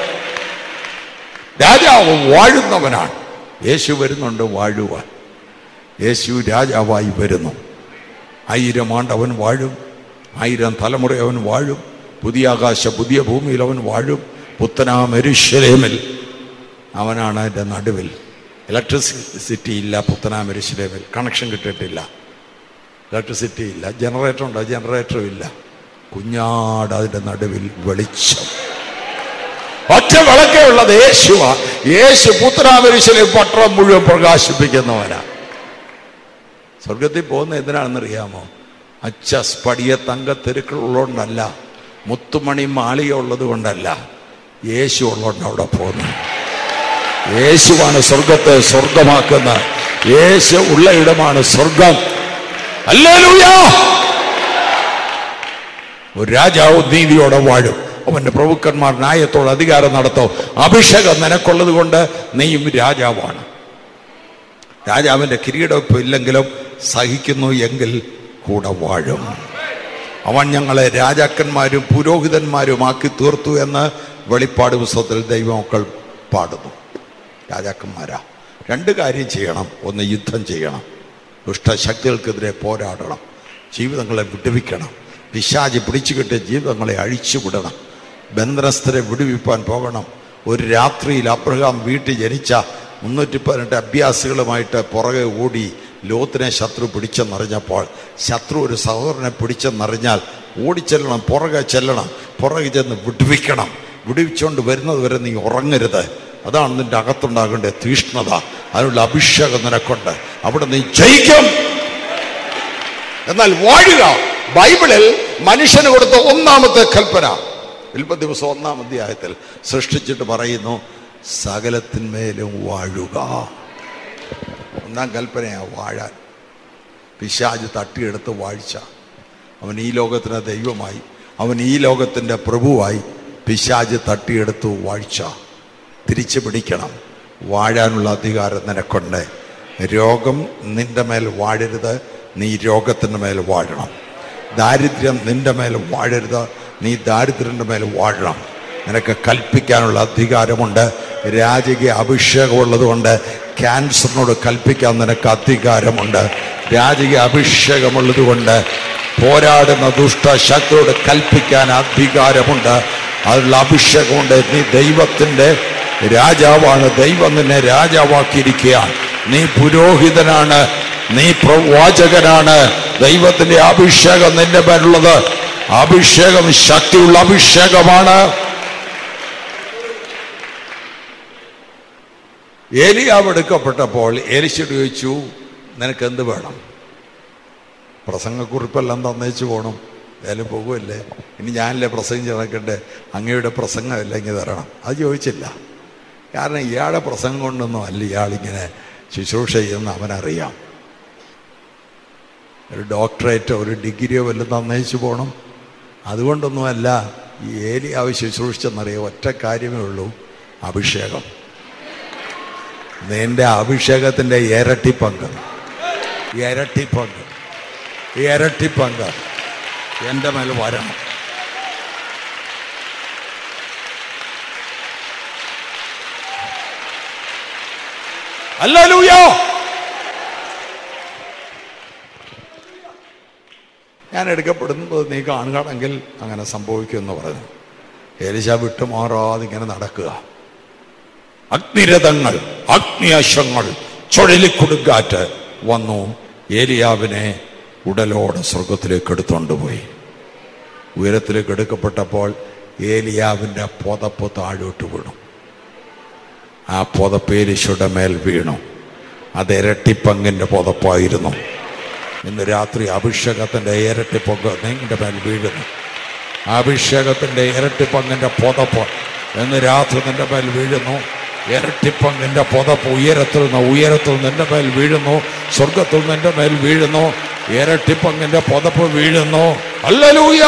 രാജാവ് വാഴുന്നവനാണ് യേശു വരുന്നുണ്ട് വാഴുവാൻ യേശു രാജാവായി വരുന്നു ആയിരം ആണ്ട് അവൻ വാഴും ആയിരം തലമുറ അവൻ വാഴും പുതിയ ആകാശ പുതിയ ഭൂമിയിൽ അവൻ വാഴും പുത്തനാമെരുശലേമിൽ അവനാണ് അതിൻ്റെ നടുവിൽ ഇലക്ട്രിസിറ്റി ഇല്ല പുത്തനാമെരുശലേമിൽ കണക്ഷൻ കിട്ടിയിട്ടില്ല ഇലക്ട്രിസിറ്റി ഇല്ല ജനറേറ്റർ ഉണ്ടോ ജനറേറ്ററും ഇല്ല കുഞ്ഞാട് അതിൻ്റെ നടുവിൽ വെളിച്ചം ഒറ്റ വിളക്കേ ഉള്ളത് യേശുവാ യേശു പുത്തനാമരിശിലെ പട്ടണം മുഴുവൻ പ്രകാശിപ്പിക്കുന്നവനാ സ്വർഗത്തിൽ പോകുന്ന എന്തിനാണെന്നറിയാമോ അച്ച സ്പടിയ തങ്ക തെരുക്കളുള്ളതുകൊണ്ടല്ല മുത്തുമണി മാളിക ഉള്ളത് കൊണ്ടല്ല യേശു ഉള്ളതുകൊണ്ട് അവിടെ പോകുന്നു യേശുവാണ് സ്വർഗത്തെ സ്വർഗമാക്കുന്ന യേശു ഉള്ള ഇടമാണ് സ്വർഗം അല്ലേലൂയാ ഒരു രാജാവ് നീതിയോടെ വാഴും അവന്റെ പ്രഭുക്കന്മാർ ന്യായത്തോട് അധികാരം നടത്തോ അഭിഷേകം നിനക്കുള്ളത് കൊണ്ട് നീയും രാജാവാണ് രാജാവിന്റെ കിരീടം ഇല്ലെങ്കിലും സഹിക്കുന്നു എങ്കിൽ കൂടെ വാഴും അവൻ ഞങ്ങളെ രാജാക്കന്മാരും പുരോഹിതന്മാരുമാക്കി തീർത്തു എന്ന് വെളിപ്പാട് പുസ്തകത്തിൽ ദൈവമക്കൾ പാടുന്നു രാജാക്കന്മാരാ രണ്ട് കാര്യം ചെയ്യണം ഒന്ന് യുദ്ധം ചെയ്യണം ദുഷ്ടശക്തികൾക്കെതിരെ പോരാടണം ജീവിതങ്ങളെ വിടുവിക്കണം പിശാചി പിടിച്ചു കിട്ടിയ ജീവിതങ്ങളെ അഴിച്ചുവിടണം ബന്ധനസ്ഥരെ വിടുവിപ്പാൻ പോകണം ഒരു രാത്രിയിൽ അബ്രഹാം വീട്ടിൽ ജനിച്ച മുന്നൂറ്റി പതിനെട്ട് അഭ്യാസികളുമായിട്ട് പുറകെ ഓടി ലോത്തിനെ ശത്രു പിടിച്ചെന്നറിഞ്ഞപ്പോൾ ശത്രു ഒരു സഹോദരനെ പിടിച്ചെന്നറിഞ്ഞാൽ ഓടിച്ചെല്ലണം പുറകെ ചെല്ലണം പുറകെ ചെന്ന് വിടുവിക്കണം വിടുവിച്ചുകൊണ്ട് വരുന്നത് വരെ നീ ഉറങ്ങരുത് അതാണ് നിന്റെ അകത്തുണ്ടാകേണ്ട തീഷ്ണത അതിനുള്ള അഭിഷേകം നിനക്കുണ്ട് അവിടെ നീ ജയിക്കും എന്നാൽ വാഴുക ബൈബിളിൽ മനുഷ്യന് കൊടുത്ത ഒന്നാമത്തെ കൽപ്പന ഉൽപ്പത്തി ദിവസം ഒന്നാം അധ്യായത്തിൽ സൃഷ്ടിച്ചിട്ട് പറയുന്നു സകലത്തിന്മേലും വാഴുക ഒന്നാം കൽപ്പനയാ വാഴാൻ പിശാജ് തട്ടിയെടുത്ത് വാഴ്ച അവൻ ഈ ലോകത്തിന് ദൈവമായി അവൻ ഈ ലോകത്തിൻ്റെ പ്രഭുവായി പിശാജ് തട്ടിയെടുത്തു വാഴ്ച തിരിച്ചു പിടിക്കണം വാഴാനുള്ള അധികാരം നിനക്കുണ്ട് രോഗം നിന്റെ മേൽ വാഴരുത് നീ രോഗത്തിൻ്റെ മേൽ വാഴണം ദാരിദ്ര്യം നിന്റെ മേൽ വാഴരുത് നീ ദാരിദ്ര്യൻ്റെ മേൽ വാഴണം നിനക്ക് കൽപ്പിക്കാനുള്ള അധികാരമുണ്ട് രാജകീയ അഭിഷേകമുള്ളത് കൊണ്ട് ക്യാൻസറിനോട് കൽപ്പിക്കാൻ നിനക്ക് അധികാരമുണ്ട് രാജകീയ അഭിഷേകമുള്ളത് കൊണ്ട് പോരാടുന്ന ദുഷ്ടശക്തിയോട് കൽപ്പിക്കാൻ അധികാരമുണ്ട് അതിനുള്ള അഭിഷേകമുണ്ട് നീ ദൈവത്തിൻ്റെ രാജാവാണ് ദൈവം നിന്നെ രാജാവാക്കിയിരിക്കുകയാണ് നീ പുരോഹിതനാണ് നീ പ്രവാചകനാണ് ദൈവത്തിന്റെ അഭിഷേകം നിന്റെ മേലുള്ളത് അഭിഷേകം ശക്തിയുള്ള അഭിഷേകമാണ് ഏലിയാവ് എടുക്കപ്പെട്ടപ്പോൾ ഏലിശോട് ചോദിച്ചു നിനക്ക് എന്ത് വേണം പ്രസംഗക്കുറിപ്പെല്ലാം തന്നേച്ചു പോകണം ഏലും പോകുമല്ലേ ഇനി ഞാനല്ലേ പ്രസംഗം നടക്കട്ടെ അങ്ങയുടെ പ്രസംഗമല്ല ഇങ്ങനെ തരണം അത് ചോദിച്ചില്ല കാരണം ഇയാളുടെ പ്രസംഗം കൊണ്ടൊന്നും അല്ല ഇയാളിങ്ങനെ ശുശ്രൂഷ ചെയ്യുന്ന അവനറിയാം ഒരു ഡോക്ടറേറ്റോ ഒരു ഡിഗ്രിയോ വല്ലതും തന്നയിച്ചു പോകണം അതുകൊണ്ടൊന്നുമല്ല ഈ ഏലിയാവ് ശുശ്രൂഷിച്ചെന്നറിയാം ഒറ്റ കാര്യമേ ഉള്ളൂ അഭിഷേകം നിന്റെ അഭിഷേകത്തിന്റെ ഇരട്ടി പങ്ക് ഇരട്ടി പങ്ക് ഇരട്ടി പങ്ക് എൻ്റെ മേൽ വരണം അല്ലൂയോ ഞാൻ എടുക്കപ്പെടുന്നത് നീ കാണുകയാണെങ്കിൽ അങ്ങനെ സംഭവിക്കുമെന്ന് പറഞ്ഞു ഏലിശ വിട്ടുമാറാതെ ഇങ്ങനെ നടക്കുക അഗ്നിരഥങ്ങൾ അഗ്നിയശങ്ങൾ ചുഴലിക്കൊടുങ്കാറ്റ് വന്നു ഏലിയാവിനെ ഉടലോടെ സ്വർഗത്തിലേക്ക് എടുത്തുകൊണ്ടുപോയി ഉയരത്തിലേക്ക് എടുക്കപ്പെട്ടപ്പോൾ ഏലിയാവിൻ്റെ പുതപ്പ് താഴോട്ട് വീണു ആ പുതപ്പ് ഏലിശയുടെ മേൽ വീണു അത് ഇരട്ടിപ്പങ്കിൻ്റെ പുതപ്പായിരുന്നു ഇന്ന് രാത്രി അഭിഷേകത്തിൻ്റെ ഇരട്ടി പങ്ക് നിങ്ങളുടെ മേൽ വീഴുന്നു അഭിഷേകത്തിൻ്റെ ഇരട്ടി പങ്കിൻ്റെ പുതപ്പ് ഇന്ന് രാത്രി നിന്റെ മേൽ വീഴുന്നു ഇരട്ടിപ്പങ്കിൻ്റെ പുതപ്പ് ഉയരത്തിൽ നിന്ന് ഉയരത്തിൽ നിന്റെ മേൽ വീഴുന്നു സ്വർഗത്തിൽ നിന്റെ മേൽ വീഴുന്നു ഇരട്ടിപ്പങ്കിൻ്റെ പുതപ്പ് വീഴുന്നു അല്ലലൂയ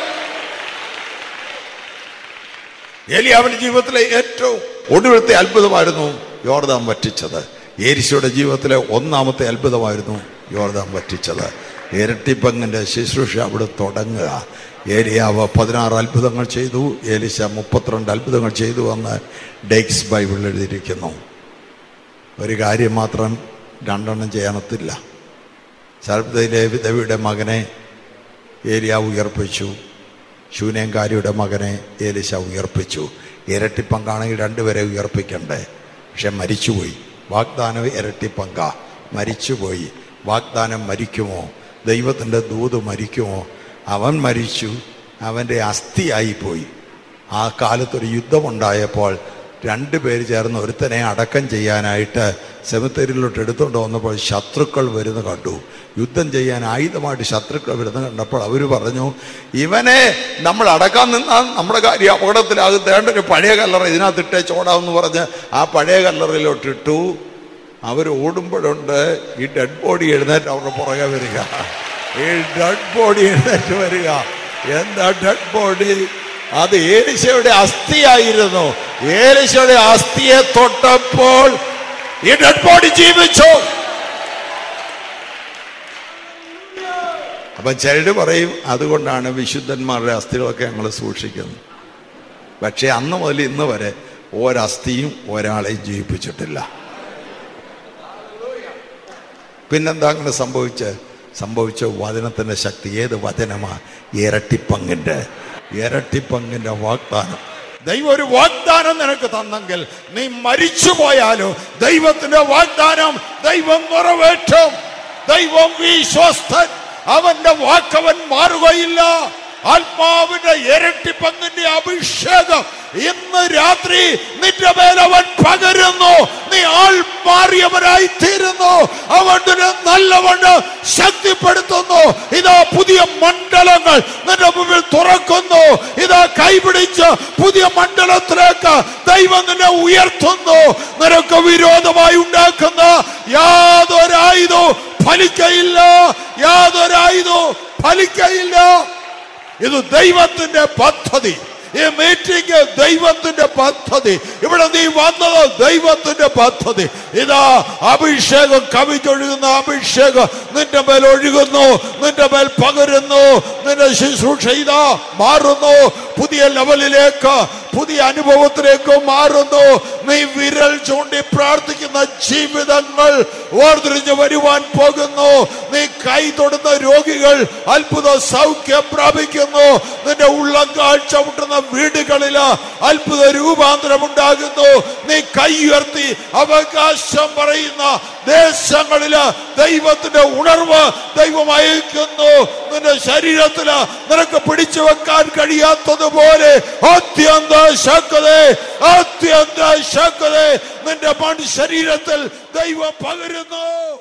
ഏലിയാവിന്റെ ജീവിതത്തിലെ ഏറ്റവും ഒടുവിലത്തെ അത്ഭുതമായിരുന്നു യോർദാൻ വറ്റിച്ചത് ഏരിശയുടെ ജീവിതത്തിലെ ഒന്നാമത്തെ അത്ഭുതമായിരുന്നു യോർദാൻ വറ്റിച്ചത് ഇരട്ടിപ്പങ്ങിന്റെ ശുശ്രൂഷ അവിടെ തുടങ്ങുക ഏലിയാവ് പതിനാറ് അത്ഭുതങ്ങൾ ചെയ്തു ഏലിശ മുപ്പത്തിരണ്ട് അത്ഭുതങ്ങൾ ചെയ്തു എന്ന് ഡെയ്ക്സ് ബൈബിളിൽ എഴുതിയിരിക്കുന്നു ഒരു കാര്യം മാത്രം രണ്ടെണ്ണം ചെയ്യാനത്തില്ല ശരബ്ദയിലെ വിധവിയുടെ മകനെ ഏലിയാവ് ഉയർപ്പിച്ചു ശൂനേങ്കാരിയുടെ മകനെ ഏലിശ ഉയർപ്പിച്ചു ഇരട്ടി പങ്കാണെങ്കിൽ രണ്ടുപേരെ ഉയർപ്പിക്കണ്ടേ പക്ഷെ മരിച്ചുപോയി വാഗ്ദാനം ഇരട്ടി പങ്ക മരിച്ചുപോയി വാഗ്ദാനം മരിക്കുമോ ദൈവത്തിൻ്റെ ദൂത് മരിക്കുമോ അവൻ മരിച്ചു അവൻ്റെ അസ്ഥിയായിപ്പോയി ആ കാലത്തൊരു യുദ്ധമുണ്ടായപ്പോൾ രണ്ട് പേര് ചേർന്ന് ഒരുത്തനെ അടക്കം ചെയ്യാനായിട്ട് സെമിത്തേരിയിലോട്ട് എടുത്തുകൊണ്ട് വന്നപ്പോൾ ശത്രുക്കൾ വരുന്ന കണ്ടു യുദ്ധം ചെയ്യാൻ ആയുധമായിട്ട് ശത്രുക്കൾ വരുന്ന കണ്ടപ്പോൾ അവർ പറഞ്ഞു ഇവനെ നമ്മൾ അടക്കാൻ നിന്നാൽ നമ്മുടെ കാര്യം അപകടത്തിലാകും തേണ്ട ഒരു പഴയ കല്ലറ ഇതിനകത്ത് ഇട്ടേ ചോടാമെന്ന് പറഞ്ഞ് ആ പഴയ കല്ലറയിലോട്ട് ഇട്ടു അവർ ഓടുമ്പോഴുണ്ട് ഈ ഡെഡ് ബോഡി എഴുന്നേറ്റ് അവരുടെ പുറകെ വരിക ഈ ഡെഡ് ബോഡി എഴുന്നേറ്റ് വരിക എന്താ ഡെഡ് ബോഡി അത് ഏലിശയുടെ അസ്ഥിയായിരുന്നു ഏലിശയുടെ അസ്ഥിയെ തൊട്ടപ്പോൾ ഈ ഡെഡ് ബോഡി ജീവിച്ചു അപ്പൊ ചിലര് പറയും അതുകൊണ്ടാണ് വിശുദ്ധന്മാരുടെ അസ്ഥികളൊക്കെ ഞങ്ങൾ സൂക്ഷിക്കുന്നത് പക്ഷെ അന്ന് മുതൽ ഇന്ന് വരെ ഒരസ്ഥിയും ഒരാളെയും ജീവിപ്പിച്ചിട്ടില്ല പിന്നെന്താ അങ്ങനെ സംഭവിച്ച് സംഭവിച്ച വചനത്തിന്റെ ശക്തി ഏത് വചനമാ ഇരട്ടിപ്പങ്ങിന്റെ ഇരട്ടിപ്പങ്ങിന്റെ വാഗ്ദാനം ദൈവം ഒരു വാഗ്ദാനം നിനക്ക് തന്നെങ്കിൽ നീ മരിച്ചു പോയാലോ ദൈവത്തിന്റെ വാഗ്ദാനം ദൈവം നിറവേറ്റും ദൈവം വിശ്വസ്തൻ അവന്റെ വാക്കവൻ മാറുകയില്ല ആത്മാവിന്റെ ഇരട്ടി പങ്കിന്റെ അഭിഷേകം ഇന്ന് രാത്രി നിന്റെ മേൽ അവൻ പകരുന്നു നീ ആൾ മാറിയവരായി തീരുന്നു അവൻ നിന്നെ നല്ലവണ്ണം ശക്തിപ്പെടുത്തുന്നു ഇതാ പുതിയ മണ്ഡലങ്ങൾ നിന്റെ മുമ്പിൽ തുറക്കുന്നു ഇതാ കൈപിടിച്ച് പുതിയ മണ്ഡലത്തിലേക്ക് ദൈവം നിന്നെ ഉയർത്തുന്നു നിനക്ക് വിരോധമായി ഉണ്ടാക്കുന്ന യാതൊരായുധവും ഫലിക്കയില്ല യാതൊരായുധവും ഫലിക്കയില്ല ഇത് ദൈവത്തിന്റെ പദ്ധതി ഈ മീറ്റിംഗ് ദൈവത്തിന്റെ പദ്ധതി ഇവിടെ നീ വന്നത് ദൈവത്തിന്റെ പദ്ധതി ഇതാ അഭിഷേകം കവിഞ്ഞൊഴുകുന്ന അഭിഷേകം നിന്റെ മേൽ ഒഴുകുന്നു നിന്റെ മേൽ പകരുന്നു നിന്റെ ശുശ്രൂഷ ഇതാ മാറുന്നു പുതിയ ലെവലിലേക്ക് പുതിയ അനുഭവത്തിലേക്ക് മാറുന്നു നീ വിരൽ ചൂണ്ടി പ്രാർത്ഥിക്കുന്ന ജീവിതങ്ങൾ ഓർത്തിരിഞ്ഞ് വരുവാൻ പോകുന്നു നീ കൈ തൊടുന്ന രോഗികൾ അത്ഭുത സൗഖ്യം പ്രാപിക്കുന്നു നിന്റെ ഉള്ളം കാഴ്ച മുട്ടുന്ന വീടുകളില് അത്ഭുത രൂപാന്തരം ഉണ്ടാകുന്നു നീ കൈ ഉയർത്തി അവകാശം പറയുന്ന ദേശങ്ങളില് ദൈവത്തിന്റെ ഉണർവ് ദൈവം അയക്കുന്നു നിന്റെ ശരീരത്തില് നിനക്ക് പിടിച്ചു വെക്കാൻ കഴിയാത്തതുപോലെ അത്യന്ത ശക്തത അത്യന്ത ശക്തത നിന്റെ മൺ ശരീരത്തിൽ ദൈവം പകരുന്നു